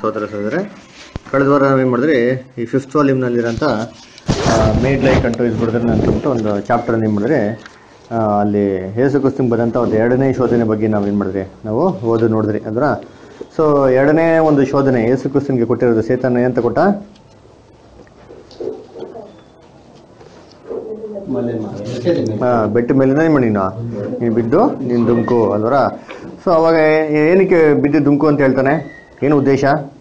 ಸಹೋದರ ಸಹೋದರ ಕಳೆದ ವಾರ ನಾವೇನು ಮಾಡಿದ್ರಿ ಈ ಫಿಫ್ತ್ ವಾಲ್ಯೂಮ್ನಲ್ಲಿರೋಂಥ ಮೇಡ್ ಲೈಕ್ ಅಂಟು ಇಸ್ ಬಿಡಿದ್ರೆ ಅಂತಂದ್ಬಿಟ್ಟು ಒಂದು ಚಾಪ್ಟರ್ ಏನು ಮಾಡಿದ್ರೆ ಆ, ಅಲ್ಲಿ ಯೇಸು ಕ್ರಿಸ್ತಂಗೆ ಬಂದಂಥ ಒಂದು ಎರಡನೇ ಶೋಧನೆ ಬಗ್ಗೆ ನಾವು ಏನು ಮಾಡಿದ್ರಿ ನಾವು ಓದು ನೋಡಿದ್ರಿ ಅಲ್ವಾ ಸೊ ಎರಡನೇ ಒಂದು ಶೋಧನೆ ಯೇಸು ಕ್ರಿಸ್ತನ್ಗೆ ಕೊಟ್ಟಿರೋದು ಸೇತನ ಅಂತ ಕೊಟ್ಟ ಆ, ಬೆಟ್ಟ ಮೇಲಿಂದ ಏನು ಮಾಡಿ ನೀನು ನೀನು ಬಿದ್ದು ನೀನು ದುಮ್ಕು ಅಲ್ವರ ಸೊ ಅವಾಗ ಏ- ಏನಕ್ಕೆ ಬಿದ್ದು ದುಮ್ಕು ಅಂತ ಹೇಳ್ತಾನೆ ಏನು ಉದ್ದೇಶ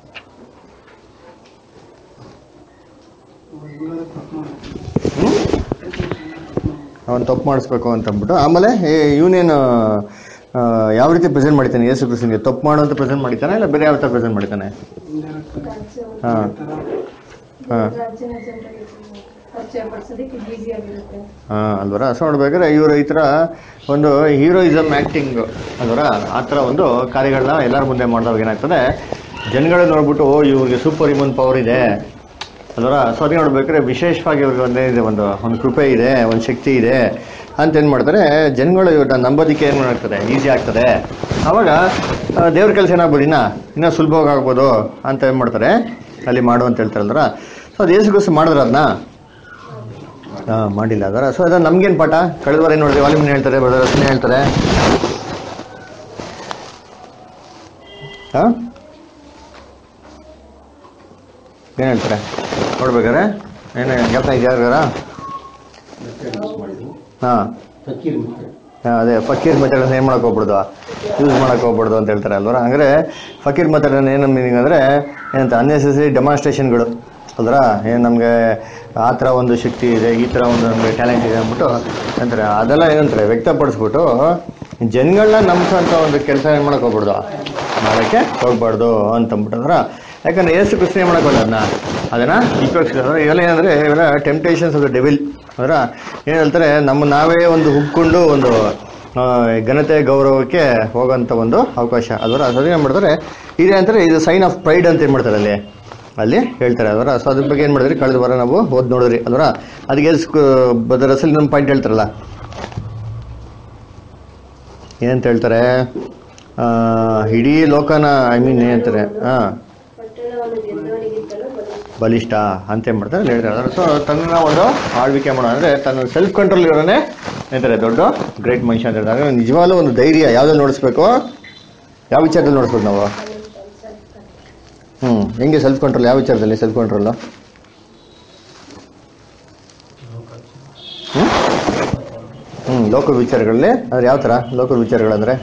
ಅವನು ತಪ್ಪು ಮಾಡಿಸ್ಬೇಕು ಅಂತ ಅಂದ್ಬಿಟ್ಟು ಆಮೇಲೆ ಇವನೇನು ಯಾವ ರೀತಿ ಪ್ರೆಸೆಂಟ್ ಮಾಡ್ತಾನೆ ಯೇಸು ಕ್ರಿಸ್ತನ್ಗೆ ತಪ್ಪು ಮಾಡು ಅಂತ ಪ್ರೆಸೆಂಟ್ ಮಾಡ್ತಾನೆ ಇಲ್ಲ ಬೇರೆ ಯಾವ ಥರ ಪ್ರೆಸೆಂಟ್ ಮಾಡ್ತಾನೆ ಹಾಂ ಹಾಂ ರಾಜ್ಯನ ಜನರಿಗೆ ಪರಿಚಯ ಪಡಿಸೋದಕ್ಕೆ ಈಸಿ ಆಗಿರುತ್ತೆ ಹಾಂ ಅಲ್ವರ ಸೊ ನೋಡ್ಬೇಕಾದ್ರೆ ಇವರು ಈ ಥರ ಒಂದು ಹೀರೋಯಿಸಮ್ ಆ್ಯಕ್ಟಿಂಗ್ ಅಲ್ವರ ಆ ಥರ ಒಂದು ಕಾರ್ಯಗಳನ್ನ ಎಲ್ಲರ ಮುಂದೆ ಮಾಡಿದವಾಗ ಏನಾಗ್ತದೆ ಜನಗಳು ನೋಡ್ಬಿಟ್ಟು ಓ ಇವ್ರಿಗೆ ಸೂಪರ್ ಇಮ್ಯೂನ್ ಪವರ್ ಇದೆ ಅಲ್ವರ ಸೊ ಅದಕ್ಕೆ ನೋಡ್ಬೇಕಾದ್ರೆ ವಿಶೇಷವಾಗಿ ಇವ್ರಿಗೆ ಒಂದೇನಿದೆ ಒಂದು ಒಂದು ಕೃಪೆ ಇದೆ ಒಂದು ಶಕ್ತಿ ಇದೆ ಅಂತ ಏನು ಮಾಡ್ತಾರೆ ಜನಗಳು ಇವ್ರನ್ನ ನಂಬೋದಕ್ಕೆ ಏನು ಆಗ್ತದೆ ಈಸಿ ಆಗ್ತದೆ ಆವಾಗ ಆ, ದೇವ್ರ ಕೆಲಸ ಏನಾಗ್ಬೋದು ಇನ್ನ ಇನ್ನೂ ಸುಲಭವಾಗಿ ಆಗ್ಬೋದು ಅಂತ ಏನು ಮಾಡ್ತಾರೆ ಅಲ್ಲಿ ಮಾಡು ಅಂತ ಹೇಳ್ತಾರಲ್ರ ಸೊ ಅದು ಏಸುಗೋಸ್ಕರ ಮಾಡಿದ್ರೆ ಅದನ್ನ ಹಾ ಮಾಡಿಲ್ಲ ಅದರ ಸೊ ಅದು ನಮ್ಗೇನು ಪಾಠ ಕಳೆದ ವಾರ ಏನು ನೋಡಿದ್ವಿ ವಾಲ್ಯೂಮ್ ಹೇಳ್ತಾರೆ ರಚನೆ ಹೇಳ್ತಾರೆ ಹಾ ಏನು ಹೇಳ್ತಾರೆ ನೋಡ್ಬೇಕಾರೆ ಏನು ಜ್ಞಾಪಕ ಇದೆಯಾ ಯಾರಿಗಾರ ಹಾಂ ಅದೇ ಫಕೀರ್ ಮೆಥಡ್ ಏನು ಮಾಡಕ್ಕೆ ಹೋಗ್ಬಿಡ್ದು ಯೂಸ್ ಮಾಡಕ್ಕೆ ಹೋಗ್ಬಿಡ್ದು ಅಂತ ಹೇಳ್ತಾರೆ ಅಲ್ವರ ಹಂಗಾರೆ ಫಕೀರ್ ಮೆಥಡ್ ಏನು ಮೀನಿಂಗ್ ಅಂದರೆ ಏನಂತ ಅನ್ನೆಸೆಸರಿ ಡೆಮಾನ್ಸ್ಟ್ರೇಷನ್ಗಳು ಅಲ್ವರ ಏನು ನಮಗೆ ಆ ಥರ ಒಂದು ಶಕ್ತಿ ಇದೆ ಈ ಥರ ಒಂದು ನಮಗೆ ಟ್ಯಾಲೆಂಟ್ ಇದೆ ಅಂದ್ಬಿಟ್ಟು ಅಂತಾರೆ ಅದೆಲ್ಲ ಏನಂತಾರೆ ವ್ಯಕ್ತಪಡಿಸ್ಬಿಟ್ಟು ಜನಗಳನ್ನ ನಂಬಿಸೋಂಥ ಒಂದು ಕೆಲಸ ಏನು ಮಾಡಕ್ಕೆ ಹೋಗ್ಬಿಡ್ದು ಮಾಡೋಕ್ಕೆ ಹೋಗ್ಬಾರ್ದು ಅಂತಂದ್ಬಿಟ್ಟಂದ್ರ ಯಾಕಂದ್ರೆ ಏಸು ಕೃಷ್ಣ ಏನು ಮಾಡಕ್ಕೆ ಅದನ್ನ ಅದನ್ನ ಉಪಯೋಗಿಸಿದ್ರೆ ಇವೆಲ್ಲ ಏನಂದ್ರೆ ಇವೆಲ್ಲ ಟೆಂಪ್ಟೇಷನ್ಸ್ ಆಫ್ ದ ಡೆವಿಲ್ ಅಂದ್ರೆ ಏನು ಹೇಳ್ತಾರೆ ನಮ್ಮ ನಾವೇ ಒಂದು ಹುಕ್ಕೊಂಡು ಒಂದು ಆ, ಘನತೆ ಗೌರವಕ್ಕೆ ಹೋಗೋಂಥ ಒಂದು ಅವಕಾಶ ಅದರ ಅದ್ರ ಏನು ಮಾಡ್ತಾರೆ ಇದೆ ಅಂತಾರೆ ಇದು ಸೈನ್ ಆಫ್ ಪ್ರೈಡ್ ಅಂತ ಏನು ಮಾಡ್ತಾರೆ ಅಲ್ಲಿ ಅಲ್ಲಿ ಹೇಳ್ತಾರೆ ಅದರ ಸೊ ಅದ್ರ ಬಗ್ಗೆ ಏನು ಮಾಡಿದ್ರಿ ಕಳೆದ ವಾರ ನಾವು ಓದ್ ನೋಡಿದ್ರಿ ಅಲ್ವರ ಅದಕ್ಕೆ ಬದರಸಲ್ಲಿ ಇನ್ನೊಂದು ಪಾಯಿಂಟ್ ಹೇಳ್ತಾರಲ್ಲ ಏನಂತ ಹೇಳ್ತಾರೆ ಆ, ಇಡೀ ಲೋಕನ ಐ ಮೀನ್ ಏನಂತಾರೆ ಹಾಂ ಪಟ್ಟಣವನ್ನು ಗೆದ್ದವನಿಗಿಂತಲೂ ಬಲಿಷ್ಠ. ಬಲಿಷ್ಠ ಅಂತ ಏನ್ ಮಾಡ್ತಾರೆ ಅಲ್ಲಿ ಹೇಳ್ತಾರೆ ಸೊ ತನ್ನ ಒಂದು ಆಳ್ವಿಕೆ ಮಾಡೋ ಅಂದ್ರೆ ತನ್ನ ಸೆಲ್ಫ್ ಕಂಟ್ರೋಲ್ ಇರೋನೇ ಏನಂತಾರೆ ದೊಡ್ಡ ಗ್ರೇಟ್ ಮನುಷ್ಯ ಅಂತ ಹೇಳ್ತಾರೆ ಅಂದ್ರೆ ನಿಜವಾಗ್ಲೂ ಒಂದು ಧೈರ್ಯ ಯಾವ್ದ್ರಲ್ಲಿ ನೋಡಿಸ್ಬೇಕು ಯಾವ ವಿಚಾರದಲ್ಲಿ ನೋಡಿಸ್ಬೇಕು ನಾವು ಹ್ಮ್ ಹೆಂಗೆ ಸೆಲ್ಫ್ ಕಂಟ್ರೋಲ್ ಯಾವ ವಿಚಾರದಲ್ಲಿ ಸೆಲ್ಫ್ ಕಂಟ್ರೋಲ್ ಹ್ಮ್ ಹ್ಮ್ ಲೋಕ ವಿಚಾರಗಳಲ್ಲಿ ಅಂದ್ರೆ ಯಾವ ತರ ಲೋಕ ವಿಚಾರಗಳಂದ್ರೆ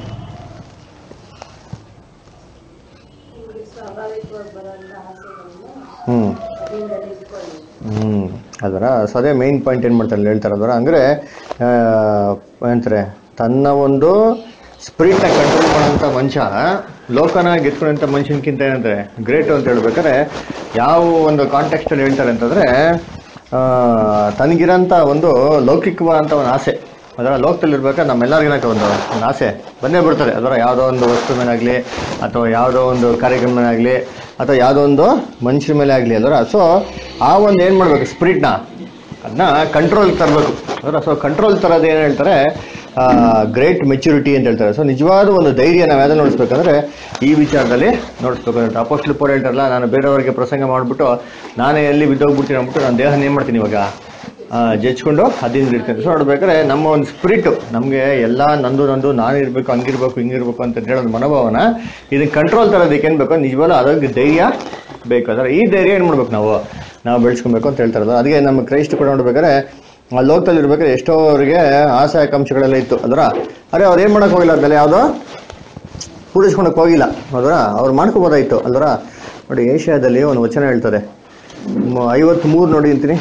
ನಿಮಗೆ ಸ್ವಾಭಾವಿಕವಾಗಿ ಬರುವಂತ ಆಸೆಗಳನ್ನ ಹ್ಮ್ ಅದರಿಂದಲೇ ಇಟ್ಕೊಳ್ಳಿ ಹ್ಮ್ ಅದರ ಸೊ ಅದೇ ಮೇನ್ ಪಾಯಿಂಟ್ ಏನು ಮಾಡ್ತಾರೆ ಅಲ್ಲಿ ಹೇಳ್ತಾರೆ ಅದರ ಅಂದರೆ ಏನಂತಾರೆ ತನ್ನ ಒಂದು ಸ್ಪಿರಿಟ್ನ ಕಂಟ್ರೋಲ್ ಮಾಡೋಂಥ ಮನುಷ್ಯ ಲೋಕನ ಗೆದ್ಕೊಂಡಂಥ ಮನುಷ್ಯನ್ಕಿಂತ ಏನಂತಾರೆ ಗ್ರೇಟ್ ಅಂತ ಹೇಳ್ಬೇಕಾದ್ರೆ ಯಾವ ಒಂದು ಕಾಂಟೆಕ್ಸ್ಟಲ್ಲಿ ಹೇಳ್ತಾರೆ ಅಂತಂದರೆ ತನಗಿರೋಂಥ ಒಂದು ಲೌಕಿಕವಾದಂಥ ಒಂದು ಆಸೆ ಅದರ ಲೋಕದಲ್ಲಿ ಇರ್ಬೇಕಾದ್ರೆ ನಮ್ಮೆಲ್ಲರಿಗಿನಕ ಒಂದು ಒಂದು ಆಸೆ ಬಂದೇ ಬಿಡ್ತಾರೆ ಅದರ ಯಾವುದೋ ಒಂದು ವಸ್ತು ಮೇಲಾಗಲಿ ಅಥವಾ ಯಾವುದೋ ಒಂದು ಕಾರ್ಯಕ್ರಮ ಆಗಲಿ ಅಥವಾ ಯಾವುದೋ ಒಂದು ಮನುಷ್ಯರ ಮೇಲೆ ಆಗಲಿ ಅದರ ಸೊ ಆ ಒಂದು ಏನು ಮಾಡಬೇಕು ಸ್ಪಿರಿಟ್ನ ಅದನ್ನ ಕಂಟ್ರೋಲ್ ತರಬೇಕು ಅದರ ಸೊ ಕಂಟ್ರೋಲ್ ತರೋದು ಏನು ಹೇಳ್ತಾರೆ ಗ್ರೇಟ್ ಮೆಚುರಿಟಿ ಅಂತ ಹೇಳ್ತಾರೆ ಸೊ ನಿಜವಾದ ಒಂದು ಧೈರ್ಯ ನಾವು ಯಾವ್ದು ನೋಡಿಸ್ಬೇಕಂದ್ರೆ ಈ ವಿಚಾರದಲ್ಲಿ ನೋಡಿಸ್ಬೇಕು ಅಂತ ಅಪೋಸ್ಟ್ಲು ಪೋರ್ ಹೇಳ್ತಾರಲ್ಲ ನಾನು ಬೇರೆಯವರಿಗೆ ಪ್ರಸಂಗ ಮಾಡಿಬಿಟ್ಟು ನಾನೇ ಎಲ್ಲಿ ಬಿದ್ದೋಗ್ಬಿಡ್ತೀನಿ ಅಂದ್ಬಿಟ್ಟು ನಾನು ದೇಹನ ಏನು ಮಾಡ್ತೀನಿ ಇವಾಗ ಆ, ಜಜ್ಕೊಂಡು ಅದಿಂದ ಇರ್ತೀನಿ ಸೊ ನೋಡ್ಬೇಕಾದ್ರೆ ನಮ್ಮ ಒಂದು ಸ್ಪಿರಿಟ್ ನಮಗೆ ಎಲ್ಲ ನಂದು ನಂದು ನಾನು ಇರಬೇಕು ಹಂಗಿರ್ಬೇಕು ಹಿಂಗಿರ್ಬೇಕು ಅಂತ ಹೇಳೋದು ಮನೋಭಾವನ ಇದನ್ನ ಕಂಟ್ರೋಲ್ ತರೋದಕ್ಕೆ ಏನು ಬೇಕು ನಿಜವಾಗ್ಲೂ ಅದಕ್ಕೆ ಧೈರ್ಯ ಬೇಕು ಅದರ ಈ ಧೈರ್ಯ ಏನು ಮಾಡ್ಬೇಕು ನಾವು ನಾವು ಬೆಳೆಸ್ಕೊಬೇಕು ಅಂತ ಹೇಳ್ತಾರೆ ಅದಕ್ಕೆ ನಮ್ಮ ಕ್ರೈಸ್ಟ್ ಕೂಡ ನೋಡ್ಬೇಕಾದ್ರೆ ಆ ಲೋಕದಲ್ಲಿ ಇರ್ಬೇಕಾದ್ರೆ ಎಷ್ಟೋ ಅವರಿಗೆ ಆಸೆ ಆಕಾಂಕ್ಷೆಗಳೆಲ್ಲ ಇತ್ತು ಅದರ ಅರೆ ಅವ್ರು ಏನು ಮಾಡಕ್ ಹೋಗಿಲ್ಲ ಅದೆಲ್ಲ ಯಾವುದೋ ಪೂರೈಸ್ಕೊಳಕ್ ಹೋಗಿಲ್ಲ ಅದರ ಅವ್ರು ಮಾಡ್ಕೋಬೋದಾಯ್ತು ಅಲ್ವರ ನೋಡಿ ಏಷ್ಯಾದಲ್ಲಿ ಒಂದು ವಚನ ಹೇಳ್ತಾರೆ ಐವತ್ಮೂರು ನೋಡಿ ಅಂತೀನಿ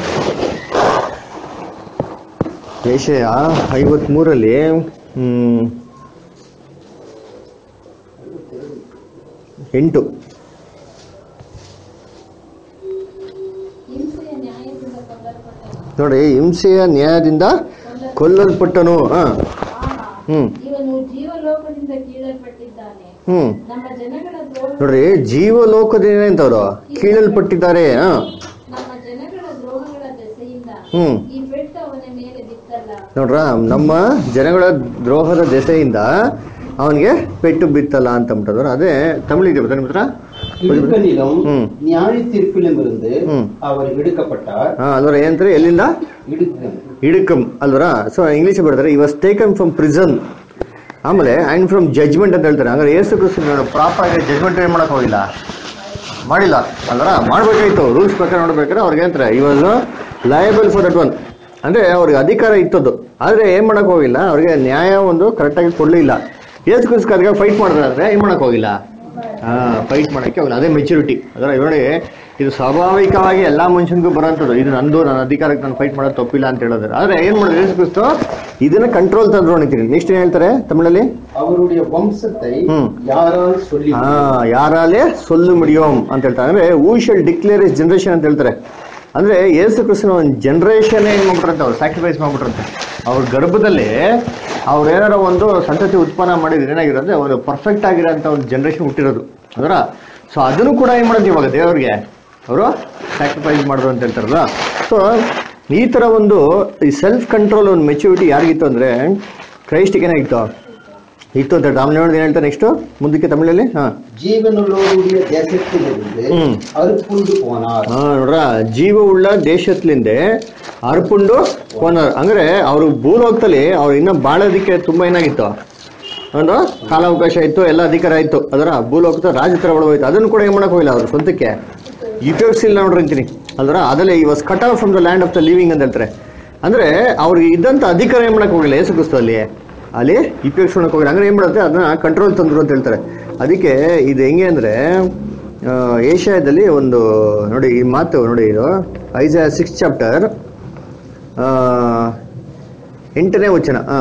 ಏಷ್ಯ ಐವತ್ಮೂರಲ್ಲಿ ಹ್ಮ್, ಎಂಟು ಹಿಂಸೆಯ ನ್ಯಾಯದಿಂದ ಕೊಲ್ಲಲ್ಪಟ್ಟನು ನೋಡಿ ಹಿಂಸೆಯ ನ್ಯಾಯದಿಂದ ಕೊಲ್ಲಲ್ಪಟ್ಟನು ಹಾ ಹ್ಮ್ ಇವನು ಜೀವಲೋಕದಿಂದ ಕೀಳಲ್ಪಟ್ಟಿದ್ದಾನೆ ಹ್ಮ್ ನಮ್ಮ ಜನಗಳ ದ್ರೋಹ ನೋಡ್ರಿ ಜೀವಲೋಕದಿಂದ ಅಂತವ್ರು ಕೀಳಲ್ಪಟ್ಟಿದ್ದಾರೆ ಹಾ ನಮ್ಮ ಜನಗಳ ದ್ರೋಹಗಳ ದೆಸೆಯಿಂದ ಹ್ಮ್ ಈ ಪೆಟ್ಟು ಅವನ ಮೇಲೆ ಬಿತ್ತಲ್ಲ ನೋಡ್ರ ನಮ್ಮ ಜನಗಳ ದ್ರೋಹದ ದೆಸೆಯಿಂದ ಅವನಿಗೆ ಪೆಟ್ಟು ಬಿತ್ತಲ್ಲ ಅಂತ ಅಂದ್ಬಿಟ್ಟದ್ರು ಅದೇ ತಮಿಳಿದೆ ಗೊತ್ತಾ ನಿಮ್ಮ ಹತ್ರ இடுக்கனிலும் ம். நியாய தீர்ப்பிலும் இருந்து ம். அவர் எடுக்கப்பட்டார் ಹಾ ಅಲ್ವರ ಏನಂತಾರೆ ಎಲ್ಲಿಂದ இடுக்கன் ಇಡಕಮ್ ಅಲ್ವರ ಸೊ ಇಂಗ್ಲಿಷ್ ಬರ್ತಾರೆ ಈ ವಾಸ್ ಟೇಕನ್ ಫ್ರಮ್ ಪ್ರಿಸನ್ ಆಮೇಲೆ ಅಂಡ್ ಫ್ರಮ್ ಜಜ್ಮೆಂಟ್ ಅಂತ ಹೇಳ್ತಾರೆ ಹಂಗಾರೆ ಏಸು ಕ್ರಿಸ್ತು ಪ್ರಾಪರ್ ಆಗಿ ಜಜ್ಮೆಂಟ್ ಏನ್ ಮಾಡಕ್ ಹೋಗಿಲ್ಲ ಮಾಡಿಲ್ಲ ಅಲ್ವರ ಮಾಡ್ಬೇಕಾಯ್ತು ರೂಲ್ಸ್ ಪ್ರಕಾರ ನೋಡ್ಬೇಕಾದ್ರೆ ಅವ್ರಿಗೆ ಏನಂತಾರೆ ಈ was liable for that one ಅಂದ್ರೆ ಅವ್ರಿಗೆ ಅಧಿಕಾರ ಇತ್ತದ್ದು ಆದ್ರೆ ಏನ್ ಮಾಡಕ್ ಹೋಗಿಲ್ಲ ಅವ್ರಿಗೆ ನ್ಯಾಯ ಒಂದು ಕರೆಕ್ಟಾಗಿ ಕೊಡ್ಲಿಲ್ಲ ಏಸು ಕ್ರಿಸ್ತು ಅದಕ್ಕೆ ಫೈಟ್ ಮಾಡಿದ್ರೆ ಏನ್ ಮಾಡಕ್ ಹೋಗಿಲ್ಲ ಹಾ ಫೈಟ್ ಮಾಡಕ್ಕೆ ಹೋಗಿಲ್ಲ ಅದೇ ಮೆಚುರಿಟಿ ಅದರ ನೋಡಿ ಇದು ಸ್ವಾಭಾವಿಕವಾಗಿ ಎಲ್ಲಾ ಮನುಷ್ಯನಿಗೂ ಬರೋಂಥದ್ದು ಇದು ನಂದು ನನ್ನ ಅಧಿಕಾರಕ್ಕೆ ನಾನು ಫೈಟ್ ಮಾಡೋದು ತಪ್ಪಿಲ್ಲ ಅಂತ ಹೇಳಿದ್ರೆ ಆದ್ರೆ ಏನ್ ಮಾಡಿದ್ರು ಯೇಸು ಕ್ರಿಸ್ತು ಇದನ್ನ ಕಂಟ್ರೋಲ್ ತಂದ್ರು ಅಂತೀನಿ ನೆಕ್ಸ್ಟ್ ಏನ್ ಹೇಳ್ತಾರೆ ತಮಿಳಲ್ಲಿ அவருடைய வம்சத்தை ம். யாரால் சொல்லி ಹಾ ಯಾರಾಲೆ ಸೊಲ್ಲು ಮುಡಿಯೋಮ್ ಅಂತ ಹೇಳ್ತಾರೆ ಅಂದ್ರೆ who shall declare his generation ಅಂತ ಹೇಳ್ತಾರೆ ಅಂದ್ರೆ ಯೇಸು ಕ್ರಿಸ್ತನ ಒಂದು ಜನರೇಷನ್ ಏನ್ ಮಾಡ್ಬಿಟ್ರಂತೆ ಅವ್ರು ಸ್ಯಾಕ್ರಿಫೈಸ್ ಮಾಡ್ಬಿಟ್ರಂತೆ ಅವ್ರ ಗರ್ಭದಲ್ಲಿ ಅವ್ರು ಏನಾರ ಒಂದು ಸಂತತಿ ಉತ್ಪನ್ನ ಮಾಡಿದ್ರೆ ಏನಾಗಿರೋದ್ರೆ ಒಂದು ಪರ್ಫೆಕ್ಟ್ ಆಗಿರೋಂಥ ಒಂದು ಜನರೇಷನ್ ಹುಟ್ಟಿರೋದು ಅದರ ಸೊ ಅದನ್ನು ಕೂಡ ಏನ್ ಮಾಡೋದು ಇವಾಗ ದೇವ್ರಿಗೆ ಅವರು ಸ್ಯಾಕ್ರಿಫೈಸ್ ಮಾಡಿದ್ರು ಅಂತ ಹೇಳ್ತಾರಲ್ಲ ಸೊ ಈ ತರ ಒಂದು ಈ ಸೆಲ್ಫ್ ಕಂಟ್ರೋಲ್ ಒಂದು ಮೆಚುರಿಟಿ ಯಾರಿಗಿತ್ತು ಅಂದ್ರೆ ಕ್ರೈಸ್ಟಿಗೆ ಏನಾಗಿತ್ತು ಇತ್ತು ಅಂತ ರಾಮಲಿಂಗ ಏನ್ ಹೇಳ್ತಾರೆ ನೆಕ್ಸ್ಟ್ ಮುಂದಕ್ಕೆ ತಮಿಳಲ್ಲಿ ಹಾ ஜீவனுள்ளோருடைய தேசத்திலிருந்து ம். அறுப்புண்டு போனார் ಹಾ ನೋಡ್ರ ಜೀವ ಉಳ್ಳ ದೇಶತ್ಲಿಂದೆ ಅರ್ಪುಂಡು ಕೋನರ್ ಅಂದ್ರೆ ಅವ್ರು ಭೂಲೋಕದಲ್ಲಿ ಅವ್ರು ಇನ್ನ ಬಾಳೋದಿಕ್ಕೆ ತುಂಬಾ ಏನಾಗಿತ್ತು ಒಂದು ಕಾಲಾವಕಾಶ ಇತ್ತು ಎಲ್ಲ ಅಧಿಕಾರ ಇತ್ತು ಅದರ ಭೂಲೋಕದ ರಾಜತರ ಒಳಗೋಯ್ತು ಅದನ್ನು ಕೂಡ ಏನ್ ಮಾಡಕ್ ಹೋಗಿಲ್ಲ ಅವ್ರು ಸ್ವಂತಕ್ಕೆ ಉಪಯೋಗಿಸಿಲ್ಲ ನೋಡ್ರಿ ಅಂತೀನಿ ಅಲ್ದ್ರ ಅದಲ್ಲೇ ಈ was cut off from the land of the living ಅಂತ ಹೇಳ್ತಾರೆ ಅಂದ್ರೆ ಅವ್ರಿಗೆ ಇದ್ದಂತ ಅಧಿಕಾರ ಏನ್ ಮಾಡಕ್ ಹೋಗಿಲ್ಲ ಯೇಸು ಕ್ರಿಸ್ತು ಅಲ್ಲಿ ಅಲ್ಲಿ ಉಪಯೋಗಿಸ್ಕೊಳಕ್ ಹೋಗಿಲ್ಲ ಅಂದ್ರೆ ಏನ್ ಮಾಡುತ್ತೆ ಅದನ್ನ ಕಂಟ್ರೋಲ್ ತಂದ್ರು ಅಂತ ಹೇಳ್ತಾರೆ ಅದಕ್ಕೆ ಇದು ಹೆಂಗೆ ಅಂದ್ರೆ ಆ, ಏಷ್ಯಾದಲ್ಲಿ ಒಂದು ನೋಡಿ ಈ ಮಾತು ನೋಡಿ ಇದು ಐಸ ಸಿಕ್ಸ್ ಚಾಪ್ಟರ್ ಎಂಟನೇ ವಚನ ಹಾ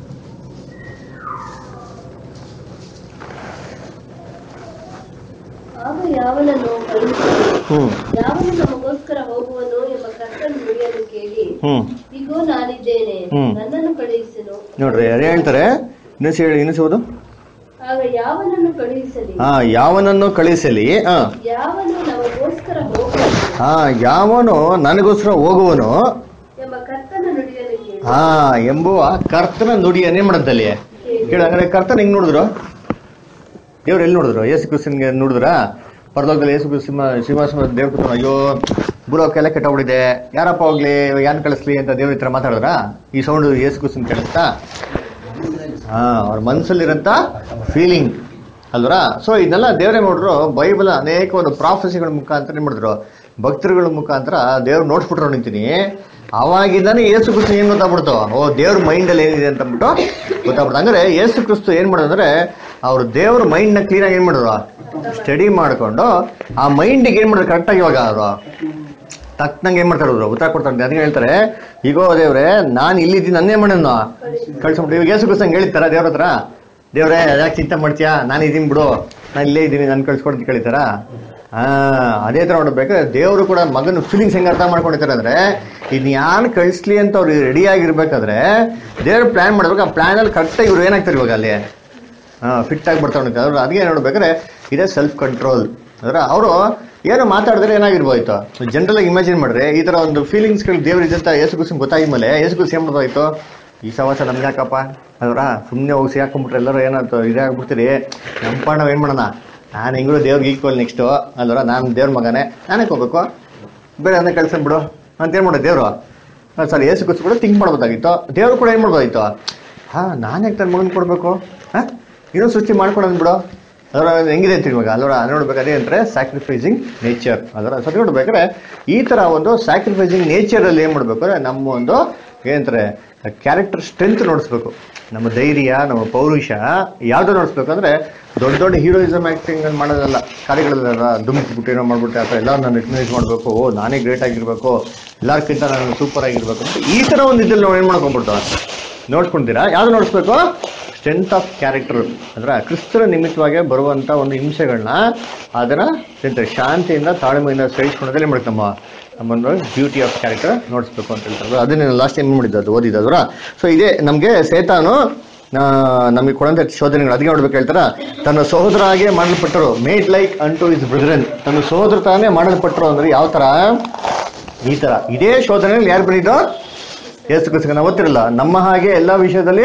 ಆಗ ಯಾವನನ್ನು ಕಳುಹಿಸಲಿ ಹ್ಮ್ ಯಾವನು ನಮಗೋಸ್ಕರ ಹೋಗುವನು ಎಂಬ ಕರ್ತನು ನುಡಿಯನ್ನು ಕೇಳಿ ಹ್ಮ್ ಇಗೋ ನಾನಿದ್ದೇನೆ ಹ್ಮ್. ನನ್ನನ್ನು ಕಳುಹಿಸನು ನೋಡ್ರಿ ಯಾರು ಹೇಳ್ತಾರೆ ಇನ್ನಿಸಿ ಹೇಳಿ ಇನ್ನಿಸುವುದು ಆಗ ಯಾವನನ್ನು ಕಳುಹಿಸಲಿ ಹಾ ಯಾವನನ್ನು ಕಳಿಸಲಿ ಹಾ ಯಾವನು ನಮಗೋಸ್ಕರ ಹೋಗುವನು ಹಾ ಯಾವನು ನನಗೋಸ್ಕರ ಹೋಗುವನು ಎಂಬ ಕರ್ತನ ನುಡಿಯನ್ನು ಕೇಳಿ ಹಾ ಎಂಬುವ ಕರ್ತನ ನುಡಿ ಏನ್ ಮಾಡತ್ತಲ್ಲಿ ಕೇಳಿ ಹಂಗಾರೆ ಕರ್ತನ ಹೆಂಗ್ ನೋಡಿದ್ರು ದೇವ್ರು ಎಲ್ಲಿ ನೋಡಿದ್ರು ಯೇಸು ಕ್ರಿಸ್ತನ್ಗೆ ನೋಡಿದ್ರ ಪರಲೋಕದಲ್ಲಿ ಯೇಸು ಕ್ರಿಸ್ತ ಸಿಂಹ ಸಿಂಹಾಸನ ದೇವ್ರ ಕೂತ್ಕೊಂಡು ಅಯ್ಯೋ ಭೂಲೋಕೆಲ್ಲ ಕೆಟ್ಟೋಗ್ಬಿಟ್ಟಿದೆ ಯಾರಪ್ಪ ಹೋಗ್ಲಿ ಯಾನ್ ಕಳಿಸ್ಲಿ ಅಂತ ದೇವ್ರ ಹತ್ರ ಮಾತಾಡಿದ್ರ ಈ ಸೌಂಡ್ ಯೇಸು ಕ್ರಿಸ್ತನ್ ಕೇಳಿಸ್ತಾ ಹಾ ಅವ್ರ ಮನ್ಸಲ್ಲಿರಂತ ಫೀಲಿಂಗ್ ಅಲ್ವರ ಸೊ ಇದನ್ನೆಲ್ಲ ದೇವರೇ ನೋಡ್ರು ಬೈಬಲ್ ಅನೇಕ ಒಂದು ಪ್ರಾಫೆಸಿಗಳ ಮುಖಾಂತರ ಏನ್ ಮಾಡಿದ್ರು ಭಕ್ತರುಗಳ ಮುಖಾಂತರ ದೇವ್ರು ನೋಡ್ಬಿಟ್ರು ನಿಂತೀನಿ ಅವಾಗಿದ್ದಾನೆ ಯೇಸು ಕ್ರಿಸ್ತು ಏನ್ ಗೊತ್ತಾಗ್ಬಿಡ್ತು ಓ ದೇವ್ರ ಮೈಂಡ್ ಅಲ್ಲಿ ಏನಿದೆ ಅಂತ ಅಂದ್ಬಿಟ್ಟು ಗೊತ್ತಾಗ್ಬಿಡ್ತು ಅಂದ್ರೆ ಯೇಸು ಕ್ರಿಸ್ತು ಏನ್ ಮಾಡೋದು ಅಂದ್ರೆ ಅವ್ರು ದೇವ್ರ ಮೈಂಡ್ ನ ಕ್ಲೀನ್ ಆಗಿ ಏನ್ ಮಾಡಿದ್ರು ಸ್ಟಡಿ ಮಾಡ್ಕೊಂಡು ಆ ಮೈಂಡಿಗೆ ಏನ್ ಮಾಡಿದ್ರು ಕರೆಕ್ಟಾಗಿ ಇವಾಗ ಅವರು ತಕ್ಕನಂಗೆ ಏನ್ ಮಾಡ್ತಾರೆ ಅವ್ರು ಉತ್ತರ ಕೊಡ್ತಾರೆ ಅದಕ್ಕೆ ಹೇಳ್ತಾರೆ ಈಗೋ ದೇವ್ರೆ ನಾನು ಇಲ್ಲಿದ್ದೀನಿ ನನ್ನೇ ಮಾಡೋಣ ಕಳ್ಸ್ಬಿಟ್ಟು ಇವಾಗ ಯೇಸು ಕ್ರಿಸ್ತಂಗೆ ಹೇಳಿರ್ತಾರ ದೇವ್ರ ಹತ್ರ ದೇವ್ರೆ ಯಾಕೆ ಚಿಂತೆ ಮಾಡ್ತೀಯಾ ನಾನು ಇದೀನಿ ಬಿಡು ನಾನು ಇಲ್ಲೇ ಇದ್ದೀನಿ ನಾನು ಕಳ್ಸ್ಕೊಡ್ತೀನಿ ಕೇಳಿತಾರ ಹಾ ಅದೇ ತರ ನೋಡ್ಬೇಕಾದ್ರೆ ದೇವರು ಕೂಡ ಮಗನ ಫೀಲಿಂಗ್ಸ್ ಹೆಂಗ್ ಅರ್ಥ ಮಾಡ್ಕೊಂಡಿರ್ತಾರೆ ಅಂದ್ರೆ ಇನ್ ಯಾನ್ ಕಳಿಸ್ಲಿ ಅಂತ ಅವ್ರು ರೆಡಿ ಆಗಿರ್ಬೇಕಾದ್ರೆ ದೇವ್ರ ಪ್ಲಾನ್ ಮಾಡ್ಬೇಕು ಆ ಪ್ಲಾನ್ ಅಲ್ಲಿ ಕರೆಕ್ಟಾಗಿ ಇವ್ರು ಏನಾಗ್ತಾರೆ ಇವಾಗ ಅಲ್ಲಿ ಫಿಟ್ ಆಗಿ ಬರ್ತಾ ಹೊಂಟಿದ್ದಾರೆ ಅವ್ರು ಅದಕ್ಕೆ ನೋಡ್ಬೇಕಾದ್ರೆ ಇದೇ ಸೆಲ್ಫ್ ಕಂಟ್ರೋಲ್ ಅಂದ್ರೆ ಅವರು ಏನೋ ಮಾತಾಡಿದ್ರೆ ಏನಾಗಿರ್ಬೋಯ್ತು ಜನರಲ್ ಆಗಿ ಇಮ್ಯಾಜಿನ್ ಮಾಡ್ರೆ ಈ ತರ ಒಂದು ಫೀಲಿಂಗ್ಸ್ಗಳು ದೇವ್ರ ಇದ್ದಂತ ಯೇಸು ಕ್ರಿಸ್ತನ್ ಗೊತ್ತಾಗಿದ್ಮೇಲೆ ಯೇಸು ಕ್ರಿಸ್ತ ಏನ್ ಮಾಡ್ಬೋದಾಯ್ತು ಈ ಸವಾಸ ನಮ್ಗೆ ಯಾಕಪ್ಪ ಅದರ ಸುಮ್ಮನೆ ಹೋಗಿ ಸಿಗಾಕೊಂಡ್ಬಿಟ್ರೆ ಎಲ್ಲರೂ ಏನಾಯ್ತು ಇದಾಗ್ಬಿಡ್ತೀರಿ ನಮ್ಮ ನಾವ್ ಏನ್ ಮಾಡೋಣ ನಾನು ಹೆಂಗಿರೋ ದೇವ್ರಿಗೆ ಈಕ್ವಲ್ ನೆಕ್ಸ್ಟು ಅಲ್ವರ ನಾನು ದೇವ್ರ ಮಗನೇ ನಾನೇ ಹೋಗ್ಬೇಕು ಬೇರೆ ಅದನ್ನ ಕಳ್ಸ ಬಿಡು ಅಂತ ಏನ್ ಮಾಡೋದು ದೇವ್ರು ಸರ್ ಯೇಸು ಕ್ರಿಸ್ತ ಕೂಡ ಥಿಂಕ್ ಮಾಡ್ಬೋದಾಗಿತ್ತು ದೇವ್ರು ಕೂಡ ಏನ್ ಮಾಡ್ಬೋದಾಗಿತ್ತು ಹಾ ನಾನು ಯಾಕೆ ನನ್ನ ಮಗನ್ ಕೊಡ್ಬೇಕು ಹಾ ಇನ್ನೂ ಸೃಷ್ಟಿ ಮಾಡ್ಕೊಡೋದು ಬಿಡು ಅದರ ಹೆಂಗಿದೆ ಅಂತ ಇವಾಗ ಅಲ್ವರ ನೋಡ್ಬೇಕು ಅದೇ ಅಂದ್ರೆ ಸ್ಯಾಕ್ರಿಫೈಸಿಂಗ್ ನೇಚರ್ ಅದರ ಸರಿ ನೋಡ್ಬೇಕಾದ್ರೆ ಈ ತರ ಒಂದು ಸ್ಯಾಕ್ರಿಫೈಸಿಂಗ್ ನೇಚರ್ ಅಲ್ಲಿ ಏನ್ ಮಾಡ್ಬೇಕು ಅಂದ್ರೆ ನಮ್ಮ ಒಂದು ಏನಂತಾರೆ ಕ್ಯಾರೆಕ್ಟರ್ ಸ್ಟ್ರೆಂತ್ ನೋಡಿಸ್ಬೇಕು ನಮ್ಮ ಧೈರ್ಯ ನಮ್ಮ ಪೌರುಷ ಯಾವ್ದು ನೋಡಿಸ್ಬೇಕು ಅಂದ್ರೆ ದೊಡ್ಡ ದೊಡ್ಡ ಹೀರೋಯಿಸಮ್ ಆಕ್ಟಿಂಗ್ ಮಾಡೋದಲ್ಲ ಕಾರ್ಯಗಳಲ್ಲ ದುಮ್ಕಿಬಿಟ್ಟು ಏನೋ ಮಾಡ್ಬಿಟ್ಟೆ ಅಥವಾ ಎಲ್ಲ ನಾನು ರಿಕಗ್ನೈಸ್ ಮಾಡಬೇಕು ಓ ನಾನೇ ಗ್ರೇಟ್ ಆಗಿರ್ಬೇಕು ಎಲ್ಲರಿಗಿಂತ ನಾನು ಸೂಪರ್ ಆಗಿರ್ಬೇಕು ಅಂತ ಈ ತರ ಒಂದು ಇದ್ರಲ್ಲಿ ನಾವು ಏನ್ ಮಾಡ್ಕೊಂಡ್ಬಿಟ್ಟು ನೋಡ್ಕೊಂತೀರಾ ಯಾವ್ದು ನೋಡಿಸ್ಬೇಕು ಸ್ಟ್ರೆಂತ್ ಆಫ್ ಕ್ಯಾರೆಕ್ಟರ್ ಅಂದ್ರೆ ಕ್ರಿಸ್ತರ ನಿಮಿತ್ತವಾಗಿ ಬರುವಂತ ಒಂದು ಹಿಂಸೆಗಳನ್ನ ಅದನ್ನ ಎಂತ ಶಾಂತಿಯಿಂದ ತಾಳ್ಮೆಯಿಂದ ಸಹಿಸ್ಕೊಂಡಲ್ಲಿ ಮಾಡ್ಬೇಕು ನಮ್ಮ ನಮ್ಮೊಂದು ಬ್ಯೂಟಿ ಆಫ್ ಕ್ಯಾರೆಕ್ಟರ್ ನೋಡಿಸ್ಬೇಕು ಅಂತ ಹೇಳ್ತಾರೆ ಅದನ್ನ ಲಾಸ್ಟ್ ಟೈಮ್ ಮಾಡಿದ್ದು ಓದಿದ್ದದ್ರ ಸೊ ಇದೇ ನಮಗೆ ಸೇತಾನು ಆ, ನಮಗೆ ಕೊಡಂತ ಶೋಧನೆಗಳು ಅದಕ್ಕೆ ನೋಡ್ಬೇಕು ಹೇಳ್ತಾರ ತನ್ನ ಸಹೋದರ ಹಾಗೆ ಮಾಡಲ್ಪಟ್ಟರು ಮೇಡ್ ಲೈಕ್ ಅನ್ ಟು ಇಸ್ ಬ್ರದರನ್ ತನ್ನ ಸಹೋದರ ತಾನೇ ಮಾಡಲ್ಪಟ್ಟರು ಅಂದ್ರೆ ಯಾವ ತರ ಈ ತರ ಇದೇ ಶೋಧನೆಯಲ್ಲಿ ಯಾರು ಬಂದಿದ್ದು ಯೇಸು ಕ್ರಿಸ್ತಗೆ ನಾವು ಗೊತ್ತಿರಲ್ಲ ನಮ್ಮ ಹಾಗೆ ಎಲ್ಲಾ ವಿಷಯದಲ್ಲಿ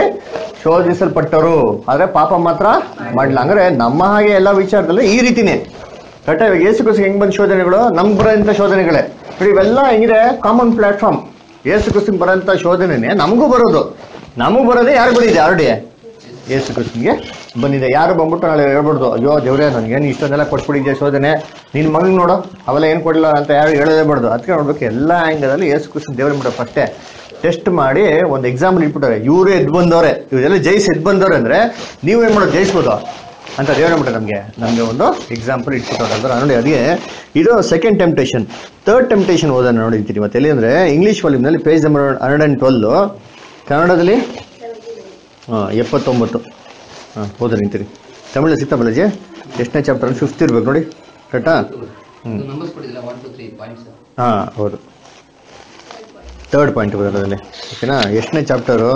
ಶೋಧಿಸಲ್ಪಟ್ಟರು ಆದ್ರೆ ಪಾಪ ಮಾತ್ರ ಮಾಡಲಿಲ್ಲ ಅಂದ್ರೆ ನಮ್ಮ ಹಾಗೆ ಎಲ್ಲಾ ವಿಚಾರದಲ್ಲಿ ಈ ರೀತಿನೇ ಕರೆಕ್ಟ್ ಇವಾಗ ಏಸು ಕ್ರಿಸ್ತು ಹೆಂಗ್ ಬಂದ ಶೋಧನೆಗಳು ನಮ್ಗೆ ಬರೋಂಥ ಶೋಧನೆಗಳೇ ನೋಡಿ ಇವೆಲ್ಲ ಹೆಂಗಿದೆ ಕಾಮನ್ ಪ್ಲಾಟ್ಫಾರ್ಮ್ ಏಸು ಕ್ರಿಸ್ತಂಗೆ ಬರೋಂಥ ಶೋಧನೆನೇ ನಮಗೂ ಬರೋದು ನಮಗ್ ಬರೋದೇ ಯಾರು ಬಂದಿದೆ ಆಲ್ರೆಡಿ ಏಸು ಕ್ರಿಸ್ತನ್ಗೆ ಬಂದಿದೆ ಯಾರು ಬಂದ್ಬಿಟ್ಟು ನಾಳೆ ಹೇಳ್ಬಾರ್ದು ಅಯ್ಯೋ ದೇವ್ರೇ ನನಗೆ ಏನು ಇಷ್ಟೊಂದೆಲ್ಲ ಕೊಟ್ಬಿಟ್ಟಿದ್ದೆ ಶೋಧನೆ ನಿನ್ನ ಮಗನಿಗೆ ನೋಡು ಅವೆಲ್ಲ ಏನು ಕೊಡಲಿಲ್ಲ ಅಂತ ಯಾರು ಹೇಳಲೇಬಾರ್ದು ಅದಕ್ಕೆ ನೋಡ್ಬೇಕು ಎಲ್ಲ ಆ್ಯಂಗಲಲ್ಲಿ ಏಸು ಕ್ರಿಸ್ತನ್ ದೇವ್ರ ಬಿಡೋ ಫಸ್ಟೇ ಟೆಸ್ಟ್ ಮಾಡಿ ಒಂದು ಎಕ್ಸಾಂಪಲ್ ಇಟ್ಬಿಟ್ಟಾರೆ ಇವರು ಎದ್ದು ಬಂದವ್ರೆ ಇವರೆಲ್ಲ ಜಯಿಸಿ ಎದ್ದು ಬಂದವ್ರೆ ಅಂದ್ರೆ ನೀವು ಏನು ಮಾಡೋದು ಜಯಿಸ್ಬೋದು ಅಂತ ದೇವ್ರ ಬಿಟ್ರೆ ನಮಗೆ ನಮಗೆ ಒಂದು ಎಕ್ಸಾಂಪಲ್ ಇಟ್ಬಿಟ್ಟವ್ರೆ ಅಂದ್ರೆ ನೋಡಿ ಅದೇ ಇದು ಸೆಕೆಂಡ್ ಟೆಂಪ್ಟೇಷನ್ ಥರ್ಡ್ ಟೆಂಪ್ಟೇಷನ್ ಓದೋಣ ನೋಡಿರ್ತೀನಿ ಮತ್ತೆ ಎಲ್ಲಿ ಅಂದರೆ ಇಂಗ್ಲೀಷ್ ವಾಲ್ಯೂಮ್ನಲ್ಲಿ page number hundred and twelve ಕನ್ನಡದಲ್ಲಿ ಹಾಂ ಎಪ್ಪತ್ತೊಂಬತ್ತು ಹಾಂ ಓದ ನಿಂತೀರಿ ತಮಿಳು ಸಿಗ್ತಾ ಬಲಜಿ ಎಷ್ಟನೇ ಚಾಪ್ಟರ್ ಫಿಫ್ತ್ ಇರ್ಬೇಕು ನೋಡಿ ಕರೆಕ್ಟಾ ಹ್ಞೂ ನಂಬರ್ಸ್ ಕೊಟ್ಟಿಲ್ಲ ಒನ್ ಟು ತ್ರೀ ಪಾಯಿಂಟ್ಸ್ ಹಾಂ ಹೌದು ಥರ್ಡ್ ಪಾಯಿಂಟ್ ಬರೋದ್ರಲ್ಲಿ ಓಕೆನಾ ಎಷ್ಟನೇ ಚಾಪ್ಟರು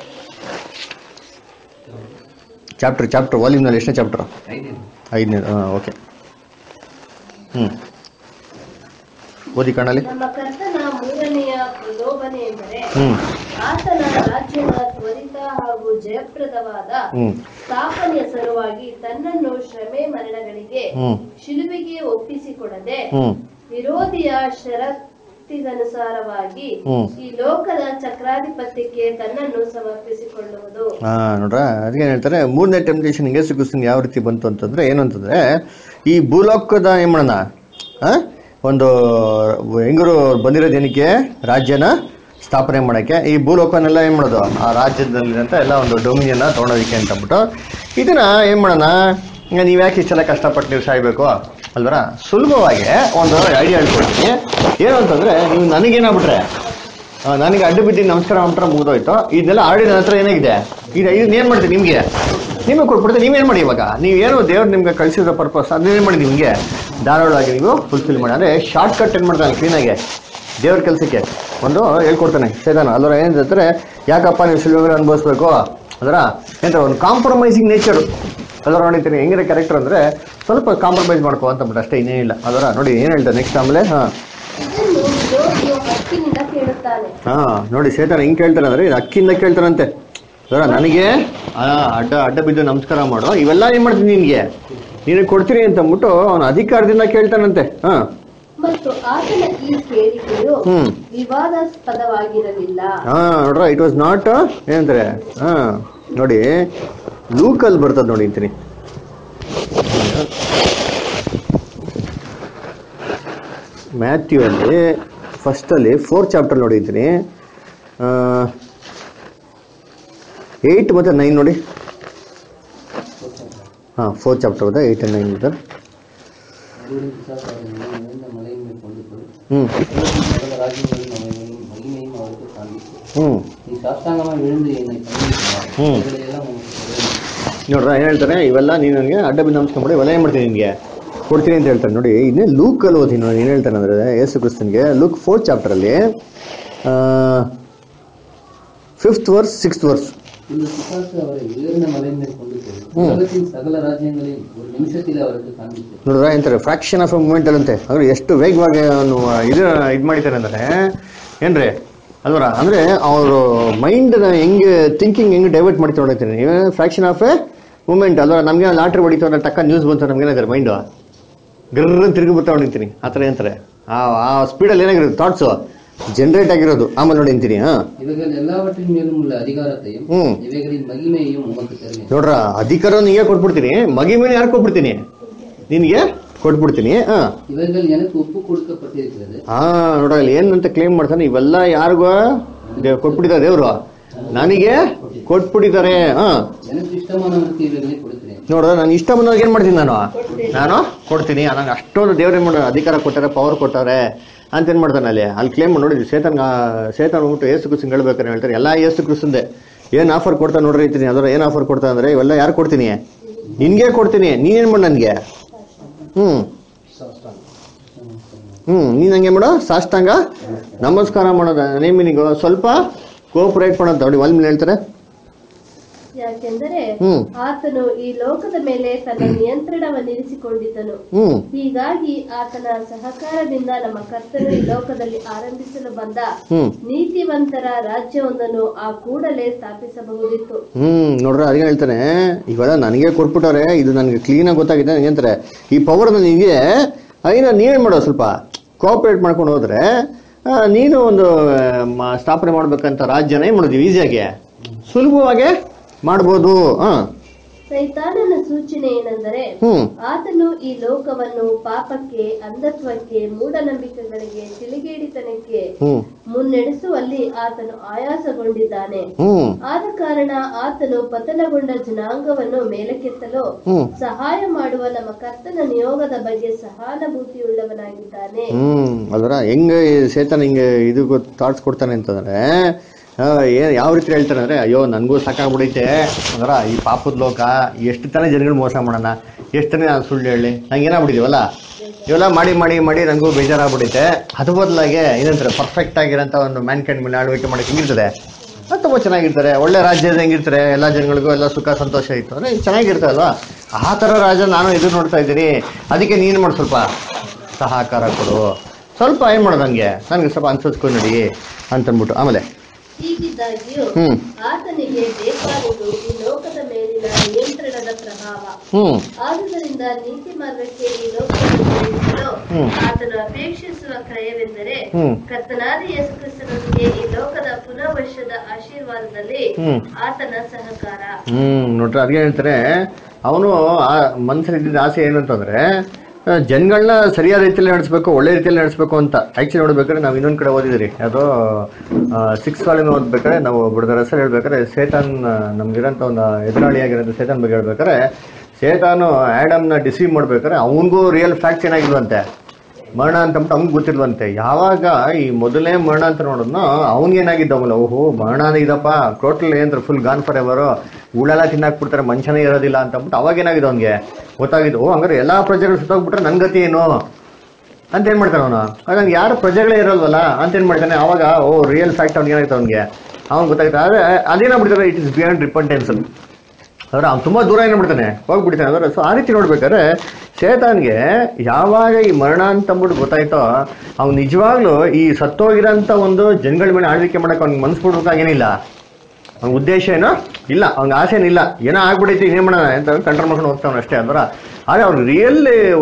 ಚಾಪ್ಟರ್ ಚಾಪ್ಟರ್ ವಾಲ್ಯೂಮ್ನಲ್ಲಿ ಎಷ್ಟನೇ ಚಾಪ್ಟರ್ ಐದು ಐದನೇ ಹಾಂ ಓಕೆ ಹ್ಞೂ ಓದಿ ಕಣ್ಣಲ್ಲಿ ನಮ್ಮ ಕರ್ತನ ಮೂರನೆಯ ಪ್ರಲೋಭನೆ ಎಂದರೆ ಹ್ಞೂ ಆತನ ರಾಜ್ಯದ ತ್ವರಿತ ಹಾಗೂ ಜಯಪ್ರದವಾದ ಹ್ಞೂ ಸ್ಥಾಪನೆಯ ಸಲುವಾಗಿ ತನ್ನನ್ನು ಶ್ರಮೆ ಮರಣಗಳಿಗೆ ಹ್ಞೂ ಶಿಲುಬೆಗೆ ಒಪ್ಪಿಸಿಕೊಡದೆ ಹ್ಞೂ ವಿರೋಧಿಯ ಷರತ್ತಿಗನುಸಾರವಾಗಿ ಹ್ಮ್. ಈ ಲೋಕದ ಚಕ್ರಾಧಿಪತ್ಯಕ್ಕೆ ತನ್ನನ್ನು ಸಮರ್ಪಿಸಿಕೊಳ್ಳುವುದು ಹಾಂ ನೋಡ್ರ ಅದಕ್ಕೆ ಹೇಳ್ತಾರೆ ಮೂರನೇ ಟೆಂಪ್ಟೇಷನ್ ಯೇಸು ಕ್ರಿಸ್ತನ್ ಯಾವ ರೀತಿ ಬಂತು ಅಂತಂದ್ರೆ ಏನು ಅಂತಂದ್ರೆ ಈ ಭೂಲೋಕದ ಏನ್ ಮಾಡೋಣ ಆ? ಒಂದು ಹೆಂಗರು ಬಂದಿರೋದು ಏನಕ್ಕೆ ರಾಜ್ಯನ ಸ್ಥಾಪನೆ ಮಾಡೋಕ್ಕೆ ಈ ಭೂಲೋಕನೆಲ್ಲ ಏನು ಮಾಡೋದು ಆ ರಾಜ್ಯದಲ್ಲಿರೋಂಥ ಎಲ್ಲ ಒಂದು ಡೊಮಿನಿಯನ್ನ ತೊಗೊಳೋದಕ್ಕೆ ಅಂತ ಅಂದ್ಬಿಟ್ಟು ಇದನ್ನ ಏನು ಮಾಡೋಣ ಈಗ ನೀವು ಯಾಕೆ ಇಷ್ಟೆಲ್ಲ ಕಷ್ಟಪಟ್ಟು ನೀವು ಸಾಯ್ಬೇಕು ಅಲ್ವರ ಸುಲಭವಾಗಿ ಒಂದು ಐಡಿಯಾ ಹೇಳ್ಕೊಡ್ತೀನಿ ಏನು ಅಂತಂದ್ರೆ ನೀವು ನನಗೇನಾಗ್ಬಿಟ್ರೆ ಆ, ನನಗೆ ಅಡ್ಡು ಬಿದ್ದು ನಮಸ್ಕಾರ ಮಾಡ್ಬಿಟ್ರೆ ಮುಗಿದೋಯ್ತು ಇದನ್ನೆಲ್ಲ ಆಲ್ರೆಡಿ ನನ್ನ ಹತ್ರ ಏನಾಗಿದೆ ಈಗ ಇದನ್ನ ಏನು ಮಾಡ್ತೀನಿ ನಿಮಗೆ ನಿಮಗೆ ಕೊಟ್ಬಿಡ್ತೀನಿ ನೀವೇನು ಮಾಡಿ ಇವಾಗ ನೀವೇನು ದೇವ್ರು ನಿಮ್ಗೆ ಕಳಿಸಿದ ಪರ್ಪಸ್ ಅದನ್ನೇನು ಮಾಡಿ ನಿಮಗೆ ಧಾರಾಳವಾಗಿ ನೀವು ಫುಲ್ಫಿಲ್ ಮಾಡಿ ಅಂದರೆ ಶಾರ್ಟ್ ಕಟ್ ಏನು ಮಾಡ್ತಾನೆ ಕ್ಲೀನಾಗಿ ದೇವ್ರ ಕೆಲಸಕ್ಕೆ ಒಂದು ಹೇಳ್ಕೊಡ್ತಾನೆ ಸೇದಾನ ಅಲ್ಲರ ಏನಂತಾರೆ ಯಾಕಪ್ಪ ನೀವು ಸಿಲ್ವರ್ ಅನುಭವಿಸ್ಬೇಕು ಅದರ ಏನಂತಾರೆ ಒಂದು ಕಾಂಪ್ರಮೈಸಿಂಗ್ ನೇಚರು ಅದರ ನೋಡಿತೀನಿ ಹೆಂಗಿರೋ ಕ್ಯಾರೆಕ್ಟರ್ ಅಂದರೆ ಸ್ವಲ್ಪ ಕಾಂಪ್ರಮೈಸ್ ಮಾಡ್ಕೋ ಅಂತ ಬಿಟ್ಟು ಅಷ್ಟೇ ಇನ್ನೇನಿಲ್ಲ ಅದರ ನೋಡಿ ಏನು ಹೇಳ್ತಾರೆ ನೆಕ್ಸ್ಟ್ ಆಮೇಲೆ ಹಾಂ ಇದನ್ನು ವಿರೋಧಿಯು ಹಕ್ಕಿನಿಂದ ಕೇಳುತ್ತಾನೆ ಹಾ ನೋಡಿ ಸೇತನ ಹೆಂಗ್ ಕೇಳ್ತಾನೆ ಅಂದ್ರೆ ಇದು ಅಕ್ಕಿಯಿಂದ ಕೇಳ್ತಾನಂತೆ ನೋಡ ನನಗೆ ಆ, ಅಡ್ಡ ಅಡ್ಡ ಬಿದ್ದು ನಮಸ್ಕಾರ ಮಾಡು ಇವೆಲ್ಲ ಏನ್ ಮಾಡ್ತೀನಿ ನಿನ್ಗೆ ನಿನಗೆ ಕೊಡ್ತೀನಿ ಅಂತ ಅಂದ್ಬಿಟ್ಟು ಅವನ ಅಧಿಕಾರದಿಂದ ಕೇಳ್ತಾನಂತೆ ಹಾ ಮತ್ತು ಆತನ ಈ ಕೇಳಿಕೆಯು ಹ್ಮ್. ವಿವಾದಾಸ್ಪದವಾಗಿರಲಿಲ್ಲ ಹಾ ನೋಡ್ರ ಇಟ್ ವಾಸ್ ನಾಟ್ ಏನಂತಾರೆ ಹಾ ನೋಡಿ ಲೂಕಲ್ಲಿ ಬರ್ತದ ನೋಡಿ ಅಂತೀನಿ ಮ್ಯಾಥ್ಯೂ ಅಲ್ಲಿ ಫಸ್ಟಲ್ಲಿ ಫೋರ್ತ್ ಚಾಪ್ಟರ್ ನೋಡಿದ್ದೀನಿ ಏಯ್ಟ್ ಮತ್ತು ನೈನ್ ನೋಡಿ ಹಾಂ ಫೋರ್ತ್ ಚಾಪ್ಟರ್ ಹೌದಾ ಏಯ್ಟ್ ಆ್ಯಂಡ್ ನೈನ್ ಸರ್ ಅರೂರಿನ ಪಿಶಾಚಾರಗಳನ್ನು ಮನೆಯ ಮೇಲೆ ಕೊಂಡುಕೊಂಡು ಹ್ಞೂ ಸಕಲ ರಾಜ್ಯಗಳಲ್ಲಿ ಮಹಿಮೆಯನ್ನು ಮಹಿಮೆಯನ್ನು ಅವರಿಗೆ ಕಾಣಿಸಿತು ಹ್ಞೂ நீ சாஷ்டாங்கமாக விழுந்து என்னை ம். கண்டிப்பாக ನೋಡ್ರ ಏನು ಹೇಳ್ತಾರೆ ಇವೆಲ್ಲ ನೀನು ನನಗೆ ಅಡ್ಡ ಬಿದ್ದು ನಮಸ್ಕೊಂಡ್ಬಿಡಿ ಇವೆಲ್ಲ ಏನು ಮಾಡ್ತೀನಿ ನಿನಗೆ ಕೊಡ್ತೀನಿ ಅಂತ ಹೇಳ್ತಾರೆ ನೋಡಿ ಇನ್ನೇ ಲೂಕಲ್ಲಿ ಓದಿ ನೋಡಿ ಏನು ಹೇಳ್ತಾನೆ ಅಂದರೆ ಯೇಸು ಕ್ರಿಸ್ತನ್ಗೆ ಲೂಕ್ ಫೋರ್ತ್ ಚಾಪ್ಟರಲ್ಲಿ ಫಿಫ್ತ್ ವರ್ಸ್ ಸಿಕ್ಸ್ತ್ ವರ್ಸ್ இந்த பிசாசு அவரை உயர்ந்த மலையின் மேல் கொண்டு போய் உலகத்தின் சகல ராஜ்யங்களையும் ஒரு நிமிஷத்தில் அவருக்கு காண்பித்தது ನೋಡ್ರ ಏನಂತಾರೆ ಫ್ರಾಕ್ಷನ್ ಆಫ್ ಎ ಮೂಮೆಂಟ್ ಅಂತೆ ಅಂದ್ರೆ ಎಷ್ಟು ವೇಗವಾಗಿ ಅವನು ಇದು ಇದು ಮಾಡಿದ್ದಾರೆ ಅಂದರೆ ಏನ್ರಿ ಅಲ್ವರ ಅಂದರೆ ಅವರು ಮೈಂಡ್ನ ಹೆಂಗೆ ಥಿಂಕಿಂಗ್ ಹೆಂಗೆ ಡೈವರ್ಟ್ ಮಾಡ್ತಾ ನೋಡ್ತೀನಿ ಫ್ರಾಕ್ಷನ್ ಆಫ್ ಎ ಮೂಮೆಂಟ್ ಅಲ್ವಾ ನಮಗೆ ಲಾಟ್ರಿ ಹೊಡಿತು ಅಂದ್ರೆ ಟಕ್ಕ ನ್ಯೂಸ್ ಬಂತು ನಮ್ಗೆ ಏನಾದ್ರೆ ಮೈಂಡು ಗರ್ರನ್ ತಿರುಗಿ ಬರ್ತಾ ಹೊಡಿತೀನಿ ಆ ಥರ ಏನಂತಾರೆ ಆ ಆ ಸ್ಪೀಡಲ್ಲಿ ಏನಾಗಿರೋದು ಥಾಟ್ಸು ಜನರೇಟ್ ಆಗಿರೋದು ಆಮೇಲೆ ನೋಡಿ ಅಂತೀನಿ ಹಾಂ இவைகள் எல்லாவற்றின் மேலும் உள்ள அதிகாரத்தையும் ம். இவைகளின் மகிமையையும் உமக்கு தருவேன் ನೋಡ್ರ ಅಧಿಕಾರ ನಿನಗೆ ಕೊಟ್ಬಿಡ್ತೀನಿ ಮಗಿಮೇಲೆ ಯಾರು ಕೊಟ್ಬಿಡ್ತೀನಿ ನಿನಗೆ ಕೊಟ್ಬಿಡ್ತೀನಿ ಹಾಂ இவைகள் எனக்கு ஒப்பு கொடுக்கப்பட்டிருக்கிறது ಹಾ ನೋಡ ಇಲ್ಲಿ ಏನಂತ ಕ್ಲೇಮ್ ಮಾಡ್ತಾನೆ ಇವೆಲ್ಲ ಯಾರಿಗೋ ದೇ- ಕೊಟ್ಬಿಟ್ಟಿದ್ದಾರೆ ದೇವ್ರು ನನಗೆ ಕೊಟ್ಬಿಟ್ಟಿದ್ದಾರೆ ಹಾ எனக்கு இஷ்டமானவருக்கு இவைகளை கொடுக்கிறேன் ನೋಡ್ರ ನಾನು ಇಷ್ಟ ಬಂದಾಗ ಏನ್ ಮಾಡ್ತೀನಿ ನಾನು ನಾನು ಕೊಡ್ತೀನಿ ನಂಗೆ ಅಷ್ಟೊಂದು ದೇವ್ರ ಏನ್ ಮಾಡೋ ಅಧಿಕಾರ ಕೊಟ್ಟಾರೆ ಪವರ್ ಕೊಟ್ಟಾರೆ ಅಂತ ಏನ್ ಮಾಡ್ತಾನೆ ಅಲ್ಲಿ ಅಲ್ಲಿ ಕ್ಲೇಮ್ ಮಾಡಿ ನೋಡಿ ಸೇತನ್ ಸೇತನ್ ಹೋಗ್ಬಿಟ್ಟು ಏಸು ಕ್ರಿಸ್ತನ್ ಹೇಳ್ಬೇಕಾರೆ ಹೇಳ್ತಾರೆ ಎಲ್ಲ ಏಸು ಕ್ರಿಸ್ತಂದೆ ಏನ್ ಆಫರ್ ಕೊಡ್ತಾ ನೋಡ್ರಿ ಇರ್ತೀನಿ ಅದರ ಏನ್ ಆಫರ್ ಕೊಡ್ತಾ ಅಂದ್ರೆ ಇವೆಲ್ಲ ಯಾರು ಕೊಡ್ತೀನಿ ನಿನ್ಗೆ ಕೊಡ್ತೀನಿ ನೀನೇನ್ ಮಾಡು ನನ್ಗೆ ಹ್ಮ್ ಹ್ಮ್ ನೀನ್ ಹಂಗೆ ಮಾಡೋ ಸಾಷ್ಟಾಂಗ ನಮಸ್ಕಾರ ಮಾಡೋದ ನೇಮಿನಿಗೂ ಸ್ವಲ್ಪ ಕೋಪರೇಟ್ ಮಾಡೋದು ನೋಡಿ ಒಲ್ ಮೇಲೆ ಹೇಳ್ತಾರೆ ಯಾಕೆಂದರೆ ಹ್ಮ್ ಆತನು ಈ ಲೋಕದ ಮೇಲೆ ತನ್ನ ನಿಯಂತ್ರಣವನ್ನಿರಿಸಿಕೊಂಡಿದ್ದನು ಹ್ಮ್ ಹೀಗಾಗಿ ಆತನ ಸಹಕಾರದಿಂದ ನಮ್ಮ ಕರ್ತನು ಈ ಲೋಕದಲ್ಲಿ ಆರಂಭಿಸಲು ಬಂದ ಹ್ಮ್ ನೀತಿವಂತರ ರಾಜ್ಯವೊಂದನ್ನು ಆ ಕೂಡಲೇ ಸ್ಥಾಪಿಸಬಹುದಿತ್ತು ಹ್ಮ್ ನೋಡ್ರಿ ಅದಕ್ಕೆ ಹೇಳ್ತಾನೆ ಇವಾಗ ನನಗೆ ಕೊಟ್ಬಿಟ್ಟವ್ರೆ ಇದು ನನಗೆ ಕ್ಲೀನಾಗಿ ಗೊತ್ತಾಗಿದೆ ನನಗೆ ಅಂತಾರೆ ಈ ಪವರ್ ನನಗೆ ಐನ ನೀವೇನು ಮಾಡೋ ಸ್ವಲ್ಪ ಕೋಆಪರೇಟ್ ಮಾಡ್ಕೊಂಡು ಹೋದ್ರೆ ಆ, ನೀನು ಒಂದು ಆ, ಮ- ಸ್ಥಾಪನೆ ಮಾಡ್ಬೇಕಂತ ರಾಜ್ಯನ ಏನು ಮಾಡೋದು ಈಸಿಯಾಗಿ ಸುಲಭವಾಗಿ ಮಾಡ್ಬೋದು ಹಾಂ ಸೈತಾನನ ಸೂಚನೆ ಏನೆಂದರೆ ಹ್ಮ್ ಆತನು ಈ ಲೋಕವನ್ನು ಪಾಪಕ್ಕೆ ಅಂಧತ್ವಕ್ಕೆ ಮೂಢನಂಬಿಕೆಗಳಿಗೆ ತಿಳಿಗೇಡಿತನಕ್ಕೆ ಹ್ಮ್ ಮುನ್ನಡೆಸುವಲ್ಲಿ ಆತನು ಆಯಾಸಗೊಂಡಿದ್ದಾನೆ ಹ್ಮ್ ಆದ ಕಾರಣ ಆತನು ಪತನಗೊಂಡ ಜನಾಂಗವನ್ನು ಮೇಲಕ್ಕೆತ್ತಲು ಹ್ಮ್ ಸಹಾಯ ಮಾಡುವ ನಮ್ಮ ಕರ್ತನ ನಿಯೋಗದ ಬಗ್ಗೆ ಸಹಾನುಭೂತಿಯುಳ್ಳವನಾಗಿದ್ದಾನೆ ಹ್ಮ್ ಅದರ ಹೆಂಗೆ ಸೇತನ ಹಿಂಗೆ ಇದು ಥಾಟ್ಸ್ ಕೊಡ್ತಾನೆ ಅಂತಂದ್ರೆ ಆ, ಏನ್ ಯಾವ ರೀತಿ ಹೇಳ್ತಾನೆ ಅಂದ್ರೆ ಅಯ್ಯೋ ನನಗೂ ಸಾಕಾಗ್ಬಿಡೈತೆ ಅದರ ಈ ಪಾಪದ ಲೋಕ ಎಷ್ಟು ತಾನೇ ಜನಗಳು ಮೋಸ ಮಾಡೋಣ ಎಷ್ಟು ತಾನೇ ನಾನು ಸುಳ್ಳು ಹೇಳಿ ನಂಗೆ ಏನಾಗ್ಬಿಟ್ಟಿದೀವಲ್ಲ ಇವೆಲ್ಲ ಮಾಡಿ ಮಾಡಿ ಮಾಡಿ ನನಗೂ ಬೇಜಾರಾಗ್ಬಿಡೈತೆ ಅದು ಬದಲಾಗೆ ಏನಂತಾರೆ ಪರ್ಫೆಕ್ಟ್ ಆಗಿರೋಂಥ ಒಂದು ಮ್ಯಾನ್ ಕ್ಯಾಂಡ್ ಮೇಲೆ ಆಳ್ವಿಕೆ ಮಾಡಕ್ಕೆ ಹೆಂಗಿರ್ತದೆ ಅದು ತುಂಬ ಚೆನ್ನಾಗಿರ್ತಾರೆ ಒಳ್ಳೆ ರಾಜ್ಯದ ಹೆಂಗಿರ್ತಾರೆ ಎಲ್ಲ ಜನಗಳಿಗೂ ಎಲ್ಲ ಸುಖ ಸಂತೋಷ ಇತ್ತು ಅಂದರೆ ಚೆನ್ನಾಗಿರ್ತದೆ ಅಲ್ವಾ ಆ ಥರ ರಾಜ ನಾನು ಇದು ನೋಡ್ತಾ ಇದ್ದೀನಿ ಅದಕ್ಕೆ ನೀನು ಮಾಡಿ ಸ್ವಲ್ಪ ಸಹಕಾರ ಕೊಡು ಸ್ವಲ್ಪ ಏನು ಮಾಡೋದು ನನಗೆ ನನಗೆ ಸ್ವಲ್ಪ ಅನ್ಸೋದ್ಕೊ ನಡಿ ಅಂತಂದ್ಬಿಟ್ಟು ಆಮೇಲೆ ಹೀಗಿದ್ದಾಗಿಯೂ ಹ್ಮ್ ಆತನಿಗೆ ಬೇಕಾದುದು ಈ ಲೋಕದ ಮೇಲಿನ ನಿಯಂತ್ರಣದ ಪ್ರಭಾವ ಹ್ಞೂ ಆದುದರಿಂದ ನೀತಿ ಮಾರ್ಗಕ್ಕೆ ಈ ಲೋಕವನ್ನು ಸೇರಿಸಲು ಹ್ಮ್. ಆತನು ಅಪೇಕ್ಷಿಸುವ ಕ್ರಯವೆಂದರೆ ಹ್ಮ್. ಕರ್ತನಾದ ಯೇಸು ಕ್ರಿಸ್ತನೊಂದಿಗೆ ಈ ಲೋಕದ ಪುನರ್ವರ್ಷದ ಆಶೀರ್ವಾದದಲ್ಲಿ ಹ್ಮ್. ಆತನ ಸಹಕಾರ ಹ್ಞೂ ನೋಡ್ರಿ ಅದೇ ಹೇಳ್ತಾರೆ ಅವನು ಆ ಮನಸ್ಸಲ್ಲಿ ಇದ್ದಿದ್ದ ಆಸೆ ಏನು ಅಂತಂದರೆ ಜನಗಳನ್ನ ಸರಿಯಾದ ರೀತಿಯಲ್ಲಿ ನಡೆಸಬೇಕು ಒಳ್ಳೆ ರೀತಿಯಲ್ಲಿ ನಡೆಸಬೇಕು ಅಂತ ಆ್ಯಕ್ಚುಲಿ ನೋಡ್ಬೇಕಾದ್ರೆ ನಾವು ಇನ್ನೊಂದು ಕಡೆ ಓದಿದಿರಿ ಅದು ಸಿಕ್ಸ್ ವಾಲ್ಯೂಮ್ ಓದ್ಬೇಕಾದ್ರೆ ನಾವು ಬಿಡದ ಹೆಸರು ಹೇಳ್ಬೇಕಾದ್ರೆ ಸೇತಾನ್ ನಮ್ಗಿರೋಂಥ ಒಂದು ಎದುರಾಳಿಯಾಗಿರೋದು ಸೇತಾನ್ ಬಗ್ಗೆ ಹೇಳ್ಬೇಕಾದ್ರೆ ಸೇತಾನು ಆ್ಯಡಮ್ನ ಡಿಸೀವ್ ಮಾಡ್ಬೇಕಾದ್ರೆ ಅವನಿಗೂ ರಿಯಲ್ ಫ್ಯಾಕ್ಟ್ಸ್ ಏನಾಗಿಲ್ವಂತೆ ಮರಣ ಅಂತಂದ್ಬಿಟ್ಟು ಅವ್ನಿಗೆ ಗೊತ್ತಿಲ್ವಂತೆ ಯಾವಾಗ ಈ ಮೊದಲನೇ ಮರಣ ಅಂತ ನೋಡಿದ್ನೋ ಅವ್ನಿಗೇನಾಗಿದ್ದವಲ್ಲ ಓಹೋ ಮರಣ ಇದಪ್ಪ ಟೋಟಲ್ ಏನಂದ್ರೆ ಫುಲ್ ಗಾನ್ ಫಾರ್ ಎವರು ಉಳೆಲ್ಲ ತಿನ್ನಾಕ್ಬಿಡ್ತಾರೆ ಮನುಷ್ಯನೇ ಇರೋದಿಲ್ಲ ಅಂತಂದ್ಬಿಟ್ಟು ಅವಾಗ ಏನಾಗಿದೆ ಅವ್ನಿಗೆ ಗೊತ್ತಾಗಿದ್ದು ಓ ಹಂಗಾರೆ ಎಲ್ಲಾ ಪ್ರಜೆಗಳು ಸುತ್ತೋಗ್ಬಿಟ್ರೆ ನನ್ನ ಗತಿ ಏನು ಅಂತ ಏನ್ ಮಾಡ್ತಾನೆ ಅವನು ನಂಗೆ ಯಾರು ಪ್ರಜೆಗಳೇ ಇರಲ್ವಲ್ಲ ಅಂತ ಏನ್ ಮಾಡ್ತಾನೆ ಅವಾಗ ಓ ರಿಯಲ್ ಫ್ಯಾಕ್ಟ್ ಅವ್ನಿಗೆ ಏನಾಯ್ತು ಅವ್ನಿಗೆ ಅವ್ನು ಗೊತ್ತಾಯ್ತು ಆದ್ರೆ ಅದೇನಾಗ್ಬಿಡ್ತಾರೆ ಇಟ್ ಇಸ್ ಬಿಯಾಂಡ್ ರಿಪಂಟೆನ್ಸ್ ಅಂದ್ರೆ ಅವ್ನು ತುಂಬಾ ದೂರ ಏನ್ಬಿಡ್ತಾನೆ ಹೋಗ್ಬಿಡ್ತಾನೆ ಅಂದ್ರೆ ಸೊ ಆ ರೀತಿ ನೋಡ್ಬೇಕಾದ್ರೆ ಚೇತನ್ಗೆ ಯಾವಾಗ ಈ ಮರಣ ಅಂತಂದ್ಬಿಟ್ಟು ಗೊತ್ತಾಯ್ತೋ ಅವ್ನು ನಿಜವಾಗ್ಲೂ ಈ ಸತ್ತೋಗಿರೋಂಥ ಒಂದು ಜನಗಳ ಮೇಲೆ ಆಳ್ವಿಕೆ ಮಾಡಕ್ಕೆ ಅವ್ನಿಗೆ ಮನ್ಸು ಬಿಡ್ಬೇಕಾಗೇನಿಲ್ಲ ಅವ್ನ ಉದ್ದೇಶ ಏನೋ ಇಲ್ಲ ಅವ್ನಿಗೆ ಆಸೆ ಏನಿಲ್ಲ ಏನೋ ಆಗ್ಬಿಡೈತಿ ಏನ್ ಮಾಡೋಣ ಅಂತ ಕಂಟ್ರೋಲ್ ಮಾಡ್ಕೊಂಡು ಹೋಗ್ತಾವನು ಅಷ್ಟೇ ಅಂದ್ರೆ ಆದ್ರೆ ಅವ್ನ ರಿಯಲ್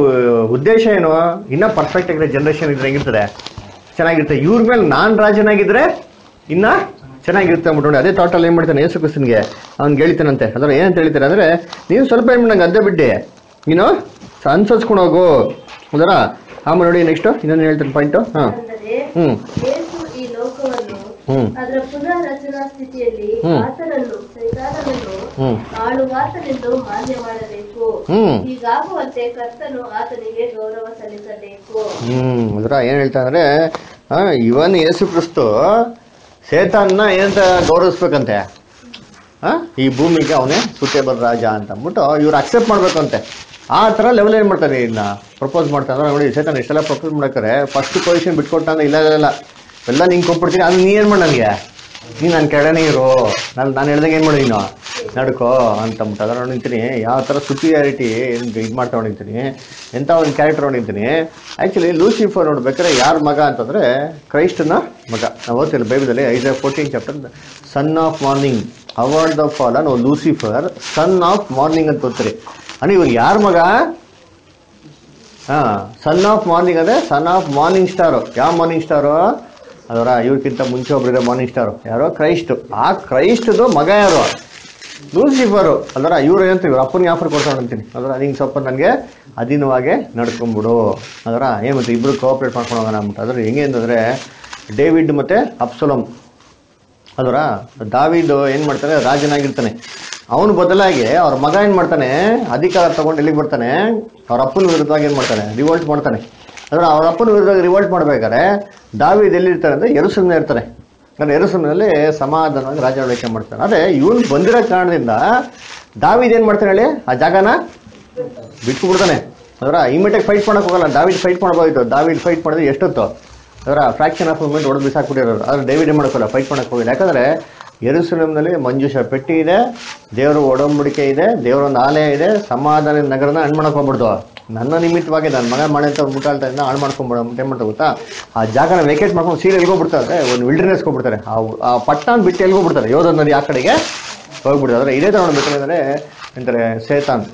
ಉದ್ದೇಶ ಏನು ಇನ್ನೂ ಪರ್ಫೆಕ್ಟ್ ಆಗಿರೋ ಜನ್ರೇಷನ್ ಇದ್ರೆ ಹೆಂಗಿರ್ತದೆ ಚೆನ್ನಾಗಿರುತ್ತೆ ಇವ್ರ ಮೇಲೆ ನಾನ್ ರಾಜನಾಗಿದ್ರೆ ಇನ್ನ ಚೆನ್ನಾಗಿರುತ್ತೆ ಅಂದ್ಬಿಟ್ಟು ನೋಡಿ ಅದೇ ಥಾಟಲ್ಲಿ ಏನು ಮಾಡ್ತಾನೆ ಯೇಸು ಕ್ರಿಸ್ತನ್ಗೆ ಅವ್ನಿಗೆ ಹೇಳ್ತಾನಂತೆ ಅದರ ಏನಂತ ಹೇಳ್ತಾರೆ ಅಂದರೆ ನೀನು ಸ್ವಲ್ಪ ಏನು ನಂಗೆ ಅದ್ದೇ ಬಿಡ್ಡೆ ನೀನು ಅನ್ಸರ್ಸ್ಕೊಂಡು ಹೋಗು ಅದರ ಆಮೇಲೆ ನೋಡಿ ನೆಕ್ಸ್ಟು ಇನ್ನೊಂದು ಹೇಳ್ತಾನೆ ಪಾಯಿಂಟು ಹಾಂ ಅಂದರೆ ಹ್ಞೂ ಯೇಸು ಈ ಲೋಕವನ್ನು ಹ್ಞೂ ಅದರ ಪುನಃ ರಚನಾ ಸ್ಥಿತಿಯಲ್ಲಿ ಹ್ಮ್. ಆತನನ್ನು ಸೈತಾನನನ್ನು ಹ್ಞೂ ಆಳುವಾತನೆಂದು ಮಾನ್ಯ ಮಾಡಬೇಕು ಹ್ಮ್. ಹೀಗಾಗುವಂತೆ ಕರ್ತನು ಆತನಿಗೆ ಗೌರವ ಸಲ್ಲಿಸಬೇಕು ಹ್ಮ್ ಅದರ ಏನ್ ಹೇಳ್ತಾ ಅಂದ್ರೆ ಆ, ಇವನ್ ಯೇಸು ಕ್ರಿಸ್ತು ಸೇತಾನ್ನ ಏನಂತ ಗೌರವಿಸ್ಬೇಕಂತೆ ಆ, ಈ ಭೂಮಿಗೆ ಅವನೇ ಸುತ್ತೇಬರ್ ರಾಜ ಅಂತ ಅಂದ್ಬಿಟ್ಟು ಇವ್ರು ಅಕ್ಸೆಪ್ಟ್ ಮಾಡ್ಬೇಕಂತೆ ಆ ಥರ ಲೆವೆಲ್ ಏನು ಮಾಡ್ತಾನೆ ಇನ್ನ ಪ್ರಪೋಸ್ ಮಾಡ್ತಾನೆ ಅಂದ್ರೆ ನೋಡಿ ಸೇತಾನ್ ಇಷ್ಟೆಲ್ಲ ಪ್ರಪೋಸ್ ಮಾಡ್ತಾರೆ ಫಸ್ಟ್ ಪೊಸಿಷನ್ ಬಿಟ್ಕೊಟ್ಟ ಅಂದ್ರೆ ಇಲ್ಲ ಇಲ್ಲ ಇಲ್ಲ ಎಲ್ಲ ನಿಂಗೆ ಕೊಟ್ಬಿಡ್ತೀನಿ ಅದು ನೀ ಏನು ಮಾಡ ನನಗೆ ನೀ ನನ್ನ ಕೆಳನೇ ಇರು ನಾನು ನಾನು ಹೇಳ್ದಾಗ ಏನು ಮಾಡಿ ನೀನು ನಡ್ಕೋ ಅಂತ ಅಂದ್ಬಿಟ್ಟು ಅದರ ನೋಡಿರ್ತೀನಿ ಯಾವ ಥರ ಸುಪಿಯಾರಿಟಿ ಇದು ಮಾಡ್ತಾ ಹೊಡಿತೀನಿ ಎಂಥ ಒಂದು ಕ್ಯಾರೆಕ್ಟರ್ ಹೊಡಿತೀನಿ ಆ್ಯಕ್ಚುಲಿ ಲೂಸಿಫರ್ ನೋಡ್ಬೇಕಾದ್ರೆ ಯಾರ ಮಗ ಅಂತಂದರೆ ಕ್ರೈಸ್ತನ ಮಗ ನಾವು ಓದ್ತಿಲ್ಲ ಬೈಬಲಲ್ಲಿ ಐದು fourteen chapter son of morning award the fall ನಾವು ಲೂಸಿಫರ್ ಸನ್ ಆಫ್ ಮಾರ್ನಿಂಗ್ ಅಂತ ಓದ್ತೀರಿ ಅಂದ್ರೆ ಇವಾಗ ಯಾರ ಮಗ ಹಾ ಸನ್ ಆಫ್ ಮಾರ್ನಿಂಗ್ ಅಂದ್ರೆ ಸನ್ ಆಫ್ ಮಾರ್ನಿಂಗ್ ಸ್ಟಾರು ಯಾವ ಮಾರ್ನಿಂಗ್ ಸ್ಟಾರು ಅದರ ಇವ್ರಿಗಿಂತ ಮುಂಚೆ ಒಬ್ರಿದೆ ಮಾರ್ನಿಂಗ್ ಸ್ಟಾರು ಯಾರೋ ಕ್ರೈಸ್ಟ್ ಆ ಕ್ರೈಸ್ಟ್ದು ಮಗ ಯಾರು ಲೂಸಿಫರು ಅದರ ಇವ್ರು ಏನಂತ ಇವ್ರು ಅಪ್ಪನಿಗೆ ಆಫರ್ ಕೊಡ್ತಾನೆ ಅಂತೀನಿ ಅದರ ಹಿಂಗೆ ಸ್ವಲ್ಪ ನನಗೆ ಅಧೀನವಾಗಿ ನಡ್ಕೊಂಬಿಡು ಅದರ ಏನು ಮತ್ತೆ ಇಬ್ರು ಕೋಆಪ್ರೇಟ್ ಮಾಡ್ಕೊಂಡು ಹೋಗೋಣ ಅಂದ್ಬಿಟ್ಟು ಅದ್ರ ಹೆಂಗೆ ಅಂತಂದರೆ ಡೇವಿಡ್ ಮತ್ತು ಅಪ್ಸಲೋಮ್ ಅದರ ದಾವಿದು ಏನು ಮಾಡ್ತಾನೆ ರಾಜನಾಗಿರ್ತಾನೆ ಅವನು ಬದಲಾಗಿ ಅವ್ರ ಮಗ ಏನು ಮಾಡ್ತಾನೆ ಅಧಿಕಾರ ತಗೊಂಡು ಎಲ್ಲಿಗೆ ಬರ್ತಾನೆ ಅವ್ರ ಅಪ್ಪನ ವಿರುದ್ಧವಾಗಿ ಏನು ಮಾಡ್ತಾನೆ ರಿವೋಲ್ಟ್ ಮಾಡ್ತಾನೆ ಅಂದ್ರೆ ಅವ್ರ ಅಪ್ಪನ ವಿರುದ್ಧ ರಿವೋಲ್ಟ್ ಮಾಡ್ಬೇಕಾದ್ರೆ ದಾವಿದ್ ಎಲ್ಲಿರ್ತಾನೆ ಅಂದರೆ ಎರಸುಮ್ನೆ ಇರ್ತಾನೆ ಅಂದ್ರೆ ಎರಸುಮ್ನಲ್ಲಿ ಸಮಾಧಾನವಾಗಿ ರಾಜ್ಯಾಡಳಿಕೆ ಮಾಡ್ತಾನೆ ಅದೇ ಇವನು ಬಂದಿರೋ ಕಾರಣದಿಂದ ದಾವಿದ್ ಏನು ಮಾಡ್ತಾನೆ ಹೇಳಿ ಆ ಜಾಗನ ಬಿಟ್ಟು ಬಿಡ್ತಾನೆ ಅದರ ಇಮಿಡಿಯೇಟ್ ಫೈಟ್ ಮಾಡಕ್ ಹೋಗಲ್ಲ ದಾವಿಡ್ ಫೈಟ್ ಮಾಡ್ಬೋದಿತ್ತು ದಾವಿಡ್ ಫೈಟ್ ಮಾಡಿದ್ರೆ ಎಷ್ಟೊತ್ತು ಅದರ ಫ್ರಾಕ್ಷನ್ ಆಫ್ ಮೂಮೆಂಟ್ ಹೊಡೆದು ಬಿಸಾಕ್ಬಿಟ್ಟಿರೋರು ಆದ್ರೆ ಡೇವಿಡ್ ಏನ್ ಮಾಡ್ಕೋಲ್ಲ ಫೈಟ್ ಮಾಡಕ್ ಹೋಗಿಲ್ಲ ಯಾಕಂದ್ರೆ ಯೆರೂಸಲೇಮ್ನಲ್ಲಿ ಮಂಜುಷ ಪೆಟ್ಟಿ ಇದೆ ದೇವರ ಒಡಂಬಡಿಕೆ ಇದೆ ದೇವರ ಒಂದು ಆಲಯ ಇದೆ ಸಮಾಧಾನ ನಗರನ ಹಣ್ಣು ಮಾಡಕ್ ಹೋಗ್ಬಿಡ್ದು ನನ್ನ ನಿಮಿತ್ತವಾಗಿ ನನ್ನ ಮಗ ಮಾಡಿ ಅಂತ ಮುಟ್ಟಾಳ್ತಾ ಹಾಳು ಮಾಡ್ಕೊಂಡ್ಬಿಡ ಏನು ಮಾಡ್ತಾ ಗೊತ್ತಾ ಆ ಜಾಗನ ವೇಕೇಟ್ ಮಾಡ್ಕೊಂಡು ಸೀರೆ ಎಲ್ಗೋಗ್ಬಿಡ್ತಾರೆ ಒಂದು ವಿಲ್ಡರ್ನೆಸ್ ಹೋಗ್ಬಿಡ್ತಾರೆ ಆ ಆ ಪಟ್ಟಣ ಬಿಟ್ಟು ಎಲ್ಗೋಗ್ಬಿಡ್ತಾರೆ ಯೋಧ ನದಿ ಆ ಕಡೆಗೆ ಹೋಗ್ಬಿಡ್ತಾರೆ ಅಂದ್ರೆ ಇದೇ ತರ ನೋಡ್ಬೇಕಂದ್ರೆ ಎಂತಾರೆ ಸೇತಾನ್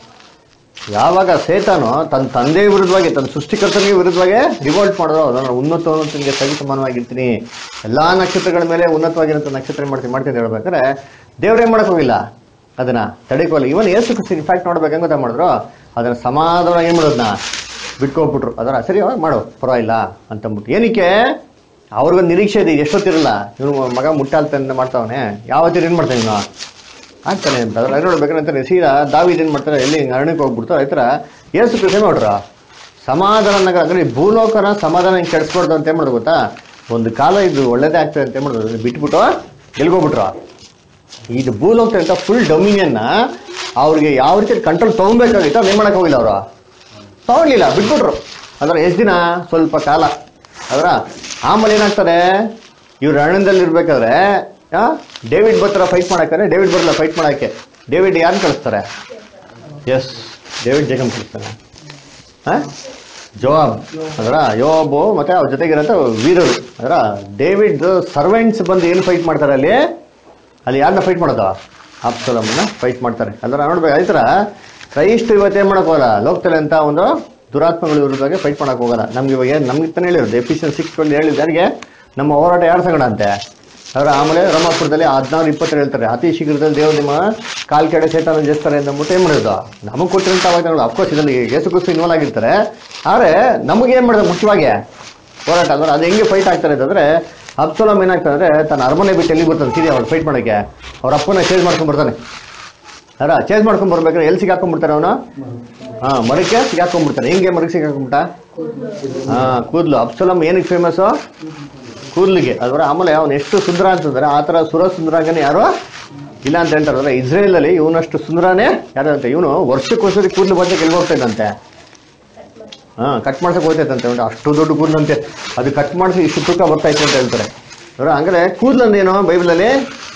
ಯಾವಾಗ ಸೇತಾನು ತನ್ನ ತಂದೆ ವಿರುದ್ಧವಾಗಿ ತನ್ನ ಸೃಷ್ಟಿಕರ್ತನಿಗೆ ವಿರುದ್ಧವಾಗಿ ರಿವೋಲ್ಟ್ ಮಾಡಿದ್ರು ನಾನು ಉನ್ನತನಿಗೆ ಸರಿ ಸಮಾನವಾಗಿರ್ತೀನಿ ಎಲ್ಲಾ ನಕ್ಷತ್ರಗಳ ಮೇಲೆ ಉನ್ನತವಾಗಿರೋ ನಕ್ಷತ್ರ ಮಾಡ್ತೀನಿ ಮಾಡ್ತೀನಿ ಅಂತ ಹೇಳ್ಬೇಕಾದ್ರೆ ದೇವ್ರೇನ್ ಮಾಡಕ್ ಹೋಗಿಲ್ಲ ಅದನ್ನ ತಡೆಕೋಲ್ಲ ಇವನ್ ಏಸು ಕ್ರಿಸ್ತು ಇನ್ಫ್ಯಾಕ್ಟ್ ನೋಡ್ಬೇಕು ಹೆಂಗ್ ಗೊತ್ತಾ ಮಾಡಿದ್ರು ಅದನ್ನ ಸಮಾಧಾನ ಏನ್ ಮಾಡೋದನ್ನ ಬಿಟ್ಕೊಟ್ಬಿಟ್ರು ಅದರ ಸರಿ ಅವಾಗ ಮಾಡು ಪರವಾಗಿಲ್ಲ ಅಂತಂದ್ಬಿಟ್ಟು ಏನಕ್ಕೆ ಅವ್ರಿಗೊಂದು ನಿರೀಕ್ಷೆ ಇದೆ ಎಷ್ಟೊತ್ತಿರಲ್ಲ ಇವನು ಮಗ ಮುಟ್ಟಾಲ್ತಂದ ಮಾಡ್ತಾವನೆ ಯಾವತ್ತಿರ ಏನ್ ಮಾಡ್ತಾನೆ ಇವನು ಆಗ್ತಾನೆ ಅಂತ ಅದ್ರ ನೋಡ್ಬೇಕಂತ ಸೀದಾ ದಾವಿದ್ ಏನ್ ಮಾಡ್ತಾರೆ ಎಲ್ಲಿ ಅರಣ್ಯಕ್ಕೆ ಹೋಗ್ಬಿಡ್ತಾರೆ ಈ ಥರ ಏಸು ಕೃಷಿ ನೋಡ್ರ ಸಮಾಧಾನ ನಗರ ಅಂದ್ರೆ ಈ ಭೂಲೋಕನ ಸಮಾಧಾನ ಹಿಂಗೆ ಕೆಡಿಸ್ಬಾರ್ದು ಅಂತ ಏನ್ ಮಾಡೋದು ಗೊತ್ತಾ ಒಂದು ಕಾಲ ಇದು ಒಳ್ಳೇದೇ ಆಗ್ತದೆ ಅಂತ ಏನ್ ಮಾಡೋದು ಅದನ್ನ ಬಿಟ್ಬಿಟ್ಟು ಎಲ್ಗೋಗ್ಬಿಟ್ರು ಇದು ಭೂಲೋಕ ಅಂತ ಫುಲ್ ಡೊಮಿನಿಯನ್ನ ಅವ್ರಿಗೆ ಯಾವ ರೀತಿ ಕಂಟ್ರೋಲ್ ತಗೊಬೇಕಾಗಿತ್ತು ಅದೇನ್ ಮಾಡಕ್ ಹೋಗಿಲ್ಲ ಅವರು ತಗೊಳ್ಲಿಲ್ಲ ಬಿಟ್ಬಿಟ್ರು ಅದರ ಎಷ್ಟು ದಿನ ಸ್ವಲ್ಪ ಕಾಲ ಅದರ ಆಮೇಲೆ ಏನಾಗ್ತಾರೆ ಇವ್ರು ಅಣ್ಣದಲ್ಲಿ ಇರ್ಬೇಕಾದ್ರೆ ಆ, ಡೇವಿಡ್ ಬರ್ತಾರ ಫೈಟ್ ಮಾಡಕ್ಕೆ ಡೇವಿಡ್ ಬರಲ್ಲ ಫೈಟ್ ಮಾಡಕ್ಕೆ ಡೇವಿಡ್ ಯಾರನ್ನ ಕಳಿಸ್ತಾರೆ ಎಸ್ ಡೇವಿಡ್ ಜಗಮ್ ಕಳಿಸ್ತಾನೆ ಆ? ಜವಾಬ್ ಅದರ ಯೋಬು ಮತ್ತೆ ಅವ್ರ ಜೊತೆಗಿರೋಂಥ ವೀರರು ಅದರ ಡೇವಿಡ್ ಸರ್ವೆಂಟ್ಸ್ ಬಂದು ಏನು ಫೈಟ್ ಮಾಡ್ತಾರೆ ಅಲ್ಲಿ ಅಲ್ಲಿ ಯಾರನ್ನ ಫೈಟ್ ಮಾಡೋದು ಅಪ್ಸಲಮ್ನ ಫೈಟ್ ಮಾಡ್ತಾರೆ ಅದರ ನೋಡ್ಬೇಕು ಈ ಥರ ಕ್ರೈಸ್ಟ್ ಇವತ್ತೇನು ಮಾಡಕ್ ಹೋಗಲ್ಲ ಲೋಕದಲ್ಲಿ ಅಂತ ಒಂದು ದುರಾತ್ಮಗಳ ವಿರುದ್ಧವಾಗಿ ಫೈಟ್ ಮಾಡಕ್ ಹೋಗಲ್ಲ ನಮ್ಗೆ ಇವಾಗ ಏನು ನಮ್ಗೆ ತಾನೇ ಹೇಳಿರೋದು ಎಫಿಷಿಯನ್ ಸಿಕ್ಸ್ ಟ್ವೆಲ್ ಹೇಳಿದ ಯಾರಿಗೆ ನಮ್ಮ ಹೋರಾಟ ಯಾರು ಸಂಗಡ ಅಂತೆ ಅವರ ಆಮೇಲೆ ರೋಮಾಪುರದಲ್ಲಿ ಹದಿನಾರು ಇಪ್ಪತ್ತೆರಡು ಹೇಳ್ತಾರೆ ಅತಿ ಶೀಘ್ರದಲ್ಲಿ ದೇವರು ನಿಮ್ಮ ಕಾಲ್ ಕೆಡೆ ಸೇತಾನ ಜಯಿಸ್ತಾರೆ ಅಂದ್ಬಿಟ್ಟು ಏನು ಮಾಡೋದು ನಮಗೆ ಕೊಟ್ಟಿರೋಂಥ ವಾಗ್ದಾನಗಳು ಅಫ್ಕೋರ್ಸ್ ಇದರಲ್ಲಿ ಯೇಸು ಕ್ರಿಸ್ತು ಇನ್ವಾಲ್ವ್ ಆಗಿರ್ತಾರೆ ಆದರೆ ನಮಗೆ ಏನು ಮಾಡೋದು ಮುಖ್ಯವಾಗಿ ಹೋರಾಟ ಅಂದ್ರೆ ಅದು ಹೆಂಗೆ ಫೈಟ್ ಆಗ್ತಾರೆ ಅಂತಂದ್ರೆ ಅಬ್ಸಲಮ್ ಏನಾಗ್ತದೆ ಅಂದ್ರೆ ತನ್ನ ಅರಮನೆ ಬಿಟ್ಟು ಎಲ್ಲಿ ಬರ್ತಾನೆ ಸೀದಾ ಅವ್ರು ಫೈಟ್ ಮಾಡಕ್ಕೆ ಅವ್ರ ಅಪ್ಪನ ಚೇಂಜ್ ಮಾಡ್ಕೊಂಡ್ ಬರ್ತಾನೆ ಅರ ಚೇಂಜ್ ಮಾಡ್ಕೊಂಡ್ ಬರ್ಬೇಕಾದ್ರೆ ಎಲ್ಲಿ ಸಿಗಾಕೊಂಡ್ಬಿಡ್ತಾರೆ ಅವನು ಹಾ ಮರಕ್ಕೆ ಸಿಗಾಕೊಂಡ್ಬಿಡ್ತಾನೆ ಹೆಂಗೆ ಮರಕ್ಕೆ ಸಿಗಾಕೊಂಡ್ಬಿಟ್ಟ ಹಾ ಕೂದ್ಲು ಅಬ್ಸಲಮ್ ಏನಕ್ಕೆ ಫೇಮಸ್ ಕೂದ್ಲಿಗೆ ಅದರ ಆಮೇಲೆ ಅವನು ಎಷ್ಟು ಸುಂದರ ಅಂತಂದ್ರೆ ಆ ಥರ ಸುರ ಸುಂದರಾಗನೇ ಯಾರು ಇಲ್ಲ ಅಂತ ಹೇಳ್ತಾರೆ ಅಂದ್ರೆ ಇಸ್ರೇಲ್ ಅಲ್ಲಿ ಇವನಷ್ಟು ಸುಂದರನೇ ಯಾರು ಅಂತ ಇವನು ವರ್ಷಕ್ಕೋಸರಿ ಕೂದಲು ಬಂದ ಎಲ್ಲಿ ಹೋಗ್ತಾ ಇದ್ದಂತೆ ಹಾ ಕಟ್ ಮಾಡ್ಸಕ್ ಹೋಗ್ತೈತಂತೆ ಅವ್ನು ಅಷ್ಟು ದೊಡ್ಡ ಕೂದಲಂತೆ ಅದು ಕಟ್ ಮಾಡಿಸಿ ಇಷ್ಟು ತೂಕ ಬರ್ತಾಯ್ತು ಅಂತ ಹೇಳ್ತಾರೆ ಅವರ ಹಂಗಾರೆ ಕೂದಲಂದೇನು ಬೈಬಲಲ್ಲಿ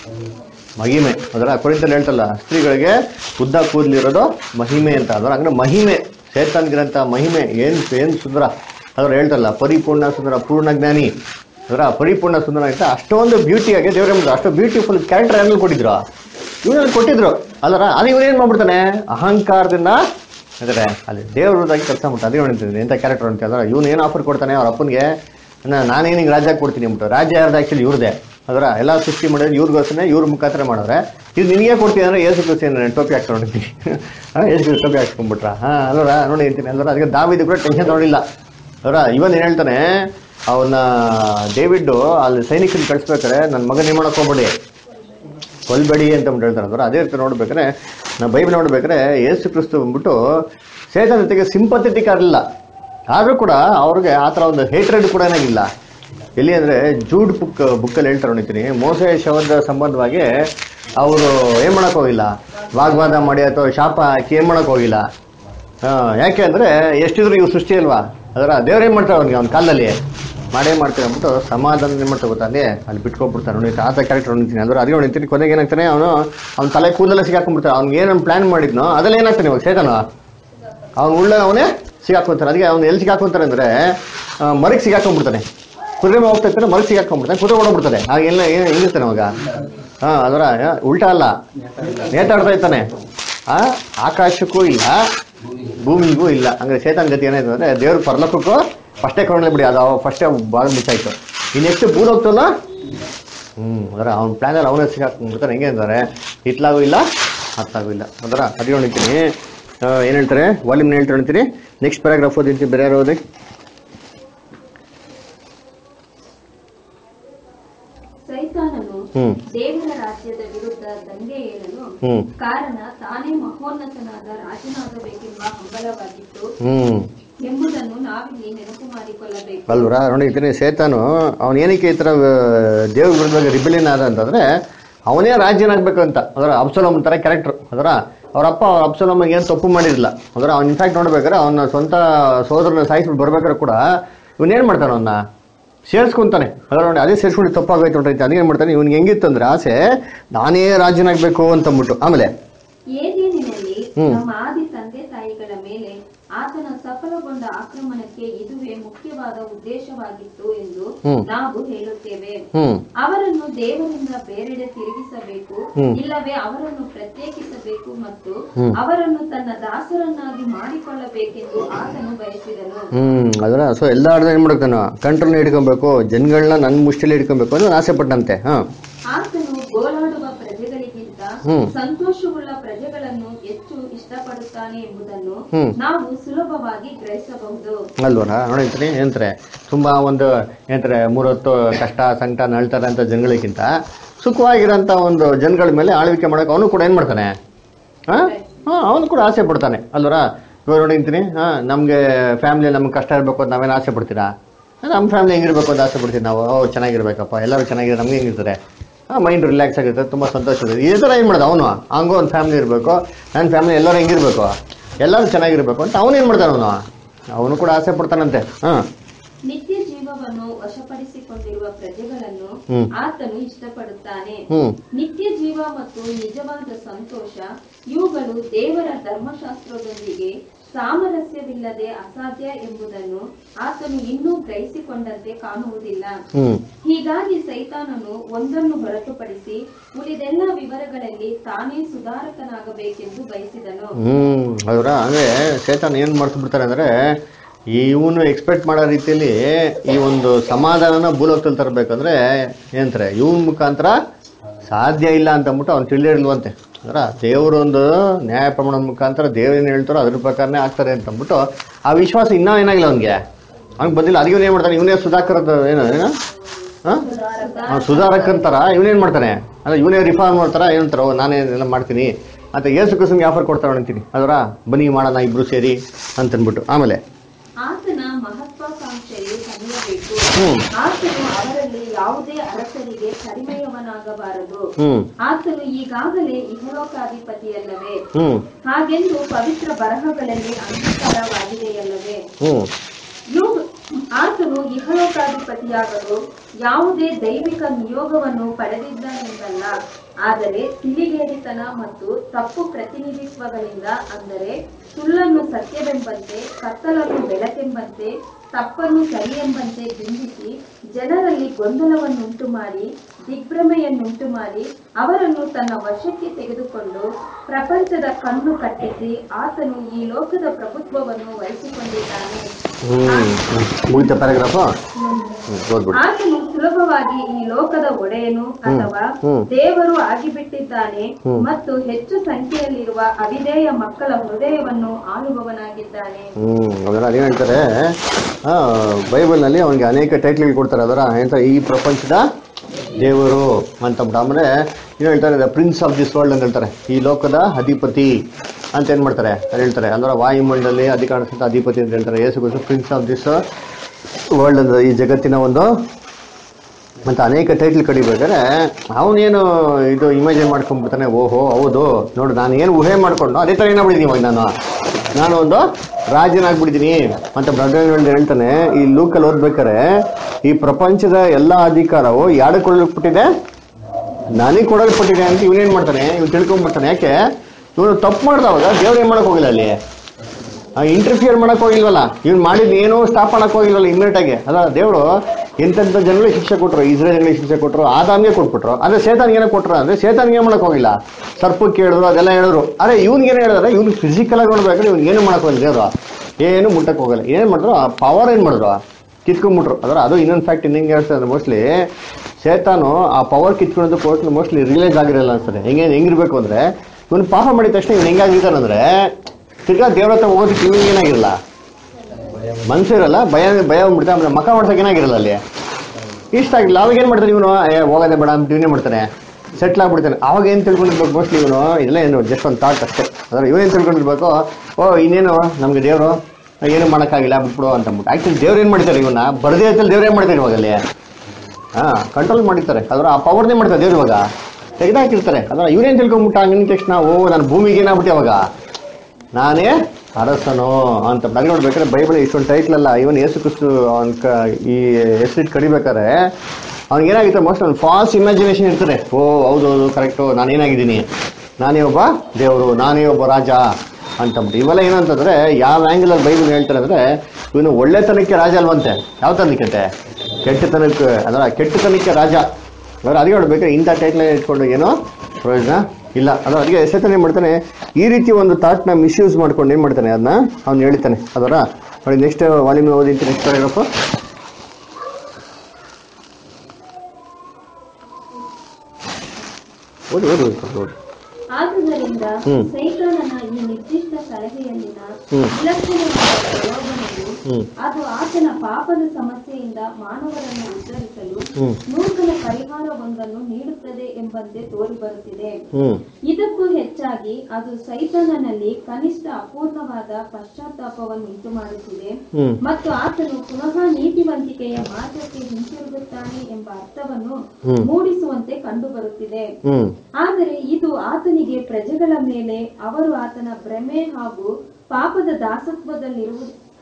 ಮಹಿಮೆ ಅದರ ಕೊರಿಂತಲ್ಲಿ ಹೇಳ್ತಲ್ಲ ಸ್ತ್ರೀಗಳಿಗೆ ಉದ್ದ ಕೂದಲಿರೋದು ಮಹಿಮೆ ಅಂತ ಅದರ ಹಂಗಾರೆ ಮಹಿಮೆ ಸೇತನ್ಗಿರಂತ ಮಹಿಮೆ ಏನ್ ಏನ್ ಸುಂದರ ಅದ್ರ ಹೇಳ್ತಲ್ಲ ಪರಿಪೂರ್ಣ ಸುಂದರ ಪೂರ್ಣ ಜ್ಞಾನಿ ಅದರ ಪರಿಪೂರ್ಣ ಸುಂದರ ಅಂತ ಅಷ್ಟೊಂದು ಬ್ಯೂಟಿಯಾಗಿ ದೇವರ ಮುಂದೆ ಅಷ್ಟು ಬ್ಯೂಟಿಫುಲ್ ಕ್ಯಾರೆಕ್ಟರ್ ಏನಲ್ಲಿ ಕೊಟ್ಟಿದ್ರು ಇವನಲ್ಲಿ ಕೊಟ್ಟಿದ್ರು ಅಲ್ಲರ ಅದು ಇವನು ಏನ್ ಮಾಡ್ಬಿಡ್ತಾನೆ ಅಹಂಕಾರದಿಂದ ಅಂದರೆ ಅಲ್ಲಿ ದೇವ್ರದಾಗಿ ಕೆಲಸ ಮಾಡ್ತಾರೆ ಅದೇ ಹೇಳ್ತಿದ್ದೀನಿ ಎಂಥ ಕ್ಯಾರೆಕ್ಟರ್ ಅಂತ ಹೇಳಿದ್ರೆ ಇವನು ಏನು ಆಫರ್ ಕೊಡ್ತಾನೆ ಅವ್ರ ಅಪ್ಪನಿಗೆ ನಾನೇನು ಹಿಂಗೆ ರಾಜ್ಯ ಕೊಡ್ತೀನಿ ಅಂದ್ಬಿಟ್ಟು ರಾಜ್ಯ ಯಾರ್ದು ಆ್ಯಕ್ಚುಲಿ ಇವ್ರದೇ ಅದರ ಎಲ್ಲ ಸೃಷ್ಟಿ ಮಾಡೋದು ಇವ್ರಿಗೋಸ್ಕರ ಇವ್ರ ಮುಖಾಂತರ ಮಾಡಿದ್ರೆ ಇದು ನಿನಗೆ ಕೊಡ್ತೀನಿ ಅಂದ್ರೆ ಏಸು ಕ್ರಿಸ್ತಿ ಟೋಪಿ ಹಾಕ್ಕೊಂಡಿರ್ತೀನಿ ಹಾಂ ಏಸು ಕ್ರಿಸ್ತಿ ಟೋಪಿ ಹಾಕ್ಸ್ಕೊಂಡ್ಬಿಟ್ರ ಹಾಂ ಅಲ್ಲರ ನೋಡಿ ಇರ್ತೀನಿ ಅಂದ್ರೆ ಅದಕ್ಕೆ ದಾವಿದು ಕೂಡ ಟೆನ್ಷನ್ ತೊಗೊಂಡಿಲ್ಲ ಅವರ ಇವನ್ ಏನು ಹೇಳ್ತಾನೆ ಅವನ್ನ ಡೇವಿಡ್ಡು ಅಲ್ಲಿ ಸೈನಿಕರನ್ನ ಕಳಿಸ್ಬೇಕಾದ್ರೆ ನನ್ನ ಮಗನ ಏನು ಮಾಡಕ್ ಹೋಗ್ಬೇಡಿ ಕೊಲ್ಬೇಡಿ ಅಂತ ಅಂದ್ಬಿಟ್ಟು ಹೇಳ್ತಾರೆ ಅಂದ್ರೆ ಅದೇ ರೀತಿ ನೋಡ್ಬೇಕಾದ್ರೆ ನಾವು ಬೈಬಲ್ ನೋಡ್ಬೇಕಾದ್ರೆ ಯೇಸು ಕ್ರಿಸ್ತು ಬಂದ್ಬಿಟ್ಟು ಸೇತನ ಜೊತೆಗೆ ಸಿಂಪಥೆಟಿಕ್ ಆಗಲಿಲ್ಲ ಆದರೂ ಕೂಡ ಅವ್ರಿಗೆ ಆ ಥರ ಒಂದು ಹೇಟ್ರೆಡ್ ಕೂಡ ಏನಾಗಿಲ್ಲ ಎಲ್ಲಿ ಅಂದರೆ ಜೂಡ್ ಬುಕ್ ಬುಕ್ಕಲ್ಲಿ ಹೇಳ್ತಾರೆ ನೋಡಿದ್ದೀನಿ ಮೋಸೆ ಶವದ ಸಂಬಂಧವಾಗಿ ಅವರು ಏನು ಮಾಡಕ್ ಹೋಗಿಲ್ಲ ವಾಗ್ವಾದ ಮಾಡಿ ಅಥವಾ ಶಾಪ ಹಾಕಿ ಏನು ಮಾಡಕ್ ಹೋಗಿಲ್ಲ ಆ, ಯಾಕೆ ಅಂದರೆ ಎಷ್ಟಿದ್ರು ಇವು ಸೃಷ್ಟಿ ಅಲ್ವಾ ಅದರ ದೇವ್ರು ಏನು ಮಾಡ್ತಾರೆ ಅವ್ನಿಗೆ ಅವ್ನ ಕಾಲದಲ್ಲಿ ಮಾಡೇ ಮಾಡ್ತಾರೆ ಅಂದ್ಬಿಟ್ಟು ಸಮಾಧಾನ ಏನು ಮಾಡ್ತಾರೆ ಗೊತ್ತಾ ಅಲ್ಲಿ ಅಲ್ಲಿ ಬಿಟ್ಕೊಟ್ಬಿಡ್ತಾರೆ ನೋಡಿ ಆತ ಕ್ಯಾರೆಕ್ಟರ್ ಹೊಣಿತೀನಿ ಅಂದ್ರೆ ಅದೇ ಹೊಣಿತೀನಿ ಕೊನೆಗೆ ಏನಾಗ್ತಾನೆ ಅವನು ಅವ್ನ ತಲೆ ಕೂದಲೆಲ್ಲ ಸಿಗಾಕೊಂಡ್ಬಿಡ್ತಾರೆ ಅವ್ನಿಗೆ ಏನು ಪ್ಲಾನ್ ಮಾಡಿದ್ನೋ ಅದೆಲ್ಲ ಏನಾಗ್ತಾನೆ ಇವಾಗ ಸೇತಾನ ಅವ್ನು ಉಳ್ಳ ಅವನೇ ಸಿಗಾಕೊಂತಾನೆ ಅದಕ್ಕೆ ಅವ್ನು ಎಲ್ಲಿ ಸಿಗಾಕೊಂತಾರೆ ಅಂದರೆ ಮರಕ್ಕೆ ಸಿಗಾಕೊಂಡ್ಬಿಡ್ತಾನೆ ಕುದುರೆ ಮೇಲೆ ಹೋಗ್ತಾ ಇರ್ತಾನೆ ಮರಕ್ಕೆ ಸಿಗಾಕೊಂಡ್ಬಿಡ್ತಾನೆ ಕುದುರೆ ಓಡೋಗ್ಬಿಡ್ತಾನೆ ಆಗ ಎಲ್ಲ ಏನು ಹೆಂಗಿರ್ತಾನೆ ಅವಾಗ ಹಾಂ ಅದರ ಉಲ್ಟಾ ಅಲ್ಲ ನೇತಾಡ್ತಾ ಇರ್ತಾನೆ ಆ ಆಕಾಶಕ್ಕೂ ಇಲ್ಲ ಭೂಮಿಗೂ ಇಲ್ಲ ಹಂಗಾರೆ ಚೇತನ್ ಗತಿ ಏನಾಯ್ತು ಅಂದ್ರೆ ದೇವ್ರ ಪರ್ಲಕ್ಕೂ ಫಸ್ಟೇ ಕರೋಣ ಬಿಡಿ ಅದು ಫಸ್ಟೇ ಭಾಳ ಮಿಸ್ ಇನ್ನು ಎಷ್ಟು ಬೂದ್ ಹೋಗ್ತಲ್ಲ ಹ್ಮ್ ಅದರ ಅವ್ನ ಪ್ಲಾನಲ್ಲಿ ಅವನೇ ಸಿಗಾಕೊಂಡ್ಬಿಡ್ತಾರೆ ಹೆಂಗೆ ಅಂತಾರೆ ಹಿತ್ಲಾಗೂ ಇಲ್ಲ ಹತ್ತಾಗೂ ಇಲ್ಲ ಅದರ ಅದೇ ಹೇಳ್ತೀನಿ ಏನು ಹೇಳ್ತಾರೆ ವಾಲ್ಯೂಮ್ ಹೇಳ್ತಾರೆ ಹೇಳ್ತೀನಿ ನೆಕ್ಸ್ಟ್ ಪ್ಯಾರಾಗ್ರಾಫ್ ಓದಿಂತೀನಿ ಬೇರೆ ಯಾರು ಓದಿ ಸೈತಾನನು ಹ್ಮ್ ದೇವರ ರಾಜ್ಯದ ವಿರುದ್ಧ ದಂಗೆ ಏಳಲು ಹ್ಮ್ ಕಾರಣ ತಾನೇ ಮಹೋನ್ನತನಾದ ರಾಜನಾಗಬೇಕೆಂಬ ಹಂಬಲವಾಗಿತ್ತು ಹ್ಮ್ ಎಂಬುದನ್ನು ನಾವಿಲ್ಲಿ ನೆನಪು ಮಾಡಿಕೊಳ್ಳಬೇಕು ಅಲ್ವರ ನೋಡಿದ್ದೀನಿ ಸೇತಾನು ಅವನು ಏನಕ್ಕೆ ಈ ಥರ ದೇವ್ರ ವಿರುದ್ಧವಾಗಿ ರಿಬಿಲಿಯನ್ ಆದ ಅಂತಂದ್ರೆ ಅವನೇ ರಾಜ್ಯನಾಗಬೇಕು ಅಂತ ಅದರ ಅಬ್ಸಲಮ್ ಥರ ಕ್ಯಾರೆಕ್ಟರ್ ಅದರ ಅವರಪ್ಪ ಅವ್ರ ಅಬ್ಸಲಮ್ಗೆ ಏನು ತಪ್ಪು ಮಾಡಿರಲಿಲ್ಲ ಅದರ ಅವ್ನು ಇನ್ಫ್ಯಾಕ್ಟ್ ನೋಡ್ಬೇಕಾದ್ರೆ ಅವನ ಸ್ವಂತ ಸೋದರನ ಸಾಯಿಸ್ಬಿಟ್ಟು ಬರ್ಬೇಕಾದ್ರೆ ಕೂಡ ಇವನೇನು ಮಾಡ್ತಾನೆ ಅವನ್ನ ಸೇರಿಸ್ಕೊಂತಾನೆ ಅದ್ರ ನೋಡಿ ಅದೇ ಸೇರಿಸ್ಕೊಂಡು ತಪ್ಪಾಗೋಯ್ತು ನೋಡ್ರಿ ಅದೇನು ಮಾಡ್ತಾನೆ ಇವ್ನಿಗೆ ಹೆಂಗಿತ್ತಂದ್ರೆ ಆಸೆ ನಾನೇ ರಾಜನಾಗಬೇಕು ಅಂತಂದ್ಬಿಟ್ಟು ಆಮೇಲೆ ಏದೇನಿನಲ್ಲಿ ಹ್ಮ್. ನಮ್ಮ ಆದಿ ತಂದೆ ತಾಯಿಗಳ ಮೇಲೆ ಆತನ ಸಫಲಗೊಂಡ ಆಕ್ರಮಣಕ್ಕೆ ಇದುವೇ ಮುಖ್ಯವಾದ ಉದ್ದೇಶವಾಗಿತ್ತು ಎಂದು ಹ್ಮ್. ನಾವು ಹೇಳುತ್ತೇವೆ ಹ್ಮ್ ಅವರನ್ನು ದೇವರಿಂದ ಬೇರೆಡೆ ತಿರುಗಿಸಬೇಕು ಹ್ಮ್. ಇಲ್ಲವೇ ಅವರನ್ನು ಪ್ರತ್ಯೇಕಿಸಬೇಕು ಮತ್ತು ಹ್ಮ್. ಅವರನ್ನು ತನ್ನ ದಾಸರನ್ನಾಗಿ ಮಾಡಿಕೊಳ್ಳಬೇಕೆಂದು ಆತನು ಬಯಸಿದನು ಹ್ಮ್ ಅದರ ಸೊ ಎಲ್ಲ ಅರ್ಧ ಏನ್ ಮಾಡ್ತಾನ ಕಂಟ್ರೋಲ್ ಹಿಡ್ಕೊಬೇಕು ಜನಗಳನ್ನ ನನ್ನ ಮುಷ್ಟಿಲಿ ಹಿಡ್ಕೊಬೇಕು ಅಂತ ಆಸೆ ಪಟ್ಟಂತೆ ಹಾ ಆತನು ಗೋಳಾಡುವ ಪ್ರಜೆಗಳಿಗಿಂತ ಹ್ಮ್. ಸಂತೋಷವುಳ್ಳ ಪ್ರಜೆಗಳನ್ನು ಹೆಚ್ಚು ಇಷ್ಟಪಡುತ್ತಾನೆ ಎಂಬುದನ್ನು ಹ್ಮ್. ನಾವು ಸುಲಭವಾಗಿ ಗ್ರಹಿಸಬಹುದು ಅಲ್ವರ ನೋಡಿರ್ತೀನಿ ಏನಂತಾರೆ ತುಂಬಾ ಒಂದು ಏನಂತಾರೆ ಮೂರೊತ್ತು ಕಷ್ಟ ಸಂಕಟ ನಳ್ತಾರೆ ಅಂತ ಜನಗಳಿಗಿಂತ ಸುಖವಾಗಿರೋಂಥ ಒಂದು ಜನಗಳ ಮೇಲೆ ಆಳ್ವಿಕೆ ಮಾಡಕ್ಕೆ ಅವನು ಕೂಡ ಏನ್ ಮಾಡ್ತಾನೆ ಹಾ ಹಾ ಅವನು ಕೂಡ ಆಸೆ ಪಡ್ತಾನೆ ಅಲ್ವರ ಇವಾಗ ನೋಡಿರ್ತೀನಿ ಹಾ ನಮ್ಗೆ ಫ್ಯಾಮಿಲಿ ನಮ್ಗೆ ಕಷ್ಟ ಇರಬೇಕು ಅಂತ ನಾವೇನು ಆಸೆ ಪಡ್ತೀರಾ ನಮ್ಮ ಫ್ಯಾಮಿಲಿ ಹೆಂಗಿರ್ಬೇಕು ಅಂತ ಆಸೆ ಪಡ್ತೀವಿ ನಾವು ಓ ಚೆನ್ನಾಗಿರ್ಬೇಕಪ್ಪ ಎಲ್ಲರೂ ಚೆನ್ನಾಗಿರೋ ನಮ್ಗೆ ಹೆಂಗಿರ್ತಾರೆ ಹಾಂ ಮೈಂಡ್ ರಿಲ್ಯಾಕ್ಸ್ ಆಗಿರುತ್ತೆ ತುಂಬ ಸಂತೋಷ ಇರುತ್ತೆ ಇದೇ ಥರ ಏನು ಮಾಡೋದು ಅವನು ಹಂಗೂ ಒಂದು ಫ್ಯಾಮಿಲಿ ಇರಬೇಕು ನನ್ನ ಫ್ಯಾಮಿಲಿ ಎಲ್ಲರೂ ಹೆಂಗಿರ್ಬೇಕು ಎಲ್ಲರೂ ಚೆನ್ನಾಗಿರ್ಬೇಕು ಅಂತ ಅವನು ಏನು ಮಾಡ್ತಾನೆ ಅವನು ಅವನು ಕೂಡ ಆಸೆ ಪಡ್ತಾನಂತೆ ಹಾಂ ನಿತ್ಯ ಜೀವವನ್ನು ವಶಪಡಿಸಿಕೊಂಡಿರುವ ಪ್ರಜೆಗಳನ್ನು ಹ್ಮ್. ಆತನು ಇಷ್ಟಪಡುತ್ತಾನೆ ಹ್ಞೂ ನಿತ್ಯ ಜೀವ ಮತ್ತು ನಿಜವಾದ ಸಂತೋಷ ಇವುಗಳು ದೇವರ ಧರ್ಮಶಾಸ್ತ್ರದೊಂದಿಗೆ ಸಾಮರಸ್ಯವಿಲ್ಲದೆ ಅಸಾಧ್ಯ ಎಂಬುದನ್ನು ಆತನು ಇನ್ನೂ ಗ್ರಹಿಸಿಕೊಂಡಂತೆ ಕಾಣುವುದಿಲ್ಲ ಹ್ಞೂ ಹೀಗಾಗಿ ಸೈತಾನನು ಒಂದನ್ನು ಹೊರತುಪಡಿಸಿ ಉಳಿದೆಲ್ಲ ವಿವರಗಳಲ್ಲಿ ತಾನೇ ಸುಧಾರಕನಾಗಬೇಕೆಂದು ಬಯಸಿದನು ಹ್ಮ್ ಅದರ ಅಂದ್ರೆ ಚೇತನ್ ಏನ್ ಮಾಡಿಸ್ಬಿಡ್ತಾರೆ ಅಂದ್ರೆ ಇವನು ಎಕ್ಸ್ಪೆಕ್ಟ್ ಮಾಡೋ ರೀತಿಯಲ್ಲಿ ಈ ಒಂದು ಸಮಾಧಾನನ ಭೂಲೋಕದಲ್ಲಿ ತರಬೇಕಂದ್ರೆ ಏನಂತಾರೆ ಇವನ್ ಮುಖಾಂತರ ಸಾಧ್ಯ ಇಲ್ಲ ಅಂತ ಅಂದ್ಬಿಟ್ಟು ಅವ್ನು ತಿಳಿದಿರ್ಲ್ವಂತೆ ಅದರ ದೇವರು ಒಂದು ನ್ಯಾಯ ಪ್ರಮಾಣದ ಮುಖಾಂತರ ದೇವ್ರು ಏನು ಹೇಳ್ತಾರೋ ಅದ್ರ ಪ್ರಕಾರನೇ ಆಗ್ತಾರೆ ಅಂತ ಅಂದ್ಬಿಟ್ಟು ಆ ವಿಶ್ವಾಸ ಇನ್ನೂ ಏನಾಗಿಲ್ಲ ಅವ್ನಿಗೆ ಅವ್ನಿಗೆ ಬಂದಿಲ್ಲ ಅದಕ್ಕೆ ಇವನು ಏನು ಮಾಡ್ತಾನೆ ಇವನೇ ಸುಧಾಕರದ ಏನು ಏನು ಹಾಂ ಸುಧಾರಕ ಅಂತಾರ ಇವನೇನ್ ಮಾಡ್ತಾನೆ ಅಲ್ಲ ಇವನೇ ರಿಫಾರ್ಮ್ ಮಾಡ್ತಾರ ಏನಂತಾರ ಓ, ನಾನೇ ಎಲ್ಲ ಮಾಡ್ತೀನಿ ಅಂತ ಏಸು ಕುಸುಮ್ಗೆ ಆಫರ್ ಕೊಡ್ತಾರ ಅಂತೀನಿ ಅದರ ಬನ್ನಿ ಮಾಡೋಣ ಇಬ್ರು ಸೇರಿ ಅಂತನ್ಬಿಟ್ಟು ಆಮೇಲೆ ಆತನ ಮಹತ್ವಾಕಾಂಕ್ಷೆಯು ಕಲಿಯಬೇಕು ಹ್ಮ್. ಆತನು ಅವರಲ್ಲಿ ಯಾವುದೇ ಅರಸರಿಗೆ ಕಡಿಮೆಯವನಾಗಬಾರದು ಹ್ಮ್ ಆತನು ಈಗಾಗಲೇ ಇಹಲೋಕಾಧಿಪತಿಯಲ್ಲವೇ ಹ್ಮ್ ಹಾಗೆಂದು ಪವಿತ್ರ ಬರಹಗಳಲ್ಲಿ ಅಂಗೀಕಾರವಾಗಿದೆಯಲ್ಲವೇ ಹ್ಮ್ ಇವು ಆತನು ಇಹಲೋಕಾಧಿಪತಿಯಾಗಲು ಯಾವುದೇ ದೈವಿಕ ನಿಯೋಗವನ್ನು ಪಡೆದಿದ್ದಾನೆಂದಲ್ಲ ಆದರೆ ತಿಳಿಗೇಡಿತನ ಮತ್ತು ತಪ್ಪು ಪ್ರತಿನಿಧಿತ್ವಗಳಿಂದ ಅಂದರೆ ಸುಳ್ಳನ್ನು ಸತ್ಯವೆಂಬಂತೆ ಕತ್ತಲನ್ನು ಬೆಳಕೆಂಬಂತೆ ತಪ್ಪನ್ನು ಸರಿಯೆಂಬಂತೆ ಬಿಂಬಿಸಿ ಜನರಲ್ಲಿ ಗೊಂದಲವನ್ನುಂಟು ಮಾಡಿ ದಿಗ್ಭ್ರಮೆಯನ್ನುಂಟು ಮಾಡಿ ಅವರನ್ನು ತನ್ನ ವಶಕ್ಕೆ ತೆಗೆದುಕೊಂಡು ಪ್ರಪಂಚದ ಕಣ್ಣು ಕಟ್ಟಿಸಿ ಆತನು ಈ ಲೋಕದ ಪ್ರಭುತ್ವವನ್ನು ವಹಿಸಿಕೊಂಡಿದ್ದಾನೆ ಹ್ಮ್ ಮುಗಿತ ಪ್ಯಾರಾಗ್ರಾಫ್ ಹ್ಮ್ ಓದ್ಬಿಡಿ ಆತನು ಸುಲಭವಾಗಿ ಈ ಲೋಕದ ಒಡೆಯನು ಅಥವಾ ಹ್ಮ್. ದೇವರು ಆಗಿಬಿಟ್ಟಿದ್ದಾನೆ ಹ್ಮ್. ಮತ್ತು ಹೆಚ್ಚು ಸಂಖ್ಯೆಯಲ್ಲಿರುವ ಅವಿಧೇಯ ಮಕ್ಕಳ ಹೃದಯವನ್ನು ಆಳುವವನಾಗಿದ್ದಾನೆ ಹ್ಮ್ ಅದೆಲ್ಲ ಅದೇನು ಹೇಳ್ತಾರೆ ಆ ಬೈಬಲ್ನಲ್ಲಿ ಅವನಿಗೆ ಅನೇಕ ಟೈಟ್ಲ್ಗಳು ಕೊಡ್ತಾರೆ ಅದರ ಎಂತ ಈ ಪ್ರಪಂಚದ ದೇವರು ಅಂತಂದ್ಬಿಟ್ಟು ಆಮೇಲೆ ಏನು ಹೇಳ್ತಾರೆ the prince of this world ಅಂತ ಹೇಳ್ತಾರೆ ಈ ಲೋಕದ ಅಧಿಪತಿ ಅಂತ ಏನು ಮಾಡ್ತಾರೆ ಅದು ಹೇಳ್ತಾರೆ ಅಂದ್ರೆ ವಾಯುಮಂಡಲಿ ಅಧಿಕಾರಿಸಿದ ಅಧಿಪತಿ ಅಂತ ಹೇಳ್ತಾರೆ ಯೇಸು ಪ್ರಿನ್ಸ್ ಆಫ್ ದಿಸ್ ವರ್ಲ್ಡ್ ಅಂದ್ರೆ ಈ ಜಗತ್ತಿನ ಒಂದು ಅಂತ ಅನೇಕ ಟೈಟ್ಲ್ ಕಡಿಬೇಕಾದ್ರೆ ಅವನೇನು ಇದು ಇಮೇಜಿನ್ ಮಾಡ್ಕೊಂಡ್ಬಿಡ್ತಾನೆ ಓಹೋ ಹೌದು ನೋಡು ನಾನು ಏನು ಊಹೆ ಮಾಡ್ಕೊಂಡು ಅದೇ ಥರ ಏನಾಗ್ಬಿಟ್ಟಿದ್ದೀನಿ ಇವಾಗ ನಾನು ನಾನು ಒಂದು ರಾಜ್ಯನಾಗ್ಬಿಟ್ಟಿದ್ದೀನಿ ಅಂತ ಬ್ರದರ್ ಹೇಳ್ತಾನೆ ಈ ಲೂಕಲ್ಲಿ ಓದ್ಬೇಕಾರೆ ಈ ಪ್ರಪಂಚದ ಎಲ್ಲ ಅಧಿಕಾರವು ಯಾರಿಗೆ ಕೊಡಲ್ಪಟ್ಟಿದೆ ನನಗೆ ಕೊಡಲ್ಪಟ್ಟಿದೆ ಅಂತ ಇವನೇನು ಮಾಡ್ತಾನೆ ಇವ್ನು ತಿಳ್ಕೊಂಡ್ಬಿಡ್ತಾನೆ ಯಾಕೆ ಇವನು ತಪ್ಪು ಮಾಡ್ದವಾಗ ದೇವ್ರು ಏನು ಮಾಡಕ್ ಹೋಗಿಲ್ಲ ಅಲ್ಲಿ ಇಂಟರ್ಫಿಯರ್ ಮಾಡಕ್ ಹೋಗಿಲ್ವಲ್ಲ ಇವ್ನು ಮಾಡಿದ್ ಏನೋ ಸ್ಟಾಪ್ ಮಾಡಕ್ ಹೋಗಿಲ್ವಲ್ಲ ಇಮ್ಮಿಡಿಯೇಟ್ ಆಗಿ ಅಲ್ಲ ದೇವರು ಎಂತೆಂಥ ಜನಗಳಿಗೆ ಶಿಕ್ಷೆ ಕೊಟ್ಟರು ಇಸ್ರೇಲ್ ಜನಗಳಿಗೆ ಶಿಕ್ಷೆ ಕೊಟ್ಟರು ಆದಾಮ್ಗೆ ಕೊಟ್ಬಿಟ್ರು ಅದೇ ಸೇತಾನ್ಗೆ ಏನೋ ಕೊಟ್ರು ಅಂದ್ರೆ ಸೇತಾನ್ಗೆ ಏನು ಮಾಡಕ್ ಹೋಗಿಲ್ಲ ಸರ್ಪಕ್ಕೆ ಹೇಳಿದ್ರು ಅದೆಲ್ಲ ಹೇಳಿದ್ರು ಅರೆ ಇವ್ನಿಗೆ ಏನು ಹೇಳಿದ್ರೆ ಇವ್ನು ಫಿಸಿಕಲ್ ಆಗಿ ನೋಡ್ಬೇಕಾದ್ರೆ ಇವ್ನು ಏನು ಮಾಡಕ್ ಹೋಗಿಲ್ಲ ದೇವ್ರು ಏನು ಮುಟ್ಟಕ್ ಹೋಗಲ್ಲ ಏನು ಮಾಡಿದ್ರು ಆ ಪವರ್ ಏನು ಮಾಡಿದ್ರು ಕಿತ್ಕೊಂಡ್ಬಿಟ್ರು ಅದರ ಅದು ಇನ್ನೊಂದು ಫ್ಯಾಕ್ಟ್ ಇನ್ನಂಗೆ ಹೇಳ್ತಾರೆ ಮೋಸ್ಟ್ಲಿ ಸೇತಾನು ಆ ಪವರ್ ಕಿತ್ಕೊಳ್ಳೋದು ಕೋರ್ಟ್ ಮೋಸ್ಟ್ಲಿ ರಿಲೈಸ್ ಆಗಿರಲ್ಲ ಅನ್ಸುತ್ತೆ ಹೆಂಗೆ ಹೆಂಗಿರ್ಬೇಕು ಅಂದ್ರೆ ಇವನು ಪಾಪ ಮಾಡಿದ ತಕ್ಷಣ ಇವ್ನು ಹೆಂಗಾಗಿರ್ತಾನಂದ್ರೆ ತಿರ್ಗಾ ದೇವ್ರ ಹತ್ರ ಹೋಗೋದಕ್ಕೆ ಇವ್ನಿಗೆ ಏನಾಗಿರಲ್ಲ ಮನ್ಸು ಇರಲ್ಲ ಭಯ ಭಯ ಬಂದ್ಬಿಡ್ತಾ ಆಮೇಲೆ ಮಕ ಮಾಡ್ಸಕ್ಕೆ ಏನಾಗಿರಲ್ಲ ಅಲ್ಲಿ ಇಷ್ಟ ಆಗಿಲ್ಲ ಅವಾಗ ಏನು ಮಾಡ್ತಾನೆ ಇವನು ಏ ಹೋಗೋದೇ ಬೇಡ ಅಂತ ಇವನೇ ಮಾಡ್ತಾನೆ ಸೆಟ್ಲ್ ಆಗ್ಬಿಡ್ತಾನೆ ಅವಾಗ ಏನು ತಿಳ್ಕೊಂಡಿರ್ಬೇಕು ಮೋಸ್ಟ್ಲಿ ಇವನು ಇದೆಲ್ಲ ಏನು ಜಸ್ಟ್ ಒಂದು ಥಾಟ್ ಅಷ್ಟೇ ಅದ್ರ ಇವನೇನು ತಿಳ್ಕೊಂಡಿರ್ಬೇಕು ಓ ಇನ್ನೇನು ನಮ್ಗೆ ದೇವರು ಏನು ಮಾಡೋಕ್ಕಾಗಿಲ್ಲ ಬಿಟ್ಬಿಡು ಅಂತ ಅಂದ್ಬಿಟ್ಟು ಆ್ಯಕ್ಚುಲಿ ದೇವ್ರು ಏನು ಮಾಡ್ತಾರೆ ಇವನ್ನ ಬರದೇ ಅಂತಲ್ಲಿ ದೇವ್ರು ಏನು ಮಾಡ್ತಾರೆ ಇವಾಗ ಅಲ್ಲಿ ಹಾಂ ಕಂಟ್ರೋಲ್ ಮಾಡಿರ್ತಾರೆ ಅದರ ಆ ಪವರ್ನೇ ಮಾಡ್ತಾರೆ ದೇವ್ರು ಇವಾಗ ತೆಗೆದಾಕಿರ್ತಾರೆ ಅದರ ಇವನೇನು ತಿಳ್ಕೊಂಬಿಟ್ಟ ನಿನ್ನ ತಕ್ಷಣ ಓ ನಾನು ಭೂಮಿಗೆ ಏನಾಗ್ಬಿಟ್ಟೆ ಅವಾಗ ನಾನೇ ಅರಸನೋ ಅಂತ ಬಂದು ನೋಡ್ಬೇಕಾದ್ರೆ ಬೈಬಲ್ ಇಷ್ಟೊಂದು ಟೈಟ್ಲ್ ಅಲ್ಲ ಇವನ್ ಯೇಸು ಕ್ರಿಸ್ತು ಅವನ್ ಕ ಈ ಹೆಸರಿಟ್ಟು ಕಡಿಬೇಕಾದ್ರೆ ಅವ್ನಿಗೆ ಏನಾಗಿತ್ತು ಮೋಸ್ಟ್ ಒಂದು ಫಾಸ್ಟ್ ಇಮ್ಯಾಜಿನೇಷನ್ ಇರ್ತದೆ ಓ ಹೌದು ಹೌದು ಕರೆಕ್ಟು ನಾನೇನಾಗಿದ್ದೀನಿ ನಾನೇ ಒಬ್ಬ ದೇವರು ನಾನೇ ಒಬ್ಬ ರಾಜ ಅಂತಂದ್ಬಿಟ್ಟು ಇವೆಲ್ಲ ಏನಂತಂದ್ರೆ ಯಾವ ಆ್ಯಂಗಲಲ್ಲಿ ಬೈಬಲ್ ಹೇಳ್ತಾರೆ ಅಂದ್ರೆ ಇವನು ಒಳ್ಳೆತನಕ್ಕೆ ರಾಜ ಅಲ್ವಂತೆ ಯಾವ ತನಕ್ಕೆ ಕೆಟ್ಟತನಕ್ಕೆ ಅದರ ಕೆಟ್ಟತನಕ್ಕೆ ರಾಜ ಅವ್ರು ಅದಕ್ಕೆ ನೋಡ್ಬೇಕಾದ್ರೆ ಇಂಥ ಟೈಟ್ಲ್ ಇಟ್ಕೊಂಡು ಏನೋ ಪ್ರಯೋಜನ ಇಲ್ಲ ಅದು ಅದಕ್ಕೆ ಸೇತನ ಏನು ಮಾಡ್ತಾನೆ ಈ ರೀತಿ ಒಂದು ಥಾಟ್ನ ಮಿಸ್ಯೂಸ್ ಮಾಡ್ಕೊಂಡು ಏನು ಮಾಡ್ತಾನೆ ಅದನ್ನ ಅವ್ನು ಹೇಳ್ತಾನೆ ಅದರ ನೋಡಿ ನೆಕ್ಸ್ಟ್ ವಾಲ್ಯೂಮ್ ಓದಿ ನೆಕ್ಸ್ಟ್ ಪ್ಯಾರಾಗ್ರಾಫ್ ಓದಿ ಓದಿ ಓದಿ ಸ್ವಲ್ಪ ಓದಿ ಆದುದರಿಂದ ಹ್ಮ್. ಸೈತಾನನ ಈ ನಿರ್ದಿಷ್ಟ ಸಲಹೆಯಲ್ಲಿನ ಹ್ಮ್. ವಿಲಕ್ಷಣವಾದ ಪ್ರಯೋಜನವು ಹ್ಮ್. ಅದು ಆತನ ಪಾಪದ ಸಮಸ್ಯೆಯಿಂದ ಮಾನವರನ್ನು ಉದ್ಧರಿಸಲು ಹ್ಮ್. ನೂತನ ಪರಿಹಾರವೊಂದನ್ನು ನೀಡುತ್ತದೆ ಎಂಬಂತೆ ತೋರಿಬರುತ್ತಿದೆ ಹ್ಮ್ ಇದಕ್ಕೂ ಹೆಚ್ಚಾಗಿ ಅದು ಸೈತಾನನಲ್ಲಿ ಕನಿಷ್ಠ ಅಪೂರ್ಣವಾದ ಪಶ್ಚಾತ್ತಾಪವನ್ನು ಉಂಟು ಮಾಡುತ್ತಿದೆ ಹ್ಮ್ ಮತ್ತು ಆತನು ಪುನಃ ನೀತಿವಂತಿಕೆಯ ಮಾರ್ಗಕ್ಕೆ ಹಿಂತಿರುಗುತ್ತಾನೆ ಎಂಬ ಅರ್ಥವನ್ನು ಹ್ಮ್. ಮೂಡಿಸುವಂತೆ ಕಂಡುಬರುತ್ತಿದೆ ಹ್ಮ್ ಆದರೆ ಇದು ಆತನಿಗೆ ಪ್ರಜೆಗಳ ಮೇಲೆ ಅವರು ಆತನ ಭ್ರಮೆ ಹಾಗೂ ಪಾಪದ ದಾಸತ್ವದಲ್ಲಿರುವ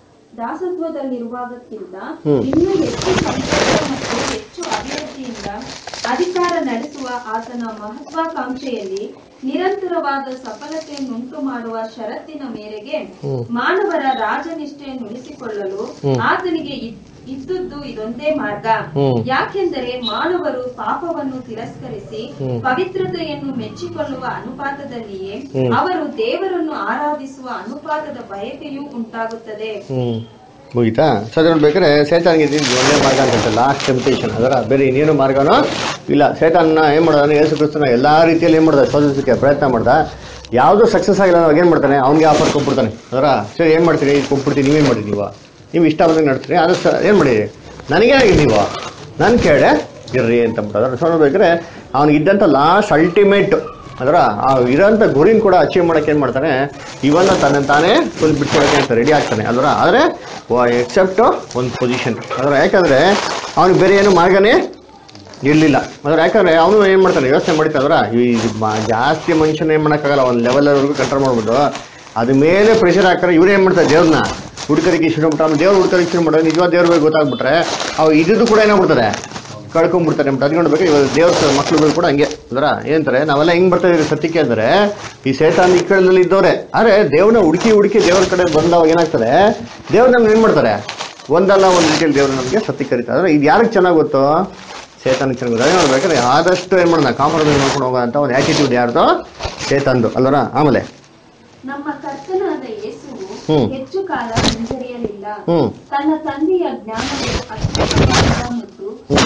ದಾಸತ್ವದಲ್ಲಿರುವುದಕ್ಕಿಂತ ಹ್ಮ್. ಇನ್ನೂ ಹೆಚ್ಚು ಸಂತೋಷ ಮತ್ತು ಹೆಚ್ಚು ಅಭಿವೃದ್ಧಿಯಿಂದ ಅಧಿಕಾರ ನಡೆಸುವ ಆತನ ಮಹತ್ವಾಕಾಂಕ್ಷೆಯಲ್ಲಿ ನಿರಂತರವಾದ ಸಫಲತೆಯನ್ನುಂಟು ಮಾಡುವ ಷರತ್ತಿನ ಮೇರೆಗೆ ಹ್ಮ್. ಮಾನವರ ರಾಜನಿಷ್ಠೆಯನ್ನು ಉಳಿಸಿಕೊಳ್ಳಲು ಹ್ಮ್. ಆತನಿಗೆ ಇದ್- ಇದ್ದುದು ಇದೊಂದೇ ಮಾರ್ಗ ಹ್ಮ್. ಯಾಕೆಂದರೆ ಮಾನವರು ಪಾಪವನ್ನು ತಿರಸ್ಕರಿಸಿ ಹ್ಮ್. ಪವಿತ್ರತೆಯನ್ನು ಮೆಚ್ಚಿಕೊಳ್ಳುವ ಅನುಪಾತದಲ್ಲಿಯೇ ಹ್ಮ್. ಅವರು ದೇವರನ್ನು ಆರಾಧಿಸುವ ಅನುಪಾತದ ಬಯಕೆಯೂ ಉಂಟಾಗುತ್ತದೆ ಹ್ಮ್ ಮುಗೀತಾ ಸರಿ ನೋಡ್ಬೇಕಾದ್ರೆ ಸೇತಾನ್ಗೆ ಇದ್ದಿದ್ದು ಒಂದೇ ಮಾರ್ಗ ಅಂತ ಲಾಸ್ಟ್ ಟೆಂಪ್ಟೇಷನ್ ಅದರ ಬೇರೆ ಇನ್ನೇನು ಮಾರ್ಗನೋ ಇಲ್ಲ ಸೇತಾನ್ನ ಏನು ಮಾಡೋದು ಯೇಸು ಕ್ರಿಸ್ತನ ಎಲ್ಲ ರೀತಿಯಲ್ಲಿ ಏನು ಮಾಡ್ದ ಶೋಧಿಸೋಕ್ಕೆ ಪ್ರಯತ್ನ ಮಾಡ್ದ ಯಾವುದೂ ಸಕ್ಸಸ್ ಆಗಿಲ್ಲ ಅವಾಗ ಏನು ಮಾಡ್ತಾನೆ ಅವ್ನಿಗೆ ಆಫರ್ ಕೊಟ್ಬಿಡ್ತಾನೆ ಅದರ ಸರಿ ಏನು ಮಾಡ್ತೀರಿ ಇದು ಕೊಟ್ಬಿಡ್ತೀನಿ ನೀವೇನು ಮಾಡಿರಿ ನೀವು ನೀವು ಇಷ್ಟ ಬಂದಂಗೆ ನಡ್ತೀರಿ ಅದು ಸ ಏನು ಮಾಡಿರಿ ನನಗೇನಾಗಿದೆ ನೀವು ನನ್ನ ಕೇಳೆ ಇರ್ರಿ ಅಂತ ಅದರ ಸೊ ನೋಡ್ಬೇಕಾದ್ರೆ ಅವ್ನಿಗೆ ಇದ್ದಂಥ ಲಾಸ್ಟ್ ಅಲ್ಟಿಮೇಟ್ ಅದರ ಆ ಇರೋಂಥ ಗುರಿನ ಕೂಡ ಅಚೀವ್ ಮಾಡೋಕೆ ಏನು ಮಾಡ್ತಾನೆ ಇವನ್ನ ತನ್ನ ತಾನೇ ಫುಲ್ ಬಿಟ್ಕೊಳಕ್ಕೆ ಅಂತ ರೆಡಿ ಆಗ್ತಾನೆ ಅದರ ಆದರೆ ಎಕ್ಸೆಪ್ಟ್ ಒಂದು ಪೊಸಿಷನ್ ಅದರ ಯಾಕಂದರೆ ಅವ್ನಿಗೆ ಬೇರೆ ಏನು ಮಾರ್ಗನೇ ಇರಲಿಲ್ಲ ಅದ್ರ ಯಾಕಂದ್ರೆ ಅವನು ಏನು ಮಾಡ್ತಾನೆ ಯೋಚನೆ ಮಾಡಿತ್ತಂದ್ರ ಈ ಮ- ಜಾಸ್ತಿ ಮನುಷ್ಯನ ಏನು ಮಾಡೋಕ್ಕಾಗಲ್ಲ ಒಂದು ಲೆವೆಲ್ವರೆಗೂ ಕಂಟ್ರೋಲ್ ಮಾಡ್ಬಿಟ್ಟು ಅದ ಮೇಲೆ ಪ್ರೆಷರ್ ಹಾಕ್ತಾರೆ ಇವ್ರು ಏನು ಮಾಡ್ತಾರೆ ದೇವ್ರನ್ನ ಹುಡುಕರಿಗೆ ಶುರು ಮಾಡ್ತಾರೆ ದೇವ್ರು ಹುಡುಕರಿಗೆ ಶುರು ಮಾಡೋದು ನಿಜವಾದ ದೇವ್ರ ಬಗ್ಗೆ ಗೊತ್ತಾಗ್ಬಿಟ್ರೆ ಅವು ಇದ್ದು ಕೂಡ ಏನಾಗ್ಬಿಡ್ತಾರೆ ಕಳ್ಕೊಂಡ್ಬಿಡ್ತಾರೆ ಅಂತ ಅದು ನೋಡ್ಬೇಕು ಇವಾಗ ದೇವ್ರ ಮಕ್ಳುಗಳು ಕೂಡ ಹಂಗೆ ಅಂದ್ರೆ ಏನಂತಾರೆ ನಾವೆಲ್ಲ ಹೆಂಗ್ ಬರ್ತಾ ಇದೀವಿ ಸತ್ಯಕ್ಕೆ ಅಂದ್ರೆ ಈ ಸೇತಾನ್ ಇಕ್ಕಳದಲ್ಲಿ ಇದ್ದವ್ರೆ ಆದ್ರೆ ದೇವ್ರನ್ನ ಹುಡುಕಿ ಹುಡುಕಿ ದೇವ್ರ ಕಡೆ ಬಂದವಾಗ ಏನಾಗ್ತದೆ ದೇವ್ರ ನಮ್ಗೆ ಏನ್ ಮಾಡ್ತಾರೆ ಒಂದಲ್ಲ ಒಂದು ರೀತಿಯಲ್ಲಿ ದೇವ್ರು ನಮಗೆ ಸತ್ಯ ಕರೀತಾರೆ ಅಂದ್ರೆ ಇದು ಯಾರಿಗೆ ಚೆನ್ನಾಗಿ ಗೊತ್ತು ಚೇತನ್ ಚೆನ್ನಾಗಿ ಗೊತ್ತು ಅದೇ ನೋಡ್ಬೇಕಾದ್ರೆ ಆದಷ್ಟು ಏನ್ ಮಾಡೋಣ ಕಾಂಪ್ರಮೈಸ್ ಮಾಡ್ಕೊಂಡು ಹೋಗೋ ಅಂತ ಒಂದು ಆಟಿಟ್ಯೂಡ್ ಯಾರ್ದು ಚೇತನ್ದು ಅಲ್ವರ ಆಮೇಲೆ ನಮ್ಮ ಕರ್ತನಾದ ಯೇಸುವು ಹ್ಮ್. ಹೆಚ್ಚು ಕಾಲ ಹಿಂಜರಿಯಲಿಲ್ಲ ಹ್ಮ್ ತನ್ನ ತಂದೆಯ ಜ್ಞಾನವು ಅತ್ಯುತ್ತಮವಾದ ಮತ್ತು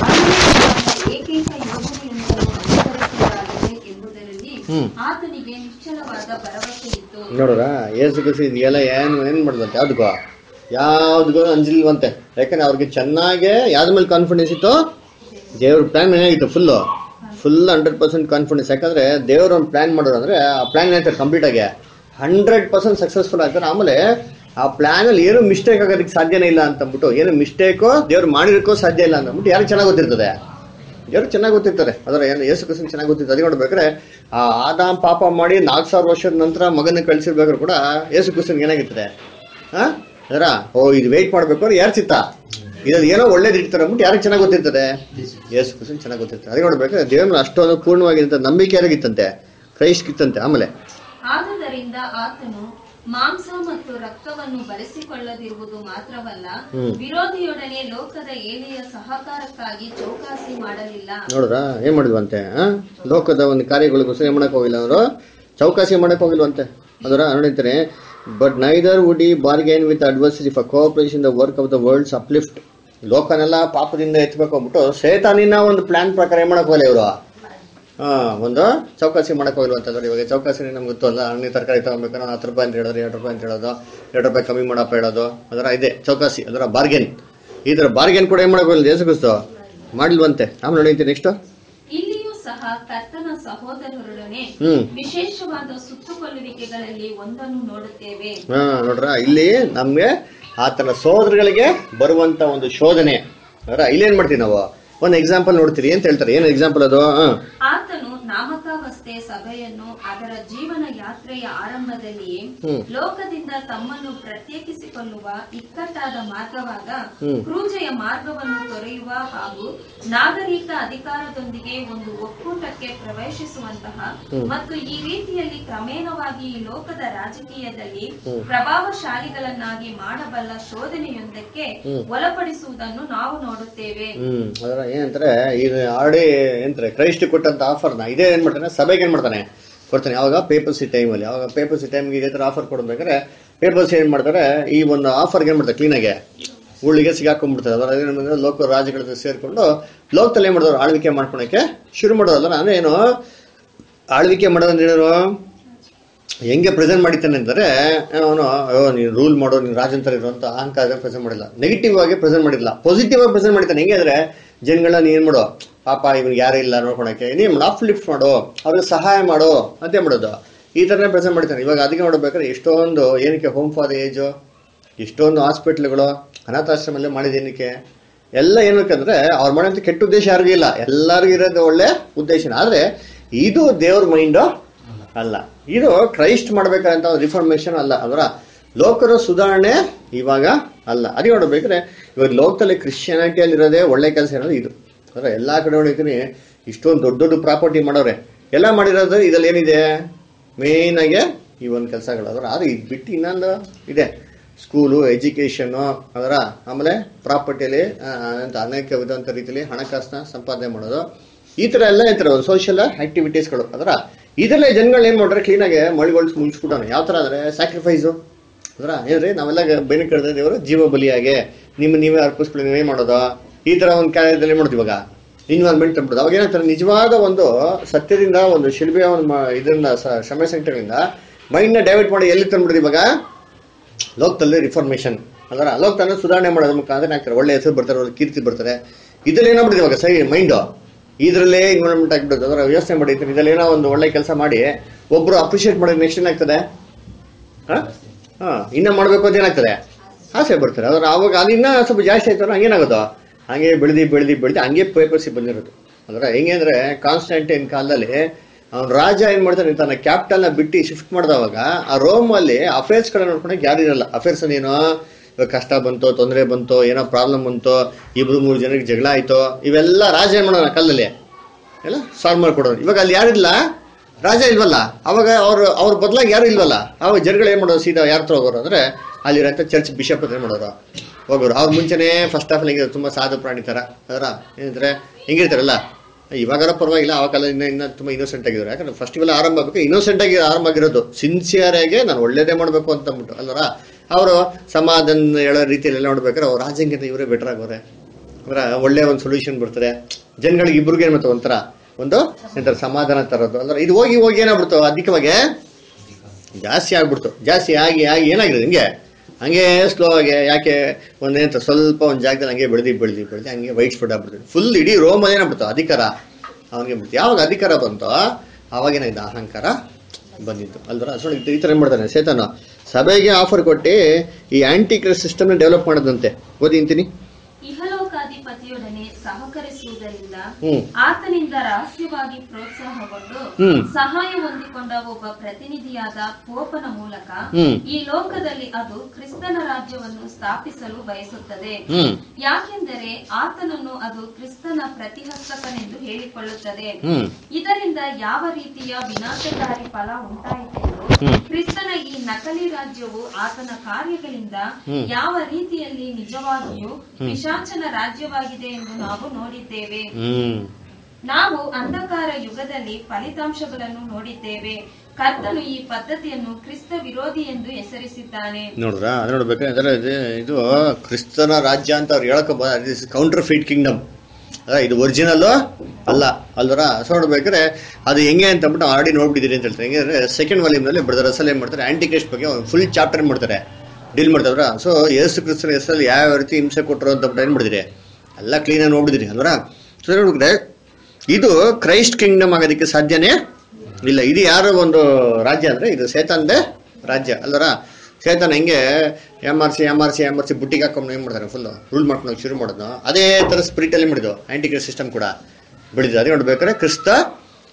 ಅನನ್ಯವಾದ ಏಕೈಕ ಯೋಜನೆಯೊಂದನ್ನು ಅನುಸರಿಸುವುದಾಗಿದೆ ಎಂಬುದರಲ್ಲಿ ಹ್ಮ್. ಆತನಿಗೆ ನಿಶ್ಚಲವಾದ ಭರವಸೆ ಇತ್ತು ನೋಡ್ರ ಏಸು ಕೃಷಿ ಇದೆಲ್ಲ ಏನು ಏನು ಮಾಡ್ದಂತೆ ಯಾವ್ದಕ್ಕೋ ಯಾವ್ದಕ್ಕೂ ಅಂಜಿಲ್ವಂತೆ ಯಾಕಂದ್ರೆ ಅವ್ರಿಗೆ ಚೆನ್ನಾಗೆ ಯಾವ್ದ್ರ ಮೇಲೆ ಕಾನ್ಫಿಡೆನ್ಸ್ ಇತ್ತು ದೇವ್ರ ಪ್ಲಾನ್ ಏನಾಗಿತ್ತು full full hundred percent confidence ಯಾಕಂದ್ರೆ ದೇವ್ರ ಒಂದು ಪ್ಲಾನ್ ಮಾಡೋರು ಅಂದ್ರೆ ಆ ಪ್ಲಾನ್ ಏನಾಯ್ತಾರೆ ಕಂಪ್ಲೀಟ್ ಆಗಿ ಹಂಡ್ರೆಡ್ ಪರ್ಸೆಂಟ್ ಸಕ್ಸಸ್ಫುಲ್ ಆಗ್ತಾರೆ ಆಮೇಲೆ ಆ ಪ್ಲಾನ್ ಅಲ್ಲಿ ಏನು ಮಿಸ್ಟೇಕ್ ಆಗೋದಕ್ಕೆ ಸಾಧ್ಯನೇ ಇಲ್ಲ ಅಂತ ಅಂದ್ಬಿಟ್ಟು ಏನು ಮಿಸ್ಟೇಕೋ ದೇವ್ರು ಮಾಡಿರೋಕ್ಕೋ ಸಾಧ್ಯ ಇಲ್ಲ ಅಂತ ಅಂದ್ಬಿಟ್ಟು ಯಾರಿಗೆ ಚೆನ್ನಾಗಿ ಗೊತ್ತಿರ್ತದೆ ದೇವ್ರು ಚೆನ್ನಾಗಿ ಗೊತ್ತಿರ್ತಾರೆ ಅದರ ಏನು ಯೇಸು ಕ್ರಿಸ್ತನ್ ಚೆನ್ನಾಗಿ ಗೊತ್ತಿರ್ತದೆ ಅದಕ್ಕೆ ನೋಡ್ಬೇಕಾದ್ರೆ ಆ ಆದಾಮ್ ಪಾಪ ಮಾಡಿ ನಾಲ್ಕು ಸಾವಿರ ವರ್ಷದ ನಂತರ ಮಗನ ಕಳ್ಸಿರ್ಬೇಕಾದ್ರು ಕೂಡ ಯೇಸು ಕ್ರಿಸ್ತನ್ ಏನಾಗಿರ್ತದೆ ಹಾ ಅದರ ಓ ಇದು ವೆಯ್ಟ್ ಮಾಡ್ಬೇಕು ಅಂದ್ರೆ ಯಾರು ಚಿತ್ತ ಇದ್ರಲ್ಲಿ ಏನೋ ಒಳ್ಳೇದು ಇರ್ತಾರೆ ಅಂದ್ಬಿಟ್ಟು ಯಾರಿಗೆ ಚೆನ್ನಾಗಿ ಗೊತ್ತಿರ್ತದೆ ಯೇಸು ಕ್ರಿಸ್ತನ್ ಚೆನ್ನಾಗಿ ಗೊತ್ತಿರ್ತದೆ ಅದಕ್ಕೆ ನೋಡ್ಬೇಕಾದ್ರೆ ದೇವ್ರ ಅಷ್ಟೊಂದು ಪೂರ್ಣವಾಗಿರಂತ ನಂಬಿಕೆ ಯಾರಿಗಿತ್ತಂತೆ ಕ್ರೈಸ್ಟ್ಗಿತ್ತಂತೆ ಆಮೇಲೆ ಆದುದರಿಂದ ಆತನು ಮಾಂಸ ಮತ್ತು ರಕ್ತವನ್ನು ಬರೆಸಿಕೊಳ್ಳದಿರುವುದು ಮಾತ್ರವಲ್ಲ ಹ್ಮ್. ವಿರೋಧಿಯೊಡನೆ ಲೋಕದ ಏಳಿಯ ಸಹಕಾರಕ್ಕಾಗಿ ಚೌಕಾಸಿ ಮಾಡಲಿಲ್ಲ ನೋಡ್ರ ಏನ್ ಮಾಡಿದ್ವಂತೆ ಆ? ಲೋಕದ ಒಂದು ಕಾರ್ಯಗಳಿಗೋಸ್ಕರ ಏನ್ ಮಾಡಕ್ ಹೋಗಿಲ್ಲ ಅವರು ಚೌಕಾಸಿ ಮಾಡಕ್ ಹೋಗಿಲ್ವಂತೆ ಅದರ ನೋಡಿರ್ತಾರೆ but neither would he bargain with adversary for cooperation the work of the world's uplift ಲೋಕನೆಲ್ಲ ಪಾಪದಿಂದ ಎತ್ತಬೇಕು ಅಂದ್ಬಿಟ್ಟು ಸೇತಾನಿನ ಒಂದು ಪ್ಲಾನ್ ಪ್ರಕಾರ ಏನ್ ಮಾಡಕ್ ಹೋಗಿಲ್ಲ ಇವರು ಹಾ ಒಂದು ಚೌಕಾಸಿ ಮಾಡಕ್ ಹೋಗಿಲ್ಲ ಅಂತಂದ್ರೆ ಇವಾಗ ಚೌಕಾಸಿ ನಮ್ಗೆ ಗೊತ್ತಲ್ಲ ಹಣ್ಣು ತರಕಾರಿ ತಗೊಬೇಕು ನಾನು ಹತ್ತು ರೂಪಾಯಿ ಅಂತ ಹೇಳೋದು ಎರಡು ರೂಪಾಯಿ ಅಂತ ಹೇಳೋದು ಎರಡು ರೂಪಾಯಿ ಕಮ್ಮಿ ಮಾಡಪ್ಪ ಹೇಳೋದು ಅದರ ಇದೆ ಚೌಕಾಸಿ ಅದರ ಬಾರ್ಗೇನ್ ಈ ಥರ ಬಾರ್ಗೇನ್ ಕೂಡ ಏನ್ ಮಾಡಕ್ ಹೋಗಿಲ್ಲ ದೇಶ ಕ್ರಿಸ್ತು ಮಾಡಿಲ್ವಂತೆ ಆಮೇಲೆ ನೋಡಿಂತೀನಿ ನೆಕ್ಸ್ಟ್ ಇಲ್ಲಿಯೂ ಸಹ ಕರ್ತನ ಸಹೋದರರೊಡನೆ ಹ್ಮ್ ವಿಶೇಷವಾದ ಸುತ್ತುಕೊಳ್ಳುವಿಕೆಗಳಲ್ಲಿ ಒಂದನ್ನು ನೋಡುತ್ತೇವೆ ಹಾ ನೋಡ್ರ ಇಲ್ಲಿ ನಮ್ಗೆ ಆತನ ಸೋದರಗಳಿಗೆ ಬರುವಂತ ಒಂದು ಶೋಧನೆ ಅದರ ಇಲ್ಲೇನ್ ಮಾಡ್ತೀವಿ ನಾವು ಒಂದು ಎಕ್ಸಾಂಪಲ್ ನೋಡ್ತೀರಿ ಅಂತ ಹೇಳ್ತಾರೆ ಏನು ಎಕ್ಸಾಂಪಲ್ ಅದು ಹಾ ಆತನು ನಾಮಕಾವಸ್ಥ ವ್ಯವಸ್ಥೆ ಸಭೆಯನ್ನು ಅದರ ಜೀವನ ಯಾತ್ರೆಯ ಆರಂಭದಲ್ಲಿಯೇ ಹ್ಮ್. ಲೋಕದಿಂದ ತಮ್ಮನ್ನು ಪ್ರತ್ಯೇಕಿಸಿಕೊಳ್ಳುವ ಇಕ್ಕಟ್ಟಾದ ಮಾರ್ಗವಾದ ಹ್ಮ್. ಕ್ರೂಜೆಯ ಮಾರ್ಗವನ್ನು ತೊರೆಯುವ ಹಾಗೂ ನಾಗರಿಕ ಅಧಿಕಾರದೊಂದಿಗೆ ಒಂದು ಒಕ್ಕೂಟಕ್ಕೆ ಪ್ರವೇಶಿಸುವಂತಹ ಮತ್ತು ಈ ರೀತಿಯಲ್ಲಿ ಕ್ರಮೇಣವಾಗಿ ಈ ಲೋಕದ ರಾಜಕೀಯದಲ್ಲಿ ಪ್ರಭಾವಶಾಲಿಗಳನ್ನಾಗಿ ಮಾಡಬಲ್ಲ ಶೋಧನೆಯೊಂದಕ್ಕೆ ಒಳಪಡಿಸುವುದನ್ನು ನಾವು ನೋಡುತ್ತೇವೆ ಹ್ಮ್ ಅದರ ಏನಂತಾರೆ ಈಗ ಆಲ್ರೆಡಿ ಏನಂತಾರೆ ಕ್ರೈಸ್ಟ್ ಕೊಟ್ಟಂತ ಆಫರ್ನ ಇದೇ ಏನ್ ಮಾಡ್ತಾನೆ ಸಭೆಗೆ ಏನ್ ಮಾಡ್ತಾನೆ ಕೊಡ್ತಾನೆ ಯಾವಾಗ ಪೇಪರ್ಸಿ ಟೈಮಲ್ಲಿ ಯಾವಾಗ ಪೇಪರ್ಸಿ ಟೈಮ್ಗೆ ಇದೇ ತರ ಆಫರ್ ಕೊಡ್ಬೇಕಾದ್ರೆ ಪೇಪರ್ಸ್ ಏನ್ ಮಾಡ್ತಾರೆ ಈ ಒಂದು ಆಫರ್ಗೆ ಏನ್ ಮಾಡ್ತಾರೆ ಕ್ಲೀನಾಗೆ ಉಳ್ಳಿಗೆ ಸಿಗಾಕೊಂಡ್ಬಿಡ್ತಾರೆ ಅದರ ಏನಂದ್ರೆ ಲೋಕ ರಾಜ್ಯಗಳ ಜೊತೆ ಸೇರ್ಕೊಂಡು ಲೋಕದಲ್ಲಿ ಏನ್ ಮಾಡಿದವರು ಆಳ್ವಿಕೆ ಮಾಡ್ಕೊಳಕ್ಕೆ ಶುರು ಮಾಡೋದಲ್ಲ ನಾನು ಏನು ಆಳ್ವಿಕೆ ಮಾಡೋದಂದ್ರೆ ಏನು ಹೆಂಗೆ ಪ್ರೆಸೆಂಟ್ ಮಾಡಿದ್ದಾನೆ ಅಂದರೆ ಅವನು ಅಯ್ಯೋ ನೀನು ರೂಲ್ ಮಾಡೋ ನೀನು ರಾಜಂತರ ಇರೋ ಅಂತ ಅಹಂಕಾರ ಪ್ರೆಸೆಂಟ್ ಮಾಡಿಲ್ಲ ನೆಗೆಟಿವ್ ಆಗಿ ಪ್ರೆಸೆಂಟ್ ಮಾಡಿಲ್ಲ ಪಾಸಿಟಿವ್ ಆಗಿ ಪ್ರೆಸೆಂಟ್ ಮಾಡಿದ್ದಾನೆ ಹೆಂಗೆ ಅಂದ್ರೆ ಜನಗಳನ್ನ ನೀನ್ ಏನು ಮಾಡೋ ಪಾಪ ಇವ್ನಿಗೆ ಯಾರು ಇಲ್ಲ ನೋಡ್ಕೊಳಕ್ಕೆ ನೀನು ಮಾಡು ಅಪ್ಲಿಫ್ಟ್ ಮಾಡು ಅವ್ರಿಗೆ ಸಹಾಯ ಮಾಡು ಅಂತ ಮಾಡೋದು ಈ ಥರನೇ ಪ್ರೆಸೆಂಟ್ ಮಾಡ್ತಾನೆ ಇವಾಗ ಅದಕ್ಕೆ ನೋಡ್ಬೇಕಾದ್ರೆ ಎಷ್ಟೊಂದು ಏನಕ್ಕೆ ಹೋಮ್ ಫಾರ್ ಏಜು ಎಷ್ಟೊಂದು ಹಾಸ್ಪಿಟ್ಲ್ಗಳು ಅನಾಥಾಶ್ರಮಲ್ಲೇ ಮಾಡಿದೇನಕ್ಕೆ ಎಲ್ಲ ಏನಕ್ಕಂದ್ರೆ ಅವ್ರು ಮಾಡೋಂಥ ಕೆಟ್ಟ ಉದ್ದೇಶ ಯಾರಿಗೂ ಇಲ್ಲ ಎಲ್ಲರಿಗೂ ಇರೋದು ಒಳ್ಳೆ ಉದ್ದೇಶನ ಆದ್ರೆ ಇದು ದೇವ್ರ ಮೈಂಡು ಅಲ್ಲ ಇದು ಕ್ರೈಸ್ಟ್ ಮಾಡ್ಬೇಕಾದಂತ ಒಂದು ರಿಫಾರ್ಮೇಶನ್ ಅಲ್ಲ ಅದರ ಲೋಕದ ಸುಧಾರಣೆ ಇವಾಗ ಅಲ್ಲ ಅದೇ ನೋಡ್ಬೇಕಾದ್ರೆ ಇವಾಗ ಲೋಕದಲ್ಲಿ ಕ್ರಿಶ್ಚಿಯಾನಿಟಿಯಲ್ಲಿ ಇರೋದೇ ಒಳ್ಳೆ ಕೆಲಸ ಇರೋದು ಇದು ಅಂದ್ರೆ ಎಲ್ಲಾ ಕಡೆ ನೋಡಿದ್ದೀನಿ ಇಷ್ಟೊಂದು ದೊಡ್ಡ ದೊಡ್ಡ ಪ್ರಾಪರ್ಟಿ ಮಾಡೋರೆ ಎಲ್ಲ ಮಾಡಿರೋದು ಇದ್ರಲ್ಲಿ ಏನಿದೆ ಮೇನ್ ಆಗಿ ಈ ಒಂದು ಕೆಲಸಗಳು ಅದರ ಆದ್ರೆ ಇದು ಬಿಟ್ಟು ಇನ್ನೊಂದು ಇದೆ ಸ್ಕೂಲು ಎಜುಕೇಷನ್ನು ಅದರ ಆಮೇಲೆ ಪ್ರಾಪರ್ಟಿಯಲ್ಲಿ ಅಂತ ಅನೇಕ ವಿಧವಂತ ರೀತಿಯಲ್ಲಿ ಹಣಕಾಸನ್ನ ಸಂಪಾದನೆ ಮಾಡೋದು ಈ ತರ ಎಲ್ಲ ಇರ್ತಾರೆ ಒಂದು ಸೋಷಿಯಲ್ ಆಕ್ಟಿವಿಟೀಸ್ಗಳು ಅದರ ಇದರಲ್ಲೇ ಜನಗಳು ಏನ್ ಮಾಡ್ತಾರೆ ಕ್ಲೀನಾಗಿ ಮಳಿಗೊಳ್ಸಿ ಮುಗಿಸ್ಬಿಟ್ಟವನು ಯಾವ ತರ ಅಂದ್ರೆ ಸ್ಯಾಕ್ರಿಫೈಸು ಅದರ ಏನ್ರಿ ನಾವೆಲ್ಲ ಬೆನ್ನು ಕಳೆದ ದೇವರು ಜೀವ ಬಲಿಯಾಗೆ ನಿಮ್ಮ ನೀವೇ ಅರ್ಪಿಸ್ಕೊಳ್ಳಿ ನೀವೇ ಮಾಡೋದು ಈ ತರ ಒಂದು ಕಾರ್ಯದಲ್ಲಿ ಮಾಡ್ತೀವಿ ಇವಾಗ ಇನ್ವಾಲ್ವ್ಮೆಂಟ್ ತಂದ್ಬಿಡೋದು ಅವಾಗ ಏನಾಗ್ತಾರೆ ನಿಜವಾದ ಒಂದು ಸತ್ಯದಿಂದ ಒಂದು ಶಿಲ್ಬೆಯ ಒಂದು ಮ- ಇದರಿಂದ ಸ- ಶ್ರಮ ಸಂಕಟಗಳಿಂದ ಮೈಂಡ್ನ ಡೈವರ್ಟ್ ಮಾಡಿ ಎಲ್ಲಿ ತಂದ್ಬಿಡೋದು ಇವಾಗ ಲೋಕದಲ್ಲಿ ರಿಫಾರ್ಮೇಶನ್ ಅದರ ಲೋಕತನ ಸುಧಾರಣೆ ಮಾಡೋದ್ರ ಮುಖಾಂತರ ಆಗ್ತಾರೆ ಒಳ್ಳೆ ಹೆಸರು ಬರ್ತಾರೆ ಒಳ್ಳೆ ಕೀರ್ತಿ ಬರ್ತಾರೆ ಇದ್ರಲ್ಲಿ ಏನಾಗ್ಬಿಡುತ್ತೆ ಇವಾಗ ಸರಿ ಮೈಂಡು ಇದರಲ್ಲೇ ಇನ್ವಾಲ್ವ್ಮೆಂಟ್ ಆಗಿಬಿಡುತ್ತೆ ಅದರ ಯೋಚನೆ ಮಾಡಿ ಇದ್ರಲ್ಲಿ ಏನೋ ಒಂದು ಒಳ್ಳೆ ಕೆಲಸ ಮಾಡಿ ಒಬ್ರು ಅಪ್ರಿಷಿಯೇಟ್ ಮಾಡೋದು ನೆಕ್ಸ್ಟ್ ಏನಾಗ್ತದೆ ಹಾ ಹಾ ಇನ್ನ ಮಾಡ್ಬೇಕು ಅಂತ ಏನಾಗ್ತದೆ ಆಸೆ ಬರ್ತಾರೆ ಅದ್ರ ಅವಾಗ ಅದು ಇನ್ನ ಸ್ವಲ್ಪ ಜಾಸ್ತಿ ಆಯ್ತು ಅಂದ್ರೆ ಹಂಗೇನಾಗೋದು ಹಂಗೆ ಬೆಳೆದಿ ಬೆಳೆದಿ ಬೆಳೆದಿ ಹಂಗೆ ಪೇಪರ್ಸಿ ಬಂದಿರೋದು ಅಂದ್ರೆ ಹೆಂಗೆ ಅಂದ್ರೆ ಕಾನ್ಸ್ಟಂಟೈನ್ ಕಾಲದಲ್ಲಿ ಅವ್ನ ರಾಜ ಏನ್ ಮಾಡ್ತಾನೆ ತನ್ನ ಕ್ಯಾಪಿಟಲ್ ನ ಬಿಟ್ಟು ಶಿಫ್ಟ್ ಮಾಡಿದವಾಗ ಆ ರೋಮ್ ಅಲ್ಲಿ ಅಫೇರ್ಸ್ ಗಳನ್ನ ನೋಡ್ಕೊಳಕ್ ಯಾರು ಇರಲ್ಲ ಅಫೇರ್ಸ್ ಏನು ಇವಾಗ ಕಷ್ಟ ಬಂತು ತೊಂದರೆ ಬಂತು ಏನೋ ಪ್ರಾಬ್ಲಮ್ ಬಂತು ಇಬ್ರು ಮೂರು ಜನಕ್ಕೆ ಜಗಳ ಆಯ್ತು ಇವೆಲ್ಲ ರಾಜ ಏನ್ ಮಾಡೋಣ ಕಾಲದಲ್ಲಿ ಎಲ್ಲ ಸಾಲ್ವ್ ಮಾಡ್ಕೊಡೋರು ಇವಾಗ ಅಲ್ಲಿ ಯಾರಿಲ್ಲ ರಾಜ ಇಲ್ವಲ್ಲ ಅವಾಗ ಅವ್ರು ಅವ್ರ ಬದಲಾಗಿ ಯಾರು ಇಲ್ವಲ್ಲ ಅವಾಗ ಜನಗಳು ಏನ್ ಮಾಡೋದು ಸೀದಾ ಯಾರ ಹತ್ರ ಹೋಗೋರು ಅಂದ್ರೆ ಅಲ್ಲಿರೋಂಥ ಚರ್ಚ್ ಬಿಷಪ್ ಹತ್ರ ಏನ್ ಮಾಡೋರು ಹೋಗೋರು ಅವ್ರ ಮುಂಚೆನೇ ಫಸ್ಟ್ ಆಫ್ ಆಲ್ ಹೆಂಗಿದ್ರು ತುಂಬಾ ಸಾಧು ಪ್ರಾಣಿ ತರ ಅದರ ಏನಂದ್ರೆ ಹೆಂಗಿರ್ತಾರಲ್ಲ ಇವಾಗಾರ ಪರವಾಗಿಲ್ಲ ಆ ಕಾಲ ಇನ್ನ ಇನ್ನ ತುಂಬಾ ಇನ್ನೋಸೆಂಟ್ ಆಗಿದ್ರು ಯಾಕಂದ್ರೆ ಫಸ್ಟ್ ಇವೆಲ್ಲ ಆರಂಭ ಆಗಬೇಕು ಇನ್ನೋಸೆಂಟ್ ಆಗಿ ಆರಂಭ ಆಗಿರೋದು ಸಿನ್ಸಿಯರ್ ಆಗಿ ನಾನು ಒಳ್ಳೇದೇ ಮಾಡ್ಬೇಕು ಅಂತ ಅಂದ್ಬಿಟ್ಟು ಅಲ್ವರ ಅವರು ಸಮಾಧಾನ ಹೇಳೋ ರೀತಿಯಲ್ಲಿ ಎಲ್ಲ ನೋಡ್ಬೇಕಾದ್ರೆ ಅವ್ರು ರಾಜ್ಯಂಗಿಂತ ಇವರೇ ಬೆಟರ್ ಆಗೋರೆ ಅಂದ್ರೆ ಒಳ್ಳೆ ಒಂದು ಸೊಲ್ಯೂಷನ್ ಬರ್ತಾರೆ ಜನಗಳಿಗೆ ಇಬ್ರಿಗೆ ಏನ್ ಮತ್ತೆ ಒಂಥರ ಒಂದು ಎಂತಾರೆ ಸಮಾಧಾನ ತರೋದು ಅಂದ್ರೆ ಇದು ಹೋಗಿ ಹೋಗಿ ಏನಾಗ್ಬಿಡ್ತು ಅಧಿಕವಾಗಿ ಜಾಸ್ತಿ ಆಗ್ಬಿಡ್ತು ಜಾಸ್ತಿ ಆಗಿ ಆಗಿ ಏನಾಗಿದೆ ಹಿಂಗೆ ಹಂಗೆ ಸ್ಲೋ ಆಗಿ ಯಾಕೆ ಒಂದೇಂತ ಸ್ವಲ್ಪ ಒಂದು ಜಾಗದಲ್ಲಿ ಹಂಗೆ ಬೆಳೆದಿ ಬೆಳೆದಿ ಬೆಳೆದಿ ಹಂಗೆ ವೈಟ್ ಸ್ಪ್ರೆಡ್ ಆಗ್ಬಿಡ್ತು ಫುಲ್ ಇಡೀ ರೋಮ್ ಏನಾಗ್ಬಿಡ್ತು ಅಧಿಕಾರ ಅವನಿಗೆ ಬಿಡ್ತು ಯಾವಾಗ ಅಧಿಕಾರ ಬಂತೋ ಅವಾಗ ಏನಾಗಿದೆ ಅಹಂಕಾರ ಬಂದಿತ್ತು ಅಲ್ದ್ರ ಸೊ ಈ ಥರ ಏನ್ ಮಾಡ್ತಾನೆ ಸೇತನ ಸಭೆಗೆ ಆಫರ್ ಕೊಟ್ಟು ಈ ಆಂಟಿ ಕ್ರೈಸ್ಟ್ ಸಿಸ್ಟಮ್ನ ಡೆವಲಪ್ ಮಾಡೋದಂತೆ ಓದಿ ಅಂತೀನಿ ಇಹಲೋಕಾಧಿಪತಿಯೊಡನೆ ಸಹಕರಿಸುವುದರಿಂದ ಹ್ಮ್ ಆತನಿಂದ ರಹಸ್ಯವಾಗಿ ಪ್ರೋತ್ಸಾಹಗೊಂಡು ಹ್ಮ್. ಸಹಾಯ ಹೊಂದಿಕೊಂಡ ಒಬ್ಬ ಪ್ರತಿನಿಧಿಯಾದ ಪೋಪನ ಮೂಲಕ ಹ್ಮ್. ಈ ಲೋಕದಲ್ಲಿ ಅದು ಕ್ರಿಸ್ತನ ರಾಜ್ಯವನ್ನು ಸ್ಥಾಪಿಸಲು ಬಯಸುತ್ತದೆ ಹ್ಮ್ ಯಾಕೆಂದರೆ ಆತನನ್ನು ಅದು ಕ್ರಿಸ್ತನ ಪ್ರತಿಹಸ್ತಕನೆಂದು ಹೇಳಿಕೊಳ್ಳುತ್ತದೆ ಹ್ಮ್ ಇದರಿಂದ ಯಾವ ರೀತಿಯ ವಿನಾಶಕಾರಿ ಫಲ ಉಂಟಾಯಿತೆಂದು ಹ್ಮ್. ಕ್ರಿಸ್ತನ ಈ ನಕಲಿ ರಾಜ್ಯವು ಆತನ ಕಾರ್ಯಗಳಿಂದ ಹ್ಮ್. ಯಾವ ರೀತಿಯಲ್ಲಿ ನಿಜವಾಗಿಯೂ ಪಿಶಾಚನ ರಾಜ್ಯವಾಗಿದೆ ಎಂದು ನಾವು ನೋಡಿದ್ದೇವೆ ಹ್ಮ್ ನಾವು ಅಂಧಕಾರ ಯುಗದಲ್ಲಿ ಫಲಿತಾಂಶಗಳನ್ನು ನೋಡಿದ್ದೇವೆ ಕರ್ತನು ಈ ಪದ್ಧತಿಯನ್ನು ಕ್ರಿಸ್ತ ವಿರೋಧಿ ಎಂದು ಹೆಸರಿಸಿದ್ದಾನೆ ನೋಡ್ರಾ ಅದು ನೋಡ್ಬೇಕಾದ್ರೆ ಇದು ಇದು ಕ್ರಿಸ್ತನ ರಾಜ್ಯ ಅಂತ ಅವ್ರು ಹೇಳಕ್ ಕೌಂಟರ್ ಫೀಟ್ ಕಿಂಗ್ಡಮ್ ಅದ ಇದು ಒರಿಜಿನಲ್ ಅಲ್ಲ ಅಲ್ವರ ಸೊ ನೋಡ್ಬೇಕಾದ್ರೆ ಅದು ಹೆಂಗೆ ಅಂತ ಅಂದ್ಬಿಟ್ಟು ಆಲ್ರೆಡಿ ನೋಡ್ಬಿಟ್ಟಿದ್ದೀರಿ ಅಂತ ಹೇಳ್ತಾರೆ ಹೆಂಗೆ ಅಂದ್ರೆ ಸೆಕೆಂಡ್ ವಾಲ್ಯೂಮ್ನಲ್ಲಿ ಬ್ರದರ್ ಅಸಲ್ ಏನ್ ಮಾಡ್ತಾರೆ ಆಂಟಿ ಕ್ರಿಸ್ಟ್ ಬಗ್ಗೆ ಒಂದು ಫುಲ್ ಚಾಪ್ಟರ್ ಏನ್ ಮಾಡ್ತಾರೆ ಡೀಲ್ ಮಾಡ್ತಾವ್ರ ಸೊ ಯೇಸು ಕ್ರಿಸ್ತನ ಹೆಸರಲ್ಲಿ ಯಾವ ರೀತಿ ಹಿಂಸೆ ಕೊಟ್ಟರು ಅಂತ ಅಂದ್ಬಿಟ್ಟು ಏನ್ ಮಾಡಿದಿರಿ ಎಲ್ಲ ಕ್ಲೀನಾಗಿ ನೋಡ್ಬಿಟ್ಟಿರಿ ಅಲ್ವರ ಸೊ ನೋಡ್ಬೇಕಾದ್ರೆ ಇದು ಕ್ರೈಸ್ಟ್ ಕಿಂಗ್ಡಮ್ ಆಗೋದಕ್ಕೆ ಸಾಧ್ಯನೇ ಇಲ್ಲ ಇದು ಯಾರ ಒಂದು ರಾಜ್ಯ ಅಂದ್ರೆ ಇದು ಸೇತಾನ್ದೇ ರಾಜ್ಯ ಅಲ್ವರ ಸೇತಾನ್ ಹೆಂಗೆ M R C M R C M R C ಬುಟ್ಟಿಗೆ ಹಾಕೊಂಡು ಏನು ಮಾಡ್ತಾರೆ ಫುಲ್ ರೂಲ್ ಮಾಡ್ಕೊಂಡು ಶುರು ಮಾಡೋದು ಅದೇ ಥರ ಸ್ಪಿರಿಟಲ್ಲಿ ಮಾಡಿದ್ದು ಆಂಟಿ ಕ್ರಿಸ್ಟ್ ಸಿಸ್ಟಮ್ ಕೂಡ ಬೆಳೆದಿದೆ ಅದೇ ನೋಡ್ಬೇಕಾದ್ರೆ ಕ್ರಿಸ್ತ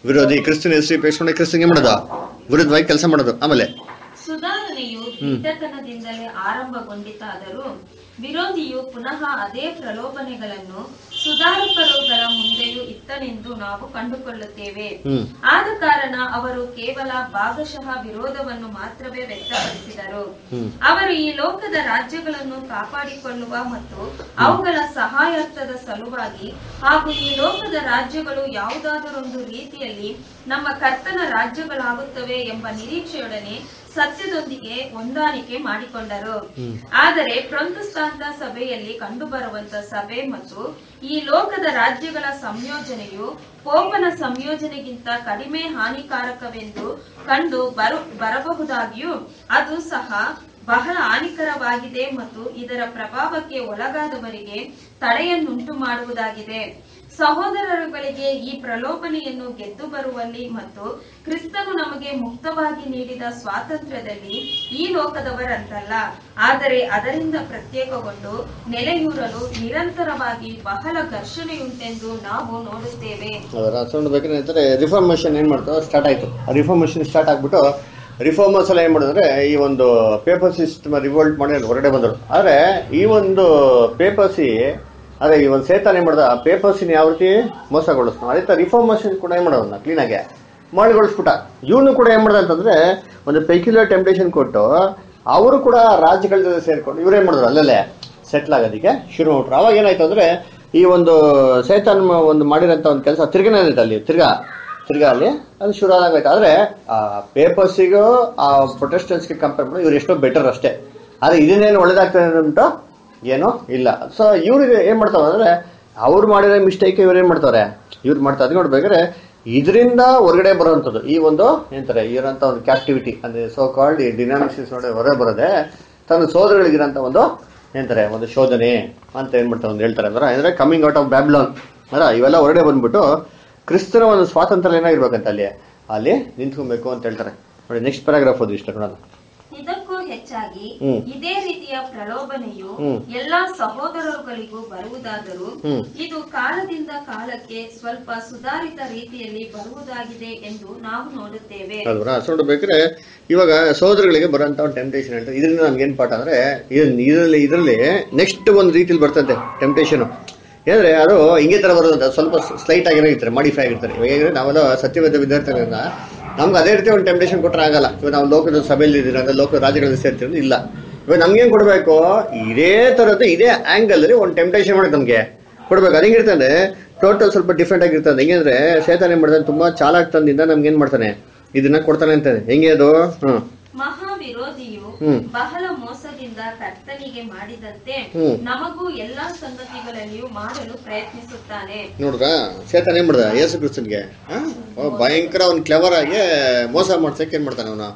ವಿರೋಧಿ ಕ್ರಿಸ್ತನ ಹೆಸರು ಪೇಸ್ಕೊಂಡೆ ಕ್ರಿಸ್ತನ್ಗೆ ಮಾಡೋದು ವಿರುದ್ಧವಾಗಿ ಕೆಲಸ ಮಾಡೋದು ಆಮೇಲೆ ಸುಧಾರಣೆಯು ದಿಟ್ಟತನದಿಂದಲೇ ಆರಂಭಗೊಂಡಿತಾದರೂ ವಿರೋಧಿಯು ಪುನಃ ಅದೇ ಪ್ರಲೋಭನೆಗಳನ್ನು ಸುಧಾರಕರುಗಳ ಮುಂದೆಯೂ ಇತ್ತನೆಂದು ನಾವು ಕಂಡುಕೊಳ್ಳುತ್ತೇವೆ ಹ್ಮ್ ಆದ ಕಾರಣ ಅವರು ಕೇವಲ ಭಾಗಶಃ ವಿರೋಧವನ್ನು ಮಾತ್ರವೇ ವ್ಯಕ್ತಪಡಿಸಿದರು ಹ್ಮ್ ಅವರು ಈ ಲೋಕದ ರಾಜ್ಯಗಳನ್ನು ಕಾಪಾಡಿಕೊಳ್ಳುವ ಮತ್ತು ಅವುಗಳ ಸಹಾಯಾರ್ಥದ ಸಲುವಾಗಿ ಹಾಗೂ ಈ ಲೋಕದ ರಾಜ್ಯಗಳು ಯಾವುದಾದರೊಂದು ರೀತಿಯಲ್ಲಿ ನಮ್ಮ ಕರ್ತನ ರಾಜ್ಯಗಳಾಗುತ್ತವೆ ಎಂಬ ನಿರೀಕ್ಷೆಯೊಡನೆ ಸತ್ಯದೊಂದಿಗೆ ಹೊಂದಾಣಿಕೆ ಮಾಡಿಕೊಂಡರು ಆದರೆ ಪ್ರೊಂತಸ್ತಾಂತ ಸಭೆಯಲ್ಲಿ ಕಂಡುಬರುವಂತ ಸಭೆ ಮತ್ತು ಈ ಲೋಕದ ರಾಜ್ಯಗಳ ಸಂಯೋಜನೆಯು ಪೋಪನ ಸಂಯೋಜನೆಗಿಂತ ಕಡಿಮೆ ಹಾನಿಕಾರಕವೆಂದು ಕಂಡು ಬರು ಬರಬಹುದಾಗಿಯೂ ಅದು ಸಹ ಬಹಳ ಹಾನಿಕರವಾಗಿದೆ ಮತ್ತು ಇದರ ಪ್ರಭಾವಕ್ಕೆ ಒಳಗಾದವರಿಗೆ ತಡೆಯನ್ನುಂಟು ಮಾಡುವುದಾಗಿದೆ ಸಹೋದರರುಗಳಿಗೆ ಈ ಪ್ರಲೋಭನೆಯನ್ನು ಗೆದ್ದು ಬರುವಲ್ಲಿ ಮತ್ತು ಕ್ರಿಸ್ತನು ನಮಗೆ ಮುಕ್ತವಾಗಿ ನೀಡಿದ ಸ್ವಾತಂತ್ರ್ಯದಲ್ಲಿ ಈ ಲೋಕದವರಂತಲ್ಲ ಆದರೆ ಅದರಿಂದ ಪ್ರತ್ಯೇಕಗೊಂಡು ನೆಲೆಯೂರಲು ನಿರಂತರವಾಗಿ ಬಹಳ ಘರ್ಷಣೆಯುಂಟೆಂದು ನಾವು ನೋಡುತ್ತೇವೆ ಅದರ ಸೌಂಡ್ ಬೇಕಾದ್ರೆ ಅಂತಾರೆ ರಿಫಾರ್ಮೇಷನ್ ಏನ್ ಮಾಡ್ತು ಸ್ಟಾರ್ಟ್ ಆಯ್ತು ಆ ರಿಫಾರ್ಮೇಷನ್ ಸ್ಟಾರ್ಟ್ ಆಗ್ಬಿಟ್ಟು ರಿಫಾರ್ಮರ್ಸ್ ಎಲ್ಲ ಏನ್ ಮಾಡಿದ್ರೆ ಈ ಒಂದು ಪೇಪರ್ ಸಿಸ್ಟಮ್ ರಿವೋಲ್ಟ್ ಮಾಡಿ ಅಲ್ಲಿ ಹೊರಗಡೆ ಬಂದರು ಆದ್ರೆ ಈ ಒಂದು ಪೇಪರ್ಸಿ ಅದೇ ಈ ಒಂದು ಸೇತಾನ ಏನ್ ಮಾಡ್ದ ಆ ಪೇಪರ್ಸಿನ ಯಾವ ರೀತಿ ಮೋಸಗೊಳಿಸ್ತಾನ ಅದೇ ತರ ರಿಫಾರ್ಮೇಷನ್ ಕೂಡ ಏನ್ ಮಾಡೋದನ್ನ ಕ್ಲೀನಾಗೆ ಮಾಡಿಗೊಳಿಸ್ಬಿಟ್ಟ ಇವನು ಕೂಡ ಏನ್ ಮಾಡ್ದ ಅಂತಂದ್ರೆ ಒಂದು ಪೆಕ್ಯುಲರ್ ಟೆಂಪ್ಟೇಷನ್ ಕೊಟ್ಟು ಅವರು ಕೂಡ ರಾಜ್ಯಗಳ ಜೊತೆ ಸೇರ್ಕೊಂಡು ಇವ್ರು ಏನ್ ಮಾಡಿದ್ರು ಅಲ್ಲಲ್ಲೇ ಸೆಟ್ಲ್ ಆಗೋದಕ್ಕೆ ಶುರು ಮಾಡ್ಬಿಟ್ರು ಅವಾಗ ಏನಾಯ್ತು ಅಂದ್ರೆ ಈ ಒಂದು ಸೈತಾನ್ ಮ- ಒಂದು ಮಾಡಿರೋಂಥ ಒಂದು ಕೆಲಸ ತಿರ್ಗನೇ ಏನಾಯ್ತು ಅಲ್ಲಿ ತಿರ್ಗಾ ತಿರ್ಗಾ ಅಲ್ಲಿ ಅದು ಶುರು ಆದಂಗಾಯ್ತು ಆದ್ರೆ ಆ ಪೇಪರ್ಸಿಗೂ ಆ ಪ್ರೊಟೆಸ್ಟೆಂಟ್ಸ್ಗೆ ಕಂಪೇರ್ ಮಾಡಿ ಇವ್ರು ಎಷ್ಟೋ ಬೆಟರ್ ಅಷ್ಟೇ ಆದ್ರೆ ಇದನ್ನೇನು ಒಳ್ಳೇದಾಗ್ತದೆ ಅಂದ್ಬಿಟ್ಟು ಏನೂ ಇಲ್ಲ ಸೊ ಇವ್ರಿಗೆ ಏನ್ ಮಾಡ್ತಾವ ಅಂದ್ರೆ ಅವ್ರು ಮಾಡಿರೋ ಮಿಸ್ಟೇಕ್ ಇವ್ರು ಏನ್ ಮಾಡ್ತಾರೆ ಇವ್ರು ಮಾಡ್ತಾರೆ ಅದು ನೋಡ್ಬೇಕಾದ್ರೆ ಇದರಿಂದ ಹೊರಗಡೆ ಬರುವಂಥದ್ದು ಈ ಒಂದು ಏನಂತಾರೆ ಇರೋಂಥ ಒಂದು ಕ್ಯಾಪ್ಟಿವಿಟಿ ಅಂದ್ರೆ ಸೋ ಕಾಲ್ಡ್ ಈ ಡಿನಾಮಿನೇಷನ್ಸ್ ನೋಡಿ ಹೊರಗೆ ಬರೋದೆ ತನ್ನ ಸೋದರಗಳಿಗಿರೋಂಥ ಒಂದು ಏನಂತಾರೆ ಒಂದು ಶೋಧನೆ ಅಂತ ಏನ್ ಮಾಡ್ತಾರೆ ಒಂದು ಹೇಳ್ತಾರೆ ಅಂದ್ರೆ ಅಂದ್ರೆ ಕಮಿಂಗ್ ಔಟ್ ಆಫ್ ಬ್ಯಾಬ್ಲಾನ್ ಅಲ್ಲ ಇವೆಲ್ಲ ಹೊರಗಡೆ ಬಂದ್ಬಿಟ್ಟು ಕ್ರಿಸ್ತನ ಒಂದು ಸ್ವಾತಂತ್ರ್ಯ ಏನಾಗಿರ್ಬೇಕಂತ ಅಲ್ಲಿ ಅಲ್ಲಿ ನಿಂತ್ಕೊಬೇಕು ಅಂತ ಹೇಳ್ತಾರೆ ನೋಡಿ ನೆಕ್ಸ್ಟ್ ಪ್ಯಾರಾಗ್ರಾಫ್ ಓದಿ ಇಷ್ಟ ನೋಡೋಣ ಇದಕ್ಕೂ ಹೆಚ್ಚಾಗಿ ಹ್ಮ್. ಇದೇ ರೀತಿಯ ಪ್ರಲೋಭನೆಯು ಹ್ಮ್. ಎಲ್ಲಾ ಸಹೋದರರುಗಳಿಗೂ ಬರುವುದಾದರೂ ಹ್ಮ್. ಇದು ಕಾಲದಿಂದ ಕಾಲಕ್ಕೆ ಸ್ವಲ್ಪ ಸುಧಾರಿತ ರೀತಿಯಲ್ಲಿ ಬರುವುದಾಗಿದೆ ಎಂದು ನಾವು ನೋಡುತ್ತೇವೆ ಅಲ್ವರ ಸೊ ಬೇಕಾದ್ರೆ ಇವಾಗ ಸಹೋದರಗಳಿಗೆ ಬರೋಂಥ ಒಂದು ಟೆಂಪ್ಟೇಷನ್ ಹೇಳ್ತಾರೆ ಇದರಿಂದ ನಮ್ಗೆ ಏನ್ ಪಾಠ ಅಂದ್ರೆ ಇದನ್ನ- ಇದರಲ್ಲಿ ಇದರಲ್ಲಿ ನೆಕ್ಸ್ಟ್ ಒಂದು ರೀತಿಲಿ ಬರ್ತಂತೆ ಟೆಂಪ್ಟೇಷನ್ ಏನಂದ್ರೆ ಅದು ಹಿಂಗೆ ತರ ಬರೋದಂತ ಸ್ವಲ್ಪ ಸ್ಲೈಟ್ ಆಗಿರೋ ಇರ್ತಾರೆ ಮಾಡಿಫೈ ಆಗಿರ್ತಾರೆ ಇವಾಗ ಹೇಗೆ ನಾವೆಲ್ಲ ಸತ್ಯವೇದ ವಿದ್ಯಾರ್ಥಿಗಳನ್ನ ನಮ್ಗೆ ಅದೇ ರೀತಿ ಒಂದು ಟೆಂಪ್ಟೇಷನ್ ಕೊಟ್ಟರೆ ಆಗಲ್ಲ ಇವಾಗ ನಾವು ಲೋಕದ ಸಭೆಯಲ್ಲಿ ಇದ್ದೀರ ಅಂದ್ರೆ ಲೋಕದ ರಾಜ್ಯಗಳಲ್ಲಿ ಸೇರ್ತೀರ ಇಲ್ಲ ಇವಾಗ ನಮ್ಗೇನ್ ಕೊಡ್ಬೇಕು ಇದೇ ತರದ್ದು ಇದೇ ಆಂಗಲ್ ಅಲ್ಲಿ ಒಂದು ಟೆಂಪ್ಟೇಷನ್ ಮಾಡಿ ನಮ್ಗೆ ಕೊಡ್ಬೇಕು ಅದು ಹೆಂಗಿರ್ತಂದ್ರೆ ಟೋಟಲ್ ಸ್ವಲ್ಪ ಡಿಫ್ರೆಂಟ್ ಆಗಿರ್ತದೆ ಹೆಂಗಂದ್ರೆ ಶೇತಾನ್ ಏನ್ ಮಾಡ್ತಾನೆ ತುಂಬಾ ಚಾಲಾಕ್ ತಂದಿಂದ ನಮ್ಗೆ ಏನ್ ಮಾಡ್ತಾನೆ ಇದನ್ನ ಕೊಡ್ತಾನೆ ಅಂತಾನೆ ಹೆಂಗೆ ಅದು ಹ್ಮ್ ಮಹಾ ವಿರೋಧಿಯು ಹ್ಮ್. ಬಹಳ ಮೋಸದಿಂದ ಕರ್ತನಿಗೆ ಮಾಡಿದಂತೆ ಹ್ಮ್. ನಮಗೂ ಎಲ್ಲಾ ಸಂಗತಿಗಳಲ್ಲಿಯೂ ಮಾಡಲು ಪ್ರಯತ್ನಿಸುತ್ತಾನೆ ನೋಡ್ರ ಶೇತಾನ್ ಏನ್ ಮಾಡ್ದ ಯೇಸು ಕ್ರಿಸ್ತನ್ಗೆ ಆ? ಓ, ಭಯಂಕರ ಅವ್ನು ಕ್ಲೆವರ್ ಆಗಿ ಮೋಸ ಮಾಡ್ಸಕ್ಕೆ ಏನ್ ಮಾಡ್ತಾನೆ ಅವನು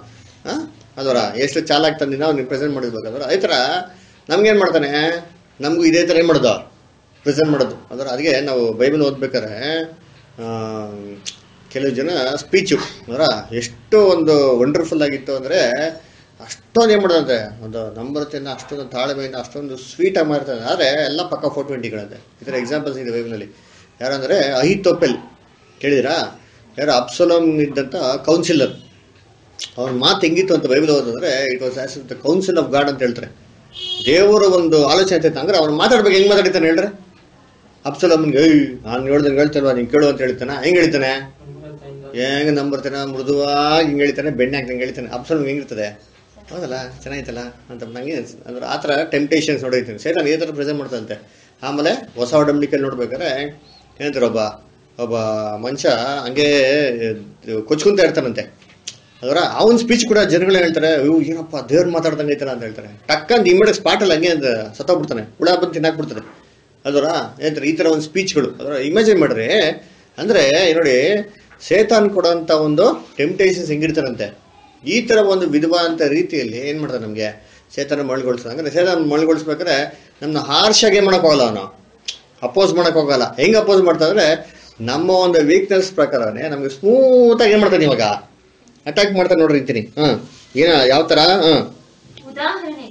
ಅದರ ಎಷ್ಟು ಚಾಲಾಕ್ ತಂದಿನ ಅವ್ನಿಗೆ ಪ್ರೆಸೆಂಟ್ ಮಾಡಿರ್ಬೇಕಾದ್ರೆ ಅದೇ ಥರ ನಮ್ಗೇನ್ ಮಾಡ್ತಾನೆ ನಮಗೂ ಇದೇ ಥರ ಏನ್ ಮಾಡೋದು ಪ್ರೆಸೆಂಟ್ ಮಾಡೋದು ಅದರ ಅದಕ್ಕೆ ನಾವು ಬೈಬಲ್ ಓದ್ಬೇಕಾದ್ರೆ ಆ, ಕೆಲವು ಜನ ಸ್ಪೀಚು ಅದರ ಎಷ್ಟು ಒಂದು ವಂಡರ್ಫುಲ್ ಆಗಿತ್ತು ಅಂದರೆ ಅಷ್ಟೊಂದು ಏನು ಮಾಡೋದಂತೆ ಒಂದು ನಂಬರ್ತಿಂದ ಅಷ್ಟೊಂದು ತಾಳ್ಮೆಯಿಂದ ಅಷ್ಟೊಂದು ಸ್ವೀಟ್ ಆಗಿ ಮಾಡ್ತಾರೆ ಆದರೆ ಎಲ್ಲ ಪಕ್ಕ ಫೋರ್ ಟ್ವೆಂಟಿಗಳಂತೆ ಈ ಥರ ಎಕ್ಸಾಂಪಲ್ಸ್ ಇದೆ ಬೈಬಲ್ನಲ್ಲಿ ಯಾರಂದರೆ ಅಹಿತೋಪೆಲ್ ಕೇಳಿದಿರಾ ಯಾರು ಅಪ್ಸಲೋಮ್ ಇದ್ದಂಥ ಕೌನ್ಸಿಲರ್ ಅವನ ಮಾತು ಹೆಂಗಿತ್ತು ಅಂತ ಬೈಬಲ್ ಓದಿದ್ರೆ it was as the council of God ಅಂತ ಹೇಳ್ತಾರೆ ದೇವರ ಒಂದು ಆಲೋಚನೆ ಅಂತ ಅಂದ್ರೆ ಅವ್ನು ಮಾತಾಡ್ಬೇಕು ಹೆಂಗ್ ಮಾತಾಡ್ತಾನೆ ಹೇಳ್ರೆ ಅಪ್ಸಲಮ್ಮನ್ಗೆ ಏಯ್ ನಾನು ಹೇಳ್ದಂಗೆ ಹೇಳ್ತಾನವಾ ನೀನು ಕೇಳು ಅಂತ ಹೇಳ್ತಾನ ಹೆಂಗ್ ಹೇಳ್ತಾನೆ ಹೆಂಗ್ ನಂಬರ್ತಾನೆ ಮೃದುವಾಗಿ ಹಿಂಗೆ ಹೇಳ್ತಾನೆ ಬೆಣ್ಣೆ ಹಾಕಿ ಹೇಳ್ತಾನೆ ಅಪ್ಸಲಮ್ ಹೆಂಗಿರ್ತದೆ ಹೌದಲ್ಲ ಚೆನ್ನಾಗಿತ್ತಲ್ಲ ಅಂತ ನಂಗೆ ಅನ್ಸುತ್ತೆ. ಅಂದ್ರೆ ಆ ಥರ ಟೆಂಪ್ಟೇಷನ್ಸ್ ನೋಡಿರ್ತೀನಿ ಸರಿ ನಾನು ಈ ಥರ ಪ್ರೆಸೆಂಟ್ ಮಾಡ್ತಂತೆ ಆಮೇಲೆ ಹೊಸ ಒಡಂಬಡಿಕೆಯಲ್ಲಿ ನೋಡ್ಬೇಕಾದ್ರೆ ಏನಂತಾರೆ ಒಬ್ಬ ಒಬ್ಬ ಮನುಷ್ಯ ಹಂಗೆ ಕೊಚ್ಕೊಂತ ಇರ್ತಾನಂತೆ ಅದರ ಅವನ ಸ್ಪೀಚ್ ಕೂಡ ಜನಗಳು ಹೇಳ್ತಾರೆ ಅಯ್ಯೋ ಏನಪ್ಪ ದೇವ್ರು ಮಾತಾಡ್ದಂಗೆ ಐತಲ್ಲ ಅಂತ ಹೇಳ್ತಾರೆ ಟಕ್ಕಂತ ಇಮಿಡಿಯೇಟ್ ಸ್ಪಾಟಲ್ಲಿ ಹಂಗೆ ಅಂತ ಸತ್ತೋಗ್ಬಿಡ್ತಾನೆ ಹುಳ ಬಂದು ತಿನ್ನಾಕ್ಬಿಡ್ತಾನೆ ಅದರ ಏನಂತಾರೆ ಈ ಥರ ಒಂದು ಸ್ಪೀಚ್ಗಳು ಅದರ ಇಮ್ಯಾಜಿನ್ ಮಾಡ್ರಿ ಅಂದರೆ ನೋಡಿ ಸೇತಾನ್ ಕೊಡೋಂಥ ಒಂದು ಟೆಂಪ್ಟೇಷನ್ಸ್ ಹೆಂಗಿರ್ತಾರಂತೆ ಈ ಥರ ಒಂದು ವಿಧವಾದಂಥ ರೀತಿಯಲ್ಲಿ ಏನು ಮಾಡ್ತಾನೆ ನಮಗೆ ಸೇತಾನ ಮಳ್ಗೊಳಿಸ್ತಾನೆ ಅಂದ್ರೆ ಸೇತಾನ ಮಳ್ಗೊಳಿಸ್ಬೇಕಾದ್ರೆ ನಮ್ಮನ್ನ ಹಾರ್ಷಾಗಿ ಏನು ಮಾಡೋಕ್ಕಾಗಲ್ಲ ಅವನು ಅಪೋಸ್ ಮಾಡಕ್ ಹೋಗಲ್ಲ ಹೆಂಗ್ ಅಪೋಸ್ ಮಾಡ್ತಾ ಅಂದ್ರೆ ನಮ್ಮ ಒಂದು ವೀಕ್ನೆಸ್ ಪ್ರಕಾರನೇ ನಮ್ಗೆ ಸ್ಮೂತ್ ಆಗಿ ಏನ್ ಮಾಡ್ತಾನೆ ಇವಾಗ ಅಟ್ಯಾಕ್ ಮಾಡ್ತಾನೆ ನೋಡ್ರಿ ಅಂತೀನಿ ಹ್ಮ್ ಏನ ಯಾವ ತರ ಹ್ಮ್ ಉದಾಹರಣೆಗಾಗಿ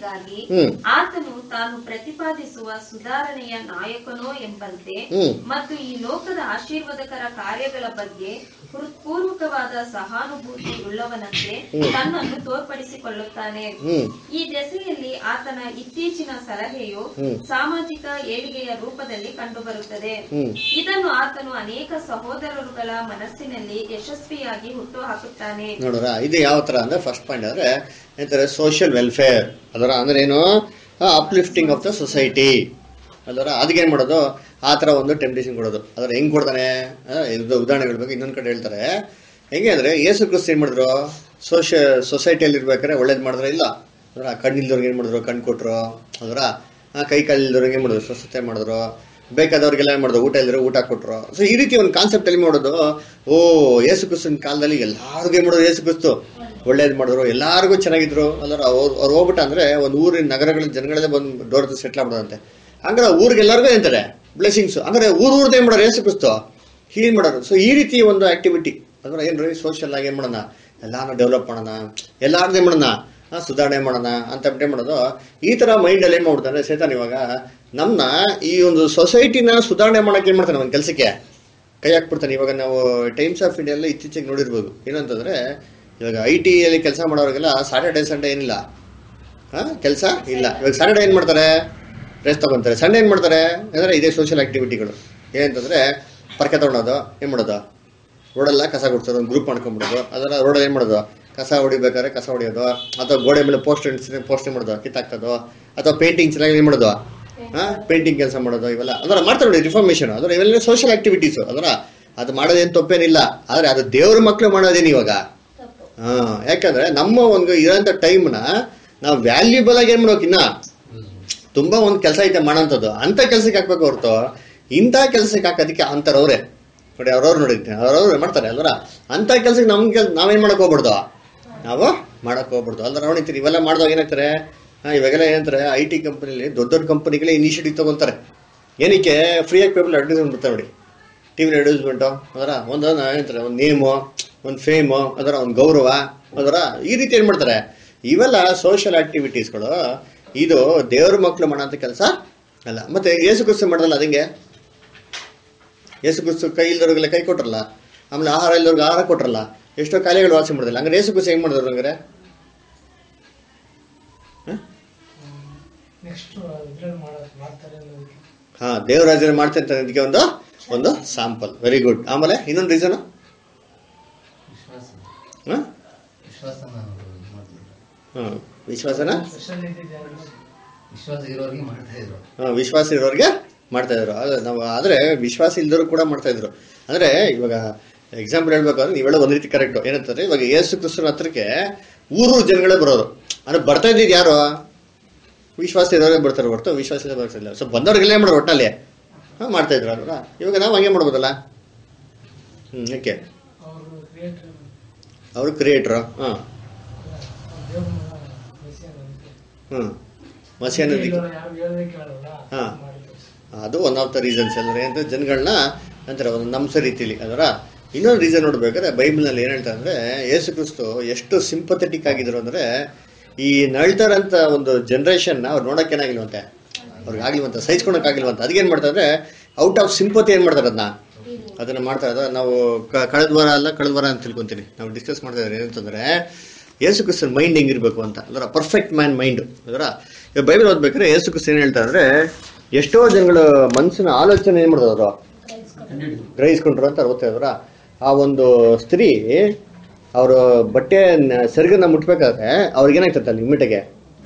ಎಂಬುದಕ್ಕಾಗಿ ಹ್ಮ್. ಆತನು ತಾನು ಪ್ರತಿಪಾದಿಸುವ ಸುಧಾರಣೆಯ ನಾಯಕನೋ ಎಂಬಂತೆ ಹ್ಮ್. ಮತ್ತು ಈ ಲೋಕದ ಆಶೀರ್ವಾದಕರ ಕಾರ್ಯಗಳ ಬಗ್ಗೆ ಹೃತ್ಪೂರ್ವಕವಾದ ಸಹಾನುಭೂತಿ ಉಳ್ಳವನಂತೆ ತನ್ನನ್ನು ತೋರ್ಪಡಿಸಿಕೊಳ್ಳುತ್ತಾನೆ ಹ್ಮ್ ಈ ದೆಸೆಯಲ್ಲಿ ಆತನ ಇತ್ತೀಚಿನ ಸಲಹೆಯು ಹ್ಮ್. ಸಾಮಾಜಿಕ ಏಳಿಗೆಯ ರೂಪದಲ್ಲಿ ಕಂಡುಬರುತ್ತದೆ ಹ್ಮ್. ಇದನ್ನು ಆತನು ಅನೇಕ ಸಹೋದರರುಗಳ ಮನಸ್ಸಿನಲ್ಲಿ ಯಶಸ್ವಿಯಾಗಿ ಹುಟ್ಟು ಹಾಕುತ್ತಾನೆ ನೋಡ್ರ ಇದು ಯಾವ ತರ ಅಂದ್ರೆ ಫಸ್ಟ್ ಪಾಯಿಂಟ್ ಅಂದ್ರೆ ಏನಂತಾರೆ ಸೋಷಿಯಲ್ ವೆಲ್ಫೇರ್ ಅದರ ಅಂದ್ರೆ ಏನು ಅಪ್ಲಿಫ್ಟಿಂಗ್ ಆಫ್ ದ ಸೊಸೈಟಿ ಅದರ ಅದಕ್ಕೇನ್ ಮಾಡೋದು ಆ ತರ ಒಂದು ಟೆಂಪ್ಟೇಷನ್ ಕೊಡೋದು ಅದ್ರ ಹೆಂಗ್ ಕೊಡ್ತಾನೆ ಆ, ಇದು ಉದಾಹರಣೆಗಳ ಬಗ್ಗೆ ಇನ್ನೊಂದ್ ಕಡೆ ಹೇಳ್ತಾರೆ ಹೆಂಗೆ ಅಂದ್ರೆ ಯೇಸು ಕ್ರಿಸ್ತ ಏನ್ ಮಾಡಿದ್ರು ಸೋಶ ಸೊಸೈಟಿಯಲ್ಲಿ ಇರ್ಬೇಕಾದ್ರೆ ಒಳ್ಳೇದ್ ಮಾಡಿದ್ರೆ ಇಲ್ಲ ಅದರ ಕಣ್ಣಿಲ್ದವ್ರಿಗೆ ಏನ್ ಮಾಡಿದ್ರು ಕಣ್ ಕೊಟ್ರು ಅದರ ಕೈ ಕಾಲಿಲ್ದವ್ರಿಗೆ ಏನ್ ಮಾಡಿದ್ರು ಸ್ವಸ್ಥತೆ ಮಾಡಿದ್ರು ಬೇಕಾದವ್ರಿಗೆಲ್ಲ ಏನ್ ಮಾಡಿದ್ರು ಊಟ ಇಲ್ದ್ರೆ ಊಟ ಕೊಟ್ರು ಸೊ ಈ ರೀತಿ ಒಂದು ಕಾನ್ಸೆಪ್ಟ್ ಎಲ್ಲಿ ಮಾಡೋದು ಓ ಯೇಸು ಕ್ರಿಸ್ತನ ಕಾಲದಲ್ಲಿ ಎಲ್ಲಾರ್ಗೂ ಏನ್ ಮಾಡೋದು ಯೇಸು ಕ್ರಿಸ್ತು ಒಳ್ಳೇದ್ ಮಾಡಿದ್ರು ಎಲ್ಲಾರ್ಗೂ ಚೆನ್ನಾಗಿದ್ರು ಅಲ್ಲರ ಅವ್ರು ಅವ್ರು ಹೋಗ್ಬಿಟ್ಟ ಅಂದ್ರೆ ಒಂದು ಊರಿನ ನಗರಗಳ ಜನಗಳೇ ಬಂದು ಡೋರ್ ಸೆಟ್ಲ್ ಆಗ್ಬಿಡೋದಂತೆ ಹಂಗಾರೆ ಊರಿಗೆಲ್ಲರಿಗೂ ಏನಂತಾರೆ ಬ್ಲೆಸಿಂಗ್ಸ್ ಹಂಗಾರೆ ಊರ್ ಊರ್ದು ಏನ್ ಮಾಡೋರು ಯೇಸು ಕ್ರಿಸ್ತು ಹೀನ್ ಮಾಡೋರು ಸೊ ಈ ರೀತಿ ಒಂದು ಆಕ್ಟಿವಿಟಿ ಅಂದ್ರೆ ಏನ್ರಿ ಸೋಷಿಯಲ್ ಆಗಿ ಏನ್ ಮಾಡೋಣ ಎಲ್ಲಾನು ಡೆವಲಪ್ ಮಾಡೋಣ ಎಲ್ಲಾರ್ದು ಏನ್ ಮಾಡೋಣ ಆ, ಸುಧಾರಣೆ ಮಾಡೋಣ ಅಂತ ಬಿಟ್ಟು ಏನ್ ಮಾಡೋದು ಈ ತರ ಮೈಂಡ್ ಅಲ್ಲಿ ಏನ್ ಮಾಡ್ಬಿಡ್ತಾರೆ ಸೇತಾನ್ ಇವಾಗ ನಮ್ನ ಈ ಒಂದು ಸೊಸೈಟಿನ ಸುಧಾರಣೆ ಮಾಡಕ್ಕೆ ಏನ್ ಮಾಡ್ತಾನೆ ಒಂದು ಕೆಲಸಕ್ಕೆ ಕೈ ಹಾಕ್ಬಿಡ್ತಾನೆ ಇವಾಗ ನಾವು ಟೈಮ್ಸ್ ಆಫ್ ಇಂಡಿಯಾ ಇತ್ತೀಚೆಗೆ ನೋಡಿರ್ಬೋದು ಏನಂತಂದ್ರೆ ಇವಾಗ ಐ ಟಿಯಲ್ಲಿ ಕೆಲಸ ಮಾಡೋರಿಗೆಲ್ಲ ಸಾಟರ್ಡೆ ಸಂಡೇ ಏನಿಲ್ಲ ಹಾ ಕೆಲಸ ಇಲ್ಲ ಇವಾಗ ಸಾಟರ್ಡೆ ಏನ್ ಮಾಡ್ತಾರೆ ರೆಸ್ಟ್ ತಗೊಂತಾರೆ ಸಂಡೇ ಏನ್ ಮಾಡ್ತಾರೆ ಅಂದ್ರೆ ಇದೇ ಸೋಷಿಯಲ್ ಆಕ್ಟಿವಿಟಿಗಳು ಏನಂತಂದ್ರೆ ಪರ್ಕೆ ತಗೊಳೋದು ಏನ್ ಮಾಡೋದು ರೋಡೆಲ್ಲ ಕಸ ಗುಡ್ಸೋದು ಒಂದು ಗ್ರೂಪ್ ಮಾಡ್ಕೊಂಡ್ಬಿಡೋದು ಅದರ ರೋಡಲ್ಲಿ ಏನ್ ಮಾಡೋದು ಕಸ ಹೊಡಿಬೇಕಾದ್ರೆ ಕಸ ಹೊಡಿಯೋದು ಅಥವಾ ಗೋಡೆ ಮೇಲೆ ಪೋಸ್ಟ್ ಪೋಸ್ಟ್ ಮಾಡೋದು ಕಿತ್ತಾಕೋದು ಅಥವಾ ಪೇಂಟಿಂಗ್ ಚೆನ್ನಾಗಿ ಏನ್ ಮಾಡೋದು ಹಾ ಪೇಂಟಿಂಗ್ ಕೆಲಸ ಮಾಡೋದು ಇವೆಲ್ಲ ಅದರ ಮಾಡ್ತಾರೆ ನೋಡಿ ರಿಫಾರ್ಮೇಶನ್ ಅದರ ಇವೆಲ್ಲ ಸೋಷಿಯಲ್ ಆಕ್ಟಿವಿಟೀಸ್ ಅದರ ಅದು ಮಾಡೋದೇನು ತಪ್ಪೇನಿಲ್ಲ ಆದ್ರೆ ಅದು ದೇವ್ರ ಮಕ್ಳು ಮಾಡೋದೇನು ಇವಾಗ ಹಾ ಯಾಕಂದ್ರೆ ನಮ್ಮ ಒಂದು ಇರೋಂಥ ಟೈಮ್ನ ನಾವು ವ್ಯಾಲ್ಯೂಬಲ್ ಆಗಿ ಏನ್ ಮಾಡ್ಬೇಕಿನ್ನ ತುಂಬಾ ಒಂದು ಕೆಲಸ ಐತೆ ಮಾಡೋಂಥದ್ದು ಅಂತ ಕೆಲಸಕ್ಕೆ ಹಾಕ್ಬೇಕು ಹೊರತು ಇಂಥ ಕೆಲಸಕ್ಕೆ ಹಾಕೋದಕ್ಕೆ ಅಂತಾರವ್ರೆ ನೋಡಿ ಅವ್ರವ್ರು ನೋಡಿರ್ತೀನಿ ಅವ್ರವ್ರು ಮಾಡ್ತಾರೆ ಅಲ್ವರ ಅಂತ ಕೆಲಸಕ್ಕೆ ನಮ್ ಕೆಲ್ ನಾವೇನ್ ಮಾಡಕ್ ಹೋಗ್ಬಾರ್ದು ನಾವು ಮಾಡಕ್ ಹೋಗ್ಬಾರ್ದು ಅಲ್ದ್ರ ನೋಡಿರ್ತೀರಿ ಇವೆಲ್ಲ ಮಾಡಿದಾಗ ಏನಾಗ್ತಾರೆ ಹಾ ಇವಾಗೆಲ್ಲ ಏನಂತಾರೆ ಐ ಟಿ ಕಂಪನಿಲಿ ದೊಡ್ಡ ದೊಡ್ಡ ಕಂಪನಿಗಳೇ ಇನಿಷಿಯೇಟಿವ್ ತಗೊಂತಾರೆ ಏನಕ್ಕೆ ಫ್ರೀಯಾಗಿ ಪೇಪರ್ ಅಡ್ವರ್ಟೈಸ್ಮೆಂಟ್ ಬರ್ತಾರೆ ನೋಡಿ ಟಿವಿ ಅಡ್ವರ್ಟೈಸ್ಮೆಂಟು ಅದರ ಒಂದು ಏನಂತಾರೆ ಒಂದು ನೇಮು ಒಂದು ಫೇಮು ಅದರ ಒಂದು ಗೌರವ ಅದರ ಈ ರೀತಿ ಏನ್ ಮಾಡ್ತಾರೆ ಇವೆಲ್ಲ ಸೋಷಿಯಲ್ ಆಕ್ಟಿವಿಟೀಸ್ಗಳು ಇದು ದೇವ್ರ ಮಕ್ಳು ಮಾಡೋಂಥ ಕೆಲಸ ಅಲ್ಲ ಮತ್ತೆ ಯೇಸು ಕ್ರಿಸ್ತು ಮಾಡೋದಲ್ಲ ಅದಂಗೆ ಯೇಸು ಕ್ರಿಸ್ತು ಕೈ ಇಲ್ದವ್ರಿಗೆಲ್ಲ ಕೈ ಕೊಟ್ರಲ್ಲ ಆಮೇಲೆ ಆಹಾರ ಇಲ್ದವ್ರಿಗೆ ಆಹಾರ ಕೊಟ್ರಲ್ಲ ಎಷ್ಟೋ ಕಾಯಿಲೆಗಳು ವಾಸಿ ಮಾಡೋದಿಲ್ಲ ಹಂಗಾರೆ ಯೇಸು ಕ್ರಿಸ್ತು ಹೆಂಗ್ ಮಾಡಿದ್ರು ಹಂಗಾರೆ ನೆಕ್ಸ್ಟ್ ಇದ್ರಲ್ಲಿ ಮಾಡೋದು ಮಾಡ್ತಾರೆ ಅನ್ನೋದಕ್ಕೆ ಹಾ ದೇವರಾಜನ ಮಾಡ್ತಾ ಇರ್ತಾರೆ ಇದಕ್ಕೆ ಒಂದು ಒಂದು ಸಾಂಪಲ್ ವೆರಿ ಗುಡ್ ಆಮೇಲೆ ಇನ್ನೊಂದು ರೀಸನ್ ವಿಶ್ವಾಸ ಹಾ ವಿಶ್ವಾಸನ ಅವ್ರು ಇದ್ ಮಾಡ್ತಿದ್ರು. ಹ್ಮ್ ವಿಶ್ವಾಸನ ಸ್ಪೆಷಲ್ ಇದ್ದಿದೆ ಅಂದ್ರೆ ವಿಶ್ವಾಸ ಇರೋರಿಗೆ ಮಾಡ್ತಾ ಇದ್ರು ಹಾ, ವಿಶ್ವಾಸ ಇರೋರಿಗೆ ಮಾಡ್ತಾ ಇದ್ರು ಅದು ನಾವು ಆದ್ರೆ ವಿಶ್ವಾಸ ಇಲ್ದವರು ಕೂಡ ಮಾಡ್ತಾ ಇದ್ರು ಅಂದ್ರೆ ಇವಾಗ ಎಕ್ಸಾಂಪಲ್ ಹೇಳ್ಬೇಕಂದ್ರೆ ನೀವೆಲ್ಲ ಒಂದ್ ರೀತಿ ಕರೆಕ್ಟ್ ಏನಂತಂದ್ರೆ ಇವಾಗ ಯೇಸು ಕ್ರಿಸ್ತನ ಹತ್ರಕ್ಕೆ ಊರು ಜನಗಳೇ ಬರೋರು ಅಂದ್ರೆ ಬರ್ತಾ ಇದ್ದಿದ್ದು ಯಾರು ವಿಶ್ವಾಸ ಇರೋರೇ ಬರ್ತಾರೆ ಹೊರತು ವಿಶ್ವಾಸ ಇಲ್ಲದೆ ಬರ್ತಿಲ್ಲ ಸೊ ಬಂದವ್ರಿಗೆಲ್ಲ ಏನ್ ಮಾಡೋರು ಒಟ್ಟಲ್ಲಿ ಹಾ ಮಾಡ್ತಾ ಇದ್ರು ಅಲ್ವಾ ಇವಾಗ ನಾವು ಹಂಗೆ ಮಾಡ್ಬೋದಲ್ಲ ಹ್ಮ್ ಯಾಕೆ ಅವರು ಕ್ರಿಯೇಟರ್ ಅವರು ಕ್ರಿಯೇಟ್ರು ಹಾ ದೇವ್ರ ಮೆಸ್ಸಿಯನ್ ಅಂತ ಹ್ಮ್ ಮಸಿ ಅನ್ನೋದಕ್ಕೆ ಯಾರು ಹೇಳೋದೇ ಕೇಳಲ್ಲ ಹಾ. ಮಾಡಿ ತೋರ್ಸಿ. ಅದು ಒನ್ ಆಫ್ ದ ರೀಸನ್ಸ್ ಅಂದ್ರೆ ಅಂತ ಜನಗಳನ್ನ ಅಂತಾರೆ ಒಂದು ನಂಬಿಸೋ ರೀತಿಲಿ ಅದರ ಇನ್ನೊಂದು ರೀಸನ್ ನೋಡ್ಬೇಕಾದ್ರೆ ಬೈಬಲ್ನಲ್ಲಿ ಏನ್ ಹೇಳ್ತಾರೆ ಅಂದ್ರೆ ಯೇಸು ಕ್ರಿಸ್ತು ಎಷ್ಟು ಸಿಂಪಥೆಟಿಕ್ ಆಗಿದ್ರು ಅಂದ್ರೆ ಈ ನಳ್ತಾರಂತ ಒಂದು ಜನರೇಷನ್ ಅವ್ರು ನೋಡಕ್ ಏನಾಗಿಲ್ವಂತೆ ಅವ್ರಿಗೆ ಆಗಿಲ್ವಂತ ಸಹಿಸ್ಕೊಳಕ್ ಆಗಿಲ್ವಂತ ಅದಕ್ಕೇನ್ ಮಾಡ್ತಾರೆ ಅಂದ್ರೆ ಔಟ್ ಆಫ್ ಸಿಂಪತಿ ಏನ್ ಮಾಡ್ತಾರೆ ಅದನ್ನ ಅದನ್ನ ಮಾಡ್ತಾರೆ ಅದ ನಾವು ಕ- ಕಳೆದ ವಾರ ಅಲ್ಲ ಕಳೆದ ವಾರ ಅಂತ ತಿಳ್ಕೊಂತೀನಿ ನಾವು ಡಿಸ್ಕಸ್ ಮಾಡ್ತಾ ಇದ್ರೆ ಏನಂತಂದ್ರೆ ಯೇಸು ಕ್ರಿಸ್ತನ್ ಮೈಂಡ್ ಹೆಂಗಿರ್ಬೇಕು ಅಂತ ಅದರ ಪರ್ಫೆಕ್ಟ್ ಮ್ಯಾನ್ ಮೈಂಡ್ ಅದರ ಈಗ ಬೈಬಲ್ ಓದ್ಬೇಕಾದ್ರೆ ಯೇಸು ಕ್ರಿಸ್ತ ಏನ್ ಹೇಳ್ತಾರೆ ಅಂದ್ರೆ ಎಷ್ಟೋ ಜನಗಳ ಮನಸ್ಸಿನ ಆಲೋಚನೆ ಏನ್ ಮಾಡ್ತಾರೆ ಅವರು ಗ್ರಹಿಸ್ಕೊಂಡ್ರು ಅಂತ ಓದ್ತಾ ಇದ್ರ ಆ ಒಂದು ಸ್ತ್ರೀ ಅವರು ಬಟ್ಟೆ ಸೆರಗನ್ನ ಮುಟ್ಬೇಕಾದ್ರೆ ಅವ್ರಿಗೆ ಏನಾಗ್ತದೆ ಅಲ್ಲಿ ಇಮ್ಮಿಟಗೆ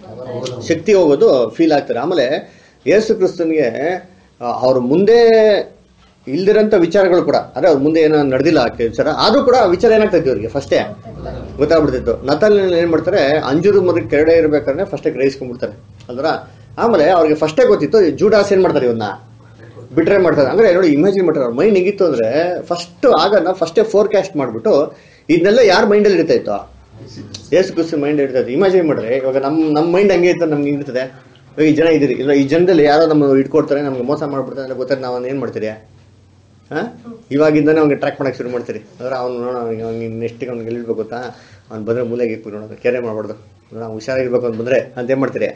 ಶಕ್ತಿ ಹೋಗೋದು ಫೀಲ್ ಆಗ್ತಾರೆ ಆಮೇಲೆ ಯೇಸು ಕ್ರಿಸ್ತನ್ಗೆ ಅವ್ರ ಮುಂದೆ ಇಲ್ದಿರಂತ ವಿಚಾರಗಳು ಕೂಡ ಅಂದ್ರೆ ಅವ್ರ ಮುಂದೆ ಏನೋ ನಡೆದಿಲ್ಲ ಆ ವಿಚಾರ ಆದ್ರೂ ಕೂಡ ಆ ವಿಚಾರ ಏನಾಗ್ತೈತಿ ಅವ್ರಿಗೆ ಫಸ್ಟೇ ಗೊತ್ತಾಗ್ಬಿಡ್ತಿತ್ತು ನತಲ್ ಏನ್ ಮಾಡ್ತಾರೆ ಅಂಜೂರು ಮರ ಕೆರಡೆ ಇರ್ಬೇಕಾದ್ರೆ ಫಸ್ಟೇ ಗ್ರಹಿಸ್ಕೊಂಡ್ಬಿಡ್ತಾರೆ ಅಲ್ದ್ರ ಆಮೇಲೆ ಅವ್ರಿಗೆ ಫಸ್ಟೇ ಗೊತ್ತಿತ್ತು ಜೂಡಾಸ್ ಏನ್ ಮಾಡ್ತಾರೆ ಇವನ್ನ ಬಿಟ್ರೆ ಮಾಡ್ತಾರೆ ಅಂದ್ರೆ ನೋಡಿ ಇಮ್ಯಾಜಿನ್ ಮಾಡ್ತಾರೆ ಅವ್ರ ಮೈಂಡ್ ಹೆಂಗಿತ್ತು ಅಂದ್ರೆ ಫಸ್ಟ್ ಆಗ ಫಸ್ಟೇ ಫೋರ್ಕಾಸ್ಟ್ ಮಾಡ್ಬಿಟ್ಟು ಇದನ್ನೆಲ್ಲ ಯಾರ ಮೈಂಡಲ್ಲಿ ಇರ್ತಾ ಇತ್ತು ಯೇಸು ಕ್ರಿಸ್ತು ಮೈಂಡ್ ಇರ್ತದೆ ಇಮ್ಯಾಜಿನ್ ಮಾಡ್ರಿ ಇವಾಗ ನಮ್ಮ ನಮ್ಮ ಮೈಂಡ್ ಹಂಗೆ ಇರ್ತದೆ ನಮ್ಗೆ ಇರ್ತದೆ ಇವಾಗ ಈ ಜನ ಇದ್ದೀರಿ ಇಲ್ಲ ಈ ಜನದಲ್ಲಿ ಯಾರೋ ನಮ್ಮ ಇಟ್ಕೊಡ್ತಾರೆ ನಮ್ಗೆ ಮೋಸ ಮಾಡ್ಬಿಡ್ತಾರೆ ಅಂತ ಗೊತ್ತಾಗ ನಾವು ಏನು ಮಾಡ್ತೀರಿ ಹಾ ಇವಾಗಿಂದಾನೆ ಅವ್ನಿಗೆ ಟ್ರ್ಯಾಕ್ ಮಾಡಕ್ಕೆ ಶುರು ಮಾಡ್ತೀರಿ ಅಂದ್ರೆ ಅವ್ನು ನೋಡೋ ಅವ್ನಿಗೆ ನೆಕ್ಸ್ಟಿಗೆ ಅವ್ನಿಗೆ ಎಲ್ಲಿರ್ಬೇಕು ಗೊತ್ತಾ ಅವ್ನು ಬಂದ್ರೆ ಮೂಲೆಗೆ ಇಕ್ಬೇಕು ನೋಡೋದು ಕೆರೆ ಮಾಡ್ಬಾರ್ದು ನೋಡ ಹುಷಾರಾಗಿರ್ಬೇಕು ಅಂತ ಬಂದ್ರೆ ಅಂತ ಏನು ಮಾಡ್ತೀರಿ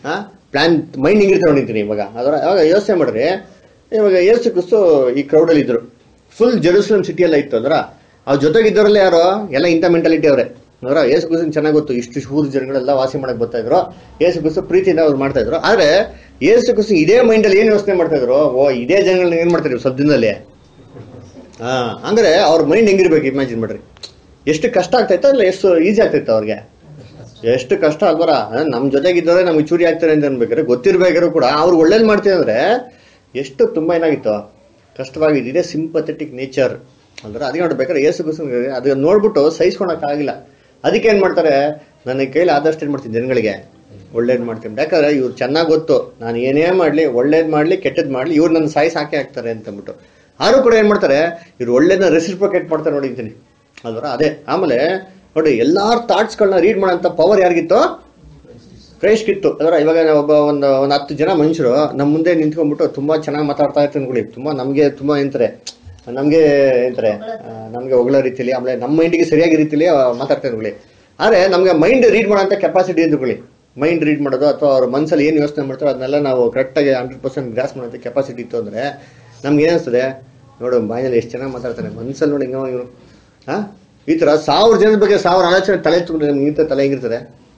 ಆ ಪ್ಲಾನ್ ಮೈಂಡ್ ಹಿಂಗಿರ್ತಾರೆ ನೋಡಿರ್ತೀನಿ ಇವಾಗ ಅದರ ಅವಾಗ ಯೋಚನೆ ಮಾಡ್ರಿ ಇವಾಗ ಏಸು ಕ್ರಿಸ್ತು ಈ ಕ್ರೌಡಲ್ಲಿ ಇದ್ರು ಫುಲ್ ಜೆರೂಸಲಂ ಸಿಟಿ ಎಲ್ಲ ಇತ್ತು ಅಂದ್ರ ಅವ್ರ ಜೊತೆಗಿದ್ದವರಲ್ಲ ಯಾರು ಎಲ್ಲ ಇಂಥ ಮೆಂಟಾಲಿಟಿ ಅವ್ರೆ ಅಂದ್ರ ಏಸು ಕ್ರಿಸ್ತನ್ ಚೆನ್ನಾಗಿ ಗೊತ್ತು ಇಷ್ಟು ಊರು ಜನಗಳೆಲ್ಲ ವಾಸಿ ಮಾಡಕ್ ಬರ್ತಾ ಇದ್ರು ಏಸು ಕ್ರಿಸ್ತು ಪ್ರೀತಿಯಿಂದ ಅವ್ರು ಮಾಡ್ತಾ ಇದ್ರು ಆದ್ರೆ ಏಸು ಕ್ರಿಸ್ತು ಇದೇ ಮೈಂಡಲ್ಲಿ ಏನ್ ಯೋಚನೆ ಮಾಡ್ತಾ ಇದ್ರು ಓ ಇದೇ ಜನಗಳನ್ನ ಏನ್ ಮಾಡ್ತಾ ಇದ್ರು ಸ್ವಲ್ಪ ದಿನದಲ್ಲಿ ಹಾ ಅಂದ್ರೆ ಅವ್ರ ಮೈಂಡ್ ಹೆಂಗಿರ್ಬೇಕು ಇಮ್ಯಾಜಿನ್ ಮಾಡ್ರಿ ಎಷ್ಟು ಕಷ್ಟ ಆಗ್ತೈತ ಇಲ್ಲ ಎಷ್ಟು ಈಸಿ ಆಗ್ತೈತೆ ಅವ್ರಿಗೆ ಎಷ್ಟು ಕಷ್ಟ ಅಲ್ವರ ನಮ್ ಜೊತೆಗಿದ್ದವ್ರೆ ನಮ್ಗೆ ಚೂರಿ ಆಗ್ತಾರೆ ಅಂತ ಅನ್ಬೇಕಾದ್ರೆ ಗೊತ್ತಿರ್ಬೇಕಾದ್ರು ಕೂಡ ಅವ್ರು ಒಳ್ಳೇದ್ ಮಾಡ್ತೀವಿ ಅಂದ್ರೆ ಎಷ್ಟು ತುಂಬಾ ಏನಾಗಿತ್ತು ಕಷ್ಟವಾಗಿದೆ ಇದೇ ಸಿಂಪಥೆಟಿಕ್ ನೇಚರ್ ಅಂದ್ರೆ ಅದಕ್ಕೆ ನೋಡ್ಬೇಕಾದ್ರೆ ಏಸು ಕುಸು ಅದನ್ನ ನೋಡ್ಬಿಟ್ಟು ಸಹಿಸ್ಕೊಳಕ್ ಆಗಿಲ್ಲ ಅದಕ್ಕೆ ಏನ್ ಮಾಡ್ತಾರೆ ನನ್ನ ಕೈಲಿ ಆದಷ್ಟು ಏನ್ ಮಾಡ್ತೀನಿ ಜನಗಳಿಗೆ ಒಳ್ಳೇದ್ ಮಾಡ್ತೀನಿ ಯಾಕಂದ್ರೆ ಇವ್ರು ಚೆನ್ನಾಗ್ ಗೊತ್ತು ನಾನು ಏನೇ ಮಾಡ್ಲಿ ಒಳ್ಳೇದ್ ಮಾಡ್ಲಿ ಕೆಟ್ಟದ್ ಮಾಡ್ಲಿ ಇವ್ರು ನನ್ನ ಸಾಯಿಸ್ ಹಾಕಿ ಹಾಕ್ತಾರೆ ಅಂತ ಅಂದ್ಬಿಟ್ಟು ಆದ್ರೂ ಕೂಡ ಏನ್ ಮಾಡ್ತಾರೆ ಇವ್ರು ಒಳ್ಳೇದನ್ನ ರೆಸಿಪ್ರೊಕೇಟ್ ಮಾಡ್ತಾರೆ ನೋಡಿದ್ದೀನಿ ಅಲ್ವರ ಅದೇ ಆಮೇಲೆ ನೋಡಿ ಎಲ್ಲಾರ ಥಾಟ್ಸ್ಗಳನ್ನ ರೀಡ್ ಮಾಡೋಂಥ ಪವರ್ ಯಾರಿಗಿತ್ತು ಕ್ರೈಸ್ಟ್ಗಿತ್ತು ಅದರ ಇವಾಗ ನಾವು ಒಬ್ಬ ಒಂದು ಒಂದು ಹತ್ತು ಜನ ಮನುಷ್ಯರು ನಮ್ಮ ಮುಂದೆ ನಿಂತ್ಕೊಂಡ್ಬಿಟ್ಟು ತುಂಬಾ ಚೆನ್ನಾಗಿ ಮಾತಾಡ್ತಾ ಇರ್ತಾರೆ ಅನ್ಕೊಳ್ಳಿ ತುಂಬಾ ನಮಗೆ ತುಂಬಾ ಏನಂತಾರೆ ನಮಗೆ ಏನಂತಾರೆ ಆ, ನಮ್ಗೆ ಹೊಗಳೋ ರೀತಿಲಿ ಆಮೇಲೆ ನಮ್ಮ ಮೈಂಡಿಗೆ ಸರಿಯಾಗಿ ರೀತಿಲಿ ಆ, ಮಾತಾಡ್ತಾ ಅನ್ಕೊಳ್ಳಿ ಆದ್ರೆ ನಮ್ಗೆ ಮೈಂಡ್ ರೀಡ್ ಮಾಡೋಂಥ ಕೆಪಾಸಿಟಿ ಅಂದ್ಕೊಳ್ಳಿ ಮೈಂಡ್ ರೀಡ್ ಮಾಡೋದು ಅಥವಾ ಅವ್ರ ಮನಸ್ಸಲ್ಲಿ ಏನು ಯೋಚನೆ ಮಾಡ್ತಾರೋ ಅದನ್ನೆಲ್ಲ ನಾವು ಕರೆಕ್ಟಾಗಿ ಹಂಡ್ರೆಡ್ ಪರ್ಸೆಂಟ್ ಗ್ರಾಸ್ ಮಾಡೋಂಥ ಕೆಪಾಸಿಟಿ ಇತ್ತು ಅಂದ್ರೆ ನಮ್ಗೆ ಏನಿಸ್ತದೆ ನೋಡು ಬಾಯಲ್ಲಿ ಎಷ್ಟು ಚೆನ್ನಾಗಿ ಮಾತಾಡ್ತಾನೆ ಮನ್ಸಲ್ಲಿ ನೋಡಿ ಹಿಂಗ ಇವನು ಹಾ ಈ ತರ ಸಾವಿರ ಜನದ ಬಗ್ಗೆ ಸಾವಿರ ಆಲೋಚನೆ ತಲೆ ಎತ್ಕೊಂಡ್ರೆ ನಮ್ಗೆ ಇಂಥ ತಲೆ ಹೆಂಗಿರ್ತದೆ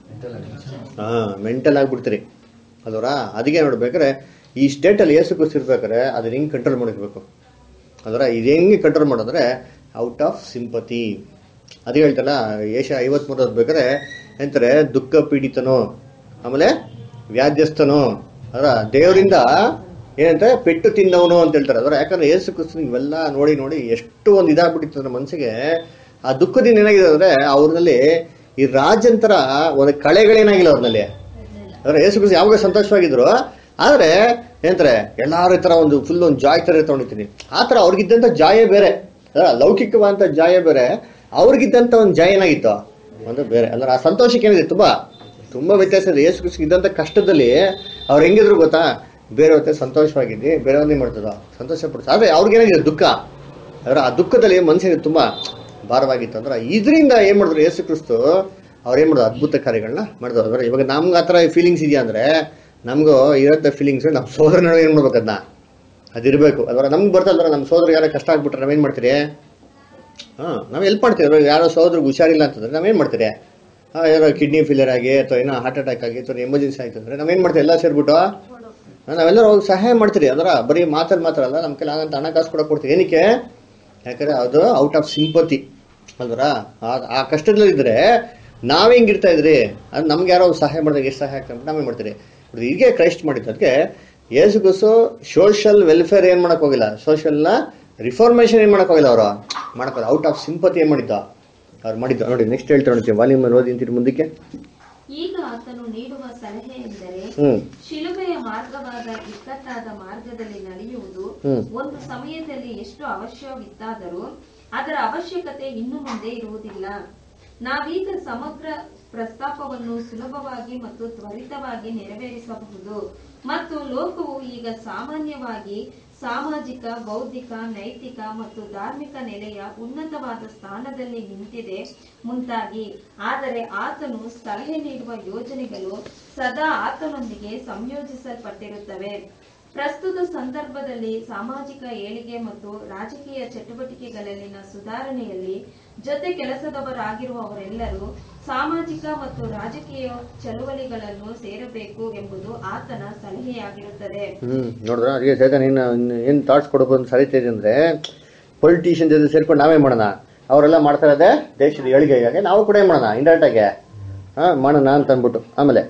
ಹಾ ಮೆಂಟಲ್ ಆಗ್ಬಿಡ್ತೀರಿ ಅಲ್ವರ ಅದಕ್ಕೆ ನೋಡ್ಬೇಕಾದ್ರೆ ಈ ಸ್ಟೇಟಲ್ಲಿ ಏಸು ಕೂಸಿರ್ಬೇಕಾದ್ರೆ ಅದನ್ನ ಹೆಂಗ್ ಕಂಟ್ರೋಲ್ ಮಾಡಿರ್ಬೇಕು ಅದರ ಇದು ಹೆಂಗೆ ಕಂಟ್ರೋಲ್ ಮಾಡೋದ್ರೆ ಔಟ್ ಆಫ್ ಸಿಂಪತಿ ಅದು ಹೇಳ್ತಲ್ಲ ಏಷ ಐವತ್ಮೂರು ಬೇಕಾದ್ರೆ ಎಂತಾರೆ ದುಃಖ ಪೀಡಿತನು ಆಮೇಲೆ ವ್ಯಾಧ್ಯಸ್ಥನು ಅದರ ದೇವರಿಂದ ಏನಂತ ಪೆಟ್ಟು ತಿಂದವನು ಅಂತ ಹೇಳ್ತಾರೆ ಅದರ ಯಾಕಂದ್ರೆ ಏಸು ಕ್ರಿಸ್ತನ ಇವೆಲ್ಲ ನೋಡಿ ನೋಡಿ ಎಷ್ಟು ಒಂದು ಇದಾಗ್ಬಿಟ್ಟಿತ್ತು ಅಂದ್ರೆ ಮನಸ್ಸಿಗೆ ಆ ದುಃಖದಿಂದ ಏನಾಗಿದೆ ಅಂದ್ರೆ ಅವ್ರಲ್ಲಿ ಈ ರಾಜಂತರ ಒಂದು ಕಳೆಗಳೇನಾಗಿಲ್ಲ ಅವ್ರಲ್ಲಿ ಅಂದ್ರೆ ಯೇಸು ಕ್ರಿಸ್ತ ಯಾವಾಗ ಸಂತೋಷವಾಗಿದ್ರು ಆದ್ರೆ ಏನಂತಾರೆ ಎಲ್ಲಾರ ತರ ಒಂದು ಫುಲ್ ಒಂದು ಜಾಯ್ ತರ ತಗೊಂಡಿದ್ದೀನಿ ಆ ತರ ಅವ್ರಿಗಿದ್ದಂತ ಜಾಯೇ ಬೇರೆ ಅಲ್ಲ ಲೌಕಿಕವಾದಂತ ಜಾಯೇ ಬೇರೆ ಅವ್ರಿಗಿದ್ದಂತ ಒಂದು ಜಾಯ ಏನಾಗಿತ್ತು ಒಂದು ಬೇರೆ ಅಂದ್ರೆ ಆ ಸಂತೋಷಕ್ಕೆ ಏನಿದೆ ತುಂಬಾ ತುಂಬಾ ವ್ಯತ್ಯಾಸ ಇದೆ ಯೇಸು ಕ್ರಿಸ್ತ ಇದ್ದಂತ ಕಷ್ಟದಲ್ಲಿ ಅವ್ರು ಹೆಂಗಿದ್ರು ಗೊತ್ತಾ ಬೇರೆ ಹೊತ್ತೆ ಸಂತೋಷವಾಗಿದ್ದಿ ಬೇರೆಯವ್ರನ್ನೇ ಮಾಡ್ತದ ಸಂತೋಷ ಪಡ್ತಾರೆ ಆದ್ರೆ ಅವ್ರಿಗೇನಾಗಿದೆ ದುಃಖ ಅಂದ್ರೆ ಆ ದುಃಖದಲ್ಲಿ ಮನಸ್ಸಿಗೆ ತುಂಬಾ ಭಾರವಾಗಿತ್ತು ಅಂದ್ರೆ ಇದರಿಂದ ಏನ್ ಮಾಡಿದ್ರು ಯೇಸು ಕ್ರಿಸ್ತು ಅವ್ರು ಏನ್ ಮಾಡಿದ್ರು ಅದ್ಭುತ ಕಾರ್ಯಗಳನ್ನ ಮಾಡಿದ್ರು ಅಂದ್ರೆ ಇವಾಗ ನಮ್ಗೆ ಆ ಥರ ಫೀಲಿಂಗ್ಸ್ ಇದೆಯಾ ಅಂದ್ರೆ ನಮ್ಗೂ ಇರೋಂಥ ಫೀಲಿಂಗ್ಸ್ ನಮ್ಮ ಸೋದರ ನಡುವೆ ಏನ್ ಮಾಡ್ಬೇಕು ಅದನ್ನ ಅದಿರ್ಬೇಕು ಅದರ ನಮ್ಗೆ ಬರ್ತಲ್ರ ನಮ್ಮ ಸೋದರ ಯಾರೋ ಕಷ್ಟ ಆಗ್ಬಿಟ್ರೆ ನಾವೇನ್ ಮಾಡ್ತೀರಿ ಹಾ ನಾವ್ ಹೆಲ್ಪ್ ಮಾಡ್ತೀವಿ ಇವಾಗ ಯಾರೋ ಸೋದ್ರಿಗೆ ಹುಷಾರಿಲ್ಲ ಅಂತಂದ್ರೆ ನಾವೇನ್ ಮಾಡ್ತೀರಿ ಹಾ ಯಾರೋ ಕಿಡ್ನಿ ಫೇಲಿಯರ್ ಆಗಿ ಅಥವಾ ಏನೋ ಹಾರ್ಟ್ ಅಟ್ಯಾಕ್ ಆಗಿ ಅಥವಾ ಎಮರ್ಜೆನ್ಸಿ ಆಯ್ತು ಅಂದ್ರೆ ನಾವೇನ್ ಮಾಡ್ತೀವಿ ಎಲ್ಲ ಸೇರ್ಬಿಟ್ಟು ಹಾ, ನಾವೆಲ್ಲರೂ ಹೋಗಿ ಸಹಾಯ ಮಾಡ್ತೀರಿ ಅದರ ಬರೀ ಮಾತಲ್ಲಿ ಮಾತ್ರ ಅಲ್ಲ ನಮ್ಮ ಕೈಲಿ ಆಗಂತ ಹಣಕಾಸು ಕೂಡ ಕೊಡ್ತೀವಿ ಏನಕ್ಕೆ ಯಾಕಂದ್ರೆ ಅದು ಔಟ್ ಆಫ್ ಸಿಂಪತಿ ಅಲ್ವರ ಆ ಕಷ್ಟದಲ್ಲಿ ಇದ್ರೆ ನಾವ್ ಹೆಂಗಿರ್ತಾ ಇದ್ರಿ ಅದು ನಮ್ಗೆ ಯಾರೋ ಸಹಾಯ ಮಾಡಿದಾಗ ಎಷ್ಟು ಸಹಾಯ ಆಗ್ತದೆ ನಾವೇ ಮಾಡ್ತೀರಿ ಇದು ಹೀಗೆ ಕ್ರೈಸ್ಟ್ ಮಾಡಿದ್ದು ಅದಕ್ಕೆ ಯೇಸು ಗುಸು ಸೋಷಿಯಲ್ ವೆಲ್ಫೇರ್ ಏನ್ ಮಾಡಕ್ ಹೋಗಿಲ್ಲ ಸೋಷಿಯಲ್ ನ ರಿಫಾರ್ಮೇಶನ್ ಏನ್ ಮಾಡಕ್ ಹೋಗಿಲ್ಲ ಅವರು ಮಾಡಕ್ ಔಟ್ ಆಫ್ ಸಿಂಪತಿ ಏನ್ ಮಾಡಿದ್ದ ಅವ್ರು ಮಾಡಿದ್ದು ನೋಡಿ ನೆಕ್ಸ್ಟ್ ಹೇಳ್ತಾ ನೋಡ್ತೀವಿ ವಾಲ್ಯೂಮ್ ಓದಿ ಅಂತೀರಿ ಮುಂದಕ್ಕೆ ಈಗ ಆತನು ನೀಡುವ ಸಲಹೆ ಎಂದರೆ ಹ್ಮ್ ಶಿಲುಬೆಯ ಮಾರ್ಗವಾದ ಇಕ್ಕಟ್ಟಾದ ಮಾರ್ಗದಲ್ಲಿ ನಡೆಯುವುದು ಹ್ಮ್. ಒಂದು ಸಮಯದಲ್ಲಿ ಎಷ್ಟು ಅವಶ್ಯವಿತ್ತಾದರೂ ಅದರ ಅವಶ್ಯಕತೆ ಇನ್ನು ಮುಂದೆ ಇರುವುದಿಲ್ಲ ನಾವೀಗ ಸಮಗ್ರ ಪ್ರಸ್ತಾಪವನ್ನು ಸುಲಭವಾಗಿ ಮತ್ತು ತ್ವರಿತವಾಗಿ ನೆರವೇರಿಸಬಹುದು ಮತ್ತು ಲೋಕವು ಈಗ ಸಾಮಾನ್ಯವಾಗಿ ಸಾಮಾಜಿಕ ಬೌದ್ಧಿಕ ನೈತಿಕ ಮತ್ತು ಧಾರ್ಮಿಕ ನೆಲೆಯ ಉನ್ನತವಾದ ಸ್ಥಾನದಲ್ಲಿ ನಿಂತಿದೆ ಮುಂತಾಗಿ ಆದರೆ ಆತನು ಸಲಹೆ ನೀಡುವ ಯೋಜನೆಗಳು ಸದಾ ಆತನೊಂದಿಗೆ ಸಂಯೋಜಿಸಲ್ಪಟ್ಟಿರುತ್ತವೆ ಪ್ರಸ್ತುತ ಸಂದರ್ಭದಲ್ಲಿ ಸಾಮಾಜಿಕ ಏಳಿಗೆ ಮತ್ತು ರಾಜಕೀಯ ಚಟುವಟಿಕೆಗಳಲ್ಲಿನ ಸುಧಾರಣೆಯಲ್ಲಿ ಜೊತೆ ಕೆಲಸದವರಾಗಿರುವವರೆಲ್ಲರೂ ಸಾಮಾಜಿಕ ಮತ್ತು ರಾಜಕೀಯ ಚಳುವಳಿಗಳನ್ನು ಸೇರಬೇಕು ಎಂಬುದು ಆತನ ಸಲಹೆಯಾಗಿರುತ್ತದೆ ಹ್ಮ್ ನೋಡಿದ್ರ ಅದಕ್ಕೆ ಸೈತಾನ್ ಏನ್ ಏನ್ ಥಾಟ್ಸ್ ಕೊಡಬೇಕು ಅಂತ ಸರಿತಾ ಇದೆ ಅಂದ್ರೆ ಪೊಲಿಟಿಷಿಯನ್ ಜೊತೆ ಸೇರ್ಕೊಂಡು ನಾವೇ ಮಾಡೋಣ ಅವರೆಲ್ಲ ಮಾಡ್ತಾ ಇರೋದೇ ದೇಶದ ಏಳಿಗೆಗಾಗಿ ನಾವು ಕೂಡ ಏನ್ ಮಾಡೋಣ ಇಂಡೈರೆಕ್ಟ್ ಆಗಿ ಹಾ ಮಾಡೋಣ ಅಂತ ಅಂದ್ಬಿಟ್ಟು ಆಮೇಲೆ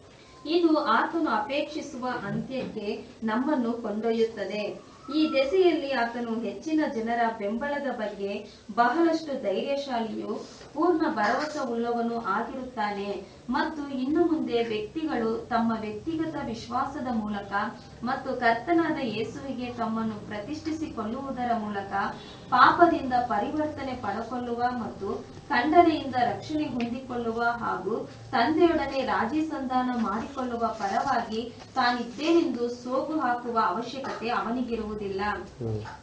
ಇದು ಆತನು ಅಪೇಕ್ಷಿಸುವ ಅಂತ್ಯಕ್ಕೆ ನಮ್ಮನ್ನು ಕೊಂಡೊಯ್ಯುತ್ತದೆ ಈ ದೆಸೆಯಲ್ಲಿ ಆತನು ಹೆಚ್ಚಿನ ಜನರ ಬೆಂಬಲದ ಬಗ್ಗೆ ಬಹಳಷ್ಟು ಧೈರ್ಯಶಾಲಿಯೂ ಪೂರ್ಣ ಭರವಸೆ ಉಳ್ಳವನು ಆಗಿರುತ್ತಾನೆ ಮತ್ತು ಇನ್ನು ಮುಂದೆ ವ್ಯಕ್ತಿಗಳು ತಮ್ಮ ವ್ಯಕ್ತಿಗತ ವಿಶ್ವಾಸದ ಮೂಲಕ ಮತ್ತು ಕರ್ತನಾದ ಯೇಸುವಿಗೆ ತಮ್ಮನ್ನು ಪ್ರತಿಷ್ಠಿಸಿಕೊಳ್ಳುವುದರ ಮೂಲಕ ಪಾಪದಿಂದ ಪರಿವರ್ತನೆ ಪಡಕೊಳ್ಳುವ ಮತ್ತು ಖಂಡನೆಯಿಂದ ರಕ್ಷಣೆ ಹೊಂದಿಕೊಳ್ಳುವ ಹಾಗೂ ತಂದೆಯೊಡನೆ ರಾಜಿ ಸಂಧಾನ ಮಾಡಿಕೊಳ್ಳುವ ಪರವಾಗಿ ತಾನಿದ್ದೇನೆಂದು ಸೋಗು ಹಾಕುವ ಅವಶ್ಯಕತೆ ಅವನಿಗಿರುವುದಿಲ್ಲ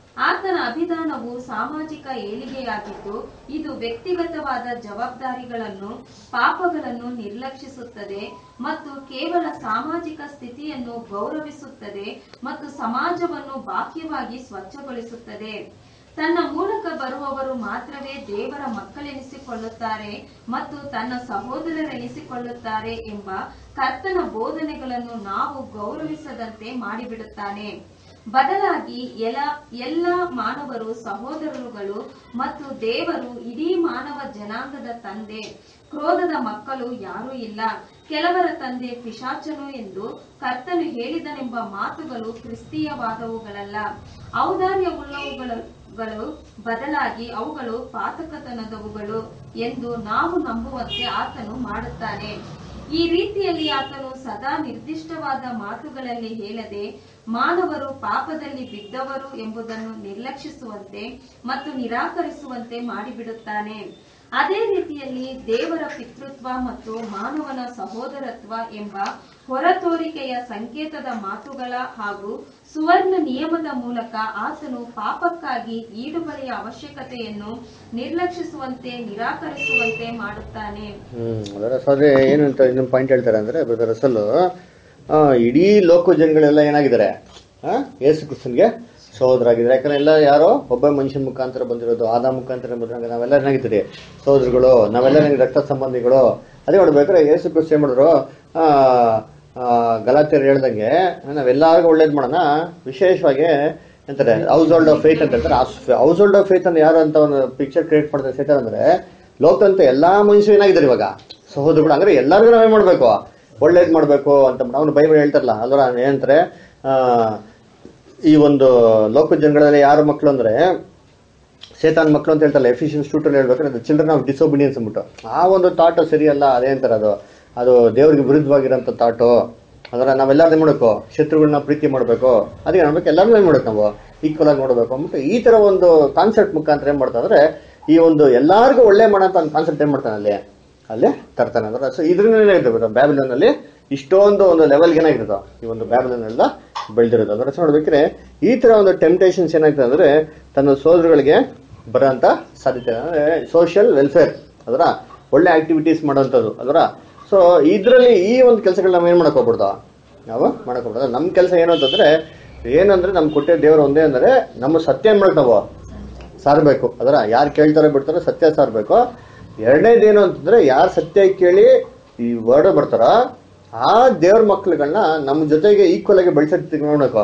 ಆತನ ಅಭಿಧಾನವು ಸಾಮಾಜಿಕ ಏಳಿಗೆಯಾಗಿದ್ದು ಇದು ವ್ಯಕ್ತಿಗತವಾದ ಜವಾಬ್ದಾರಿಗಳನ್ನು ಪಾಪಗಳನ್ನು ನಿರ್ಲಕ್ಷಿಸುತ್ತದೆ ಮತ್ತು ಕೇವಲ ಸಾಮಾಜಿಕ ಸ್ಥಿತಿಯನ್ನು ಗೌರವಿಸುತ್ತದೆ ಮತ್ತು ಸಮಾಜವನ್ನು ಬಾಹ್ಯವಾಗಿ ಸ್ವಚ್ಛಗೊಳಿಸುತ್ತದೆ ತನ್ನ ಮೂಲಕ ಬರುವವರು ಮಾತ್ರವೇ ದೇವರ ಮಕ್ಕಳೆನಿಸಿಕೊಳ್ಳುತ್ತಾರೆ ಮತ್ತು ತನ್ನ ಸಹೋದರರೆನಿಸಿಕೊಳ್ಳುತ್ತಾರೆ ಎಂಬ ಕರ್ತನ ಬೋಧನೆಗಳನ್ನು ನಾವು ಗೌರವಿಸದಂತೆ ಮಾಡಿಬಿಡುತ್ತಾನೆ ಬದಲಾಗಿ ಎಲ ಎಲ್ಲ ಮಾನವರು ಸಹೋದರರುಗಳು ಮತ್ತು ದೇವರು ಇಡೀ ಮಾನವ ಜನಾಂಗದ ತಂದೆ ಕ್ರೋಧದ ಮಕ್ಕಳು ಯಾರೂ ಇಲ್ಲ ಕೆಲವರ ತಂದೆ ಪಿಶಾಚನು ಎಂದು ಕರ್ತನು ಹೇಳಿದನೆಂಬ ಮಾತುಗಳು ಕ್ರಿಸ್ತೀಯವಾದವುಗಳಲ್ಲ ಔದಾರ್ಯವುಳ್ಳವುಗಳು ಗಳು ಬದಲಾಗಿ ಅವುಗಳು ಪಾತಕತನದವುಗಳು ಎಂದು ನಾವು ನಂಬುವಂತೆ ಆತನು ಮಾಡುತ್ತಾನೆ ಈ ರೀತಿಯಲ್ಲಿ ಆತನು ಸದಾ ನಿರ್ದಿಷ್ಟವಾದ ಮಾತುಗಳಲ್ಲಿ ಹೇಳದೆ ಮಾನವರು ಪಾಪದಲ್ಲಿ ಬಿದ್ದವರು ಎಂಬುದನ್ನು ನಿರ್ಲಕ್ಷಿಸುವಂತೆ ಮತ್ತು ನಿರಾಕರಿಸುವಂತೆ ಮಾಡಿಬಿಡುತ್ತಾನೆ ಅದೇ ರೀತಿಯಲ್ಲಿ ದೇವರ ಪಿತೃತ್ವ ಮತ್ತು ಮಾನವನ ಸಹೋದರತ್ವ ಎಂಬ ಹೊರತೋರಿಕೆಯ ಸಂಕೇತದ ಮಾತುಗಳ ಹಾಗೂ ಸುವರ್ಣ ನಿಯಮದ ಮೂಲಕ ಆತನು ಪಾಪಕ್ಕಾಗಿ ಈಡುಬಲಿಯ ಅವಶ್ಯಕತೆಯನ್ನು ನಿರ್ಲಕ್ಷಿಸುವಂತೆ ನಿರಾಕರಿಸುವಂತೆ ಮಾಡುತ್ತಾನೆ ಹ್ಮ್ ಅದರ ಸರಿ ಏನಂತ ಇನ್ನೊಂದು ಪಾಯಿಂಟ್ ಹೇಳ್ತಾರೆ ಅಂದ್ರೆ ಬ್ರದರ್ ಅಸಲು ಇಡೀ ಲೋಕ ಜನಗಳೆಲ್ಲ ಏನಾಗಿದ್ದಾರೆ ಆ, ಯೇಸು ಕ್ರಿಸ್ತನ್ಗೆ ಸಹೋದರಾಗಿದ್ದಾರೆ ಯಾಕಂದ್ರೆ ಎಲ್ಲ ಯಾರೋ ಒಬ್ಬ ಮನುಷ್ಯನ ಮುಖಾಂತರ ಬಂದಿರೋದು ಆದ ಮುಖಾಂತರ ಬಂದಿರೋ ನಾವೆಲ್ಲ ಏನಾಗಿದ್ದೀರಿ ಸಹೋದರಗಳು ನಾವೆಲ್ಲ ನನಗೆ ರಕ್ತ ಸಂಬಂಧಿಗಳು ಅದೇ ನೋಡ್ಬೇಕಾದ್ರೆ ಯೇಸು ಕ್ರಿಸ್ತ ಏನ್ ಮಾಡಿದ್ರು ಆ ಆ, ಗಲಾತ್ಯರು ಹೇಳ್ದಂಗೆ ನಾವೆಲ್ಲರಿಗೂ ಒಳ್ಳೇದ್ ಮಾಡೋಣ ವಿಶೇಷವಾಗಿ ಅಂತಾರೆ ಹೌಸ್ ಹೋಲ್ಡ್ ಆಫ್ ಫೇತ್ ಅಂತ ಹೇಳ್ತಾರೆ ಹೌಸ್ ಹೋಲ್ಡ್ ಆಫ್ ಫೇತ್ ಅಂತ ಯಾರು ಅಂತ ಒಂದು ಪಿಕ್ಚರ್ ಕ್ರಿಯೇಟ್ ಮಾಡ್ತಾರೆ ಸೇತಾರ ಅಂದ್ರೆ ಲೋಕದಂತ ಎಲ್ಲಾ ಮನುಷ್ಯರು ಏನಾಗಿದ್ದಾರೆ ಇವಾಗ ಸಹೋದರಗಳು ಅಂದ್ರೆ ಎಲ್ಲರಿಗೂ ನಾವೇ ಮಾಡ್ಬೇಕು ಒಳ್ಳೇದ್ ಮಾಡ್ಬೇಕು ಅಂತ ಅವನು ಬೈಬಲ್ ಹೇಳ್ತಾರಲ್ಲ ಅಲ್ವರ ಏನಂತಾರೆ ಆ ಈ ಒಂದು ಲೋಕ ಜನಗಳಲ್ಲಿ ಯಾರ ಮಕ್ಕಳು ಅಂದ್ರೆ ಸೇತಾನ್ ಮಕ್ಕಳು ಅಂತ ಹೇಳ್ತಾರಲ್ಲ ಎಫಿಷಿಯನ್ಸ್ ಟೂಟಲ್ಲಿ ಹೇಳ್ಬೇಕಾದ್ರೆ ಅದು ಚಿಲ್ಡ್ರನ್ ಆಫ್ ಡಿಸೋಬಿಡಿಯನ್ಸ್ ಅಂದ್ಬಿಟ್ಟು ಆ ಒಂದು ಥಾಟ್ ಸರಿಯಲ್ಲ ಅದೇ ಅಂತಾರೆ ಅದು ಅದು ದೇವರಿಗೆ ವಿರುದ್ಧವಾಗಿರೋಂಥ ಥಾಟು ಅದರ ನಾವೆಲ್ಲರೂ ಏನ್ ಮಾಡಬೇಕು ಶತ್ರುಗಳನ್ನ ಪ್ರೀತಿ ಮಾಡಬೇಕು ಅದಕ್ಕೆ ನೋಡ್ಬೇಕು ಎಲ್ಲರೂ ಏನ್ ಮಾಡ್ಬೇಕು ನಾವು ಈಕ್ವಲ್ ಆಗಿ ನೋಡಬೇಕು ಅಂದ್ಬಿಟ್ಟು ಈ ತರ ಒಂದು ಕಾನ್ಸೆಪ್ಟ್ ಮುಖಾಂತರ ಏನ್ ಮಾಡ್ತಾ ಅಂದ್ರೆ ಈ ಒಂದು ಎಲ್ಲಾರ್ಗೂ ಒಳ್ಳೆ ಮಾಡೋಂಥ ಒಂದು ಕಾನ್ಸೆಪ್ಟ್ ಏನ್ ಮಾಡ್ತಾನೆ ಅಲ್ಲಿ ಅಲ್ಲೇ ತರ್ತಾನೆ ಅಂದ್ರೆ ಸೊ ಇದ್ರಿಂದ ಏನಾಗಿದೆ ಬ್ಯಾಬಿಲನ್ ಅಲ್ಲಿ ಇಷ್ಟೊಂದು ಒಂದು ಲೆವೆಲ್ಗೆ ಏನಾಗಿರೋದು ಈ ಒಂದು ಬ್ಯಾಬಿಲನ್ ಎಲ್ಲ ಬೆಳೆದಿರೋದು ಅದರ ನೋಡ್ಬೇಕ್ರೆ ಈ ತರ ಒಂದು ಟೆಂಪ್ಟೇಷನ್ಸ್ ಏನಾಗ್ತದೆ ಅಂದ್ರೆ ತನ್ನ ಸೋದರಗಳಿಗೆ ಬರೋಂಥ ಸಾಧ್ಯತೆ ಅಂದ್ರೆ ಸೋಷಿಯಲ್ ವೆಲ್ಫೇರ್ ಅದರ ಒಳ್ಳೆ ಆಕ್ಟಿವಿಟೀಸ್ ಮಾಡೋಂಥದ್ದು ಅದರ ಸೊ ಇದರಲ್ಲಿ ಈ ಒಂದು ಕೆಲಸಗಳನ್ನ ನಾವು ಏನ್ ಮಾಡಕ್ ಹೋಗ್ಬಿಡ್ದು ನಾವು ಮಾಡಕ್ ಹೋಗ್ಬಿಡ್ದು ನಮ್ಮ ಕೆಲಸ ಏನು ಅಂತಂದ್ರೆ ಏನಂದ್ರೆ ನಮ್ಗೆ ಕೊಟ್ಟೆ ದೇವರು ಒಂದೇ ಅಂದ್ರೆ ನಮ್ಮ ಸತ್ಯ ಏನ್ ಮಾಡಕ್ ನಾವು ಸಾರಬೇಕು ಅದರ ಯಾರು ಕೇಳ್ತಾರೋ ಬಿಡ್ತಾರೋ ಸತ್ಯ ಸಾರಬೇಕು ಎರಡನೇದೇನು ಅಂತಂದ್ರೆ ಯಾರು ಸತ್ಯ ಕೇಳಿ ಈ ವರ್ಡ್ ಬರ್ತಾರ ಆ ದೇವ್ರ ಮಕ್ಳುಗಳನ್ನ ನಮ್ಮ ಜೊತೆಗೆ ಈಕ್ವಲ್ ಆಗಿ ಬೆಳೆಸೋದಕ್ಕೆ ನೋಡ್ಬೇಕು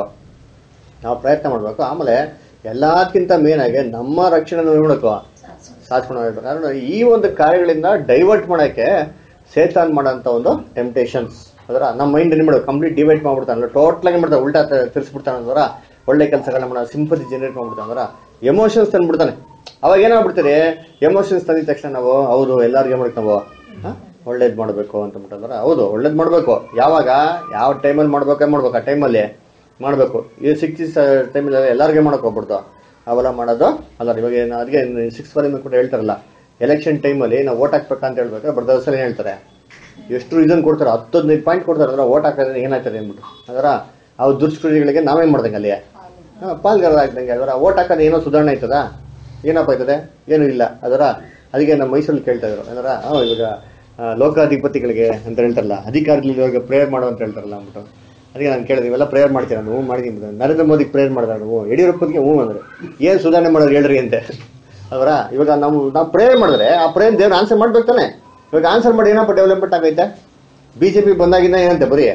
ನಾವು ಪ್ರಯತ್ನ ಮಾಡ್ಬೇಕು ಆಮೇಲೆ ಎಲ್ಲದಕ್ಕಿಂತ ಮೇನ್ ಆಗಿ ನಮ್ಮ ರಕ್ಷಣೆ ನೋಡ್ಬೇಕು ಸಾಧಿಸ್ಕೊಂಡು ಹೋಗ್ಬೇಕು ಕಾರಣ ಈ ಒಂದು ಕಾರ್ಯಗಳಿಂದ ಡೈವರ್ಟ್ ಮಾಡಕ್ಕೆ ಸೇತಾನ್ ಮಾಡೋಂಥ ಒಂದು ಟೆಂಪ್ಟೇಷನ್ಸ್ ಅದರ ನಮ್ಮ ಮೈಂಡ್ ಏನ್ ಮಾಡೋದು ಕಂಪ್ಲೀಟ್ ಡಿವೈಡ್ ಮಾಡ್ಬಿಡ್ತಾನಲ್ಲ ಟೋಟಲ್ ಆಗಿ ಮಾಡ್ತಾನೆ ಉಲ್ಟಾ ತಿರ್ಸ್ಬಿಡ್ತಾನೆ ಅಂದ್ರ ಒಳ್ಳೆ ಕೆಲಸಗಳನ್ನ ಮಾಡೋ ಸಿಂಪತಿ ಜನರೇಟ್ ಮಾಡ್ಬಿಡ್ತಾನೆ ಅಂದ್ರ ಎಮೋಷನ್ಸ್ ತಂದ್ಬಿಡ್ತಾನೆ ಅವಾಗ ಏನಾಗ್ಬಿಡ್ತೀರಿ ಎಮೋಷನ್ಸ್ ತಂದಿದ ತಕ್ಷಣ ನಾವು ಹೌದು ಎಲ್ಲರಿಗೂ ಮಾಡ್ಬೇಕು ನಾವು ಹ? ಒಳ್ಳೇದ್ ಮಾಡ್ಬೇಕು ಅಂತ ಬಿಟ್ಟಂದ್ರೆ ಹೌದು ಒಳ್ಳೇದ್ ಮಾಡ್ಬೇಕು ಯಾವಾಗ ಯಾವ ಟೈಮಲ್ಲಿ ಮಾಡ್ಬೇಕು ಮಾಡ್ಬೇಕು ಆ ಟೈಮಲ್ಲಿ ಮಾಡ್ಬೇಕು ಈ ಸಿಕ್ಸ್ ಟೈಮಲ್ಲಿ ಎಲ್ಲರಿಗೂ ಮಾಡಕ್ ಹೋಗ್ಬಿಡ್ತು ಅವೆಲ್ಲ ಮಾಡೋದು ಅಲ್ಲ ಇವಾಗ ಏನು ಅದಕ್ಕೆ ಸಿಕ್ಸ್ ಫಾರ್ ಕೂಡ ಹೇಳ್ತಾರಲ್ಲ ಎಲೆಕ್ಷನ್ ಟೈಮಲ್ಲಿ ನಾವು ಓಟ್ ಹಾಕ್ಬೇಕಂತ ಹೇಳ್ಬೇಕು ಬರ್ದರ್ಸಲ್ ಏನ್ ಹೇಳ್ತಾರೆ ಎಷ್ಟು ರೀಸನ್ ಕೊಡ್ತಾರೆ ಹತ್ತು ಹದಿನೈದು ಪಾಯಿಂಟ್ ಕೊಡ್ತಾರೆ ಅದರ ಓಟ್ ಹಾಕೋದ್ರೆ ಏನಾಗ್ತದೆ ಅಂದ್ಬಿಟ್ಟು ಅದರ ಅವು ದುಷ್ಕೃತಿಗಳಿಗೆ ನಾವೇನ್ ಮಾಡ್ದಂಗೆ ಅಲ್ಲಿ ಹಾ, ಪಾಲ್ಗಾರ ಆಗ್ದಂಗೆ ಅದರ ಓಟ್ ಹಾಕೋದು ಏನೋ ಸುಧಾರಣೆ ಆಯ್ತದ ಏನಪ್ಪ ಆಯ್ತದೆ ಏನೂ ಇಲ್ಲ ಅದರ ಅದಕ್ಕೆ ನಮ್ಮ ಮೈಸೂರಲ್ಲಿ ಕೇಳ್ತಾ ಇದ್ರು ಅದರ ಹಾ, ಇವಾಗ ಆ, ಲೋಕಾಧಿಪತಿಗಳಿಗೆ ಅಂತ ಹೇಳ್ತಾರಲ್ಲ ಅಧಿಕಾರಿಗಳಿಗೆ ಇವಾಗ ಪ್ರೇಯರ್ ಮಾಡು ಅಂತ ಹೇಳ್ತಾರಲ್ಲ ಅಂದ್ಬಿಟ್ಟು ಅದಕ್ಕೆ ನಾನು ಕೇಳಿದೆ ಇವೆಲ್ಲ ಪ್ರೇಯರ್ ಮಾಡ್ತೀರಾ ನೀವು ಮಾಡಿದೀನಿ ಬಿಡು. ನರೇಂದ್ರ ಮೋದಿ ಪ್ರೇಯರ್ ಮಾಡಿದ ನೀವು ಯಡಿಯೂರಪ್ಪನಿಗೆ ಹ್ಞೂ ಅಂದ್ರೆ ಏನು ಸುಧಾರಣೆ ಮಾಡೋರು ಹೇಳ್ರಿ ಅಂತೆ ಅವರ ಇವಾಗ ನಾವು ನಾವು ಪ್ರೇಯರ್ ಮಾಡಿದ್ರೆ ಆ ಪ್ರೇಯರ್ ದೇವ್ರು ಆನ್ಸರ್ ಮಾಡ್ಬೇಕು ತಾನೆ ಇವಾಗ ಆನ್ಸರ್ ಮಾಡಿ ಏನಪ್ಪ ಡೆವಲಪ್ಮೆಂಟ್ ಆಗೈತೆ ಬಿಜೆಪಿ ಬಂದಾಗಿಂದ ಏನಂತೆ ಬರೀ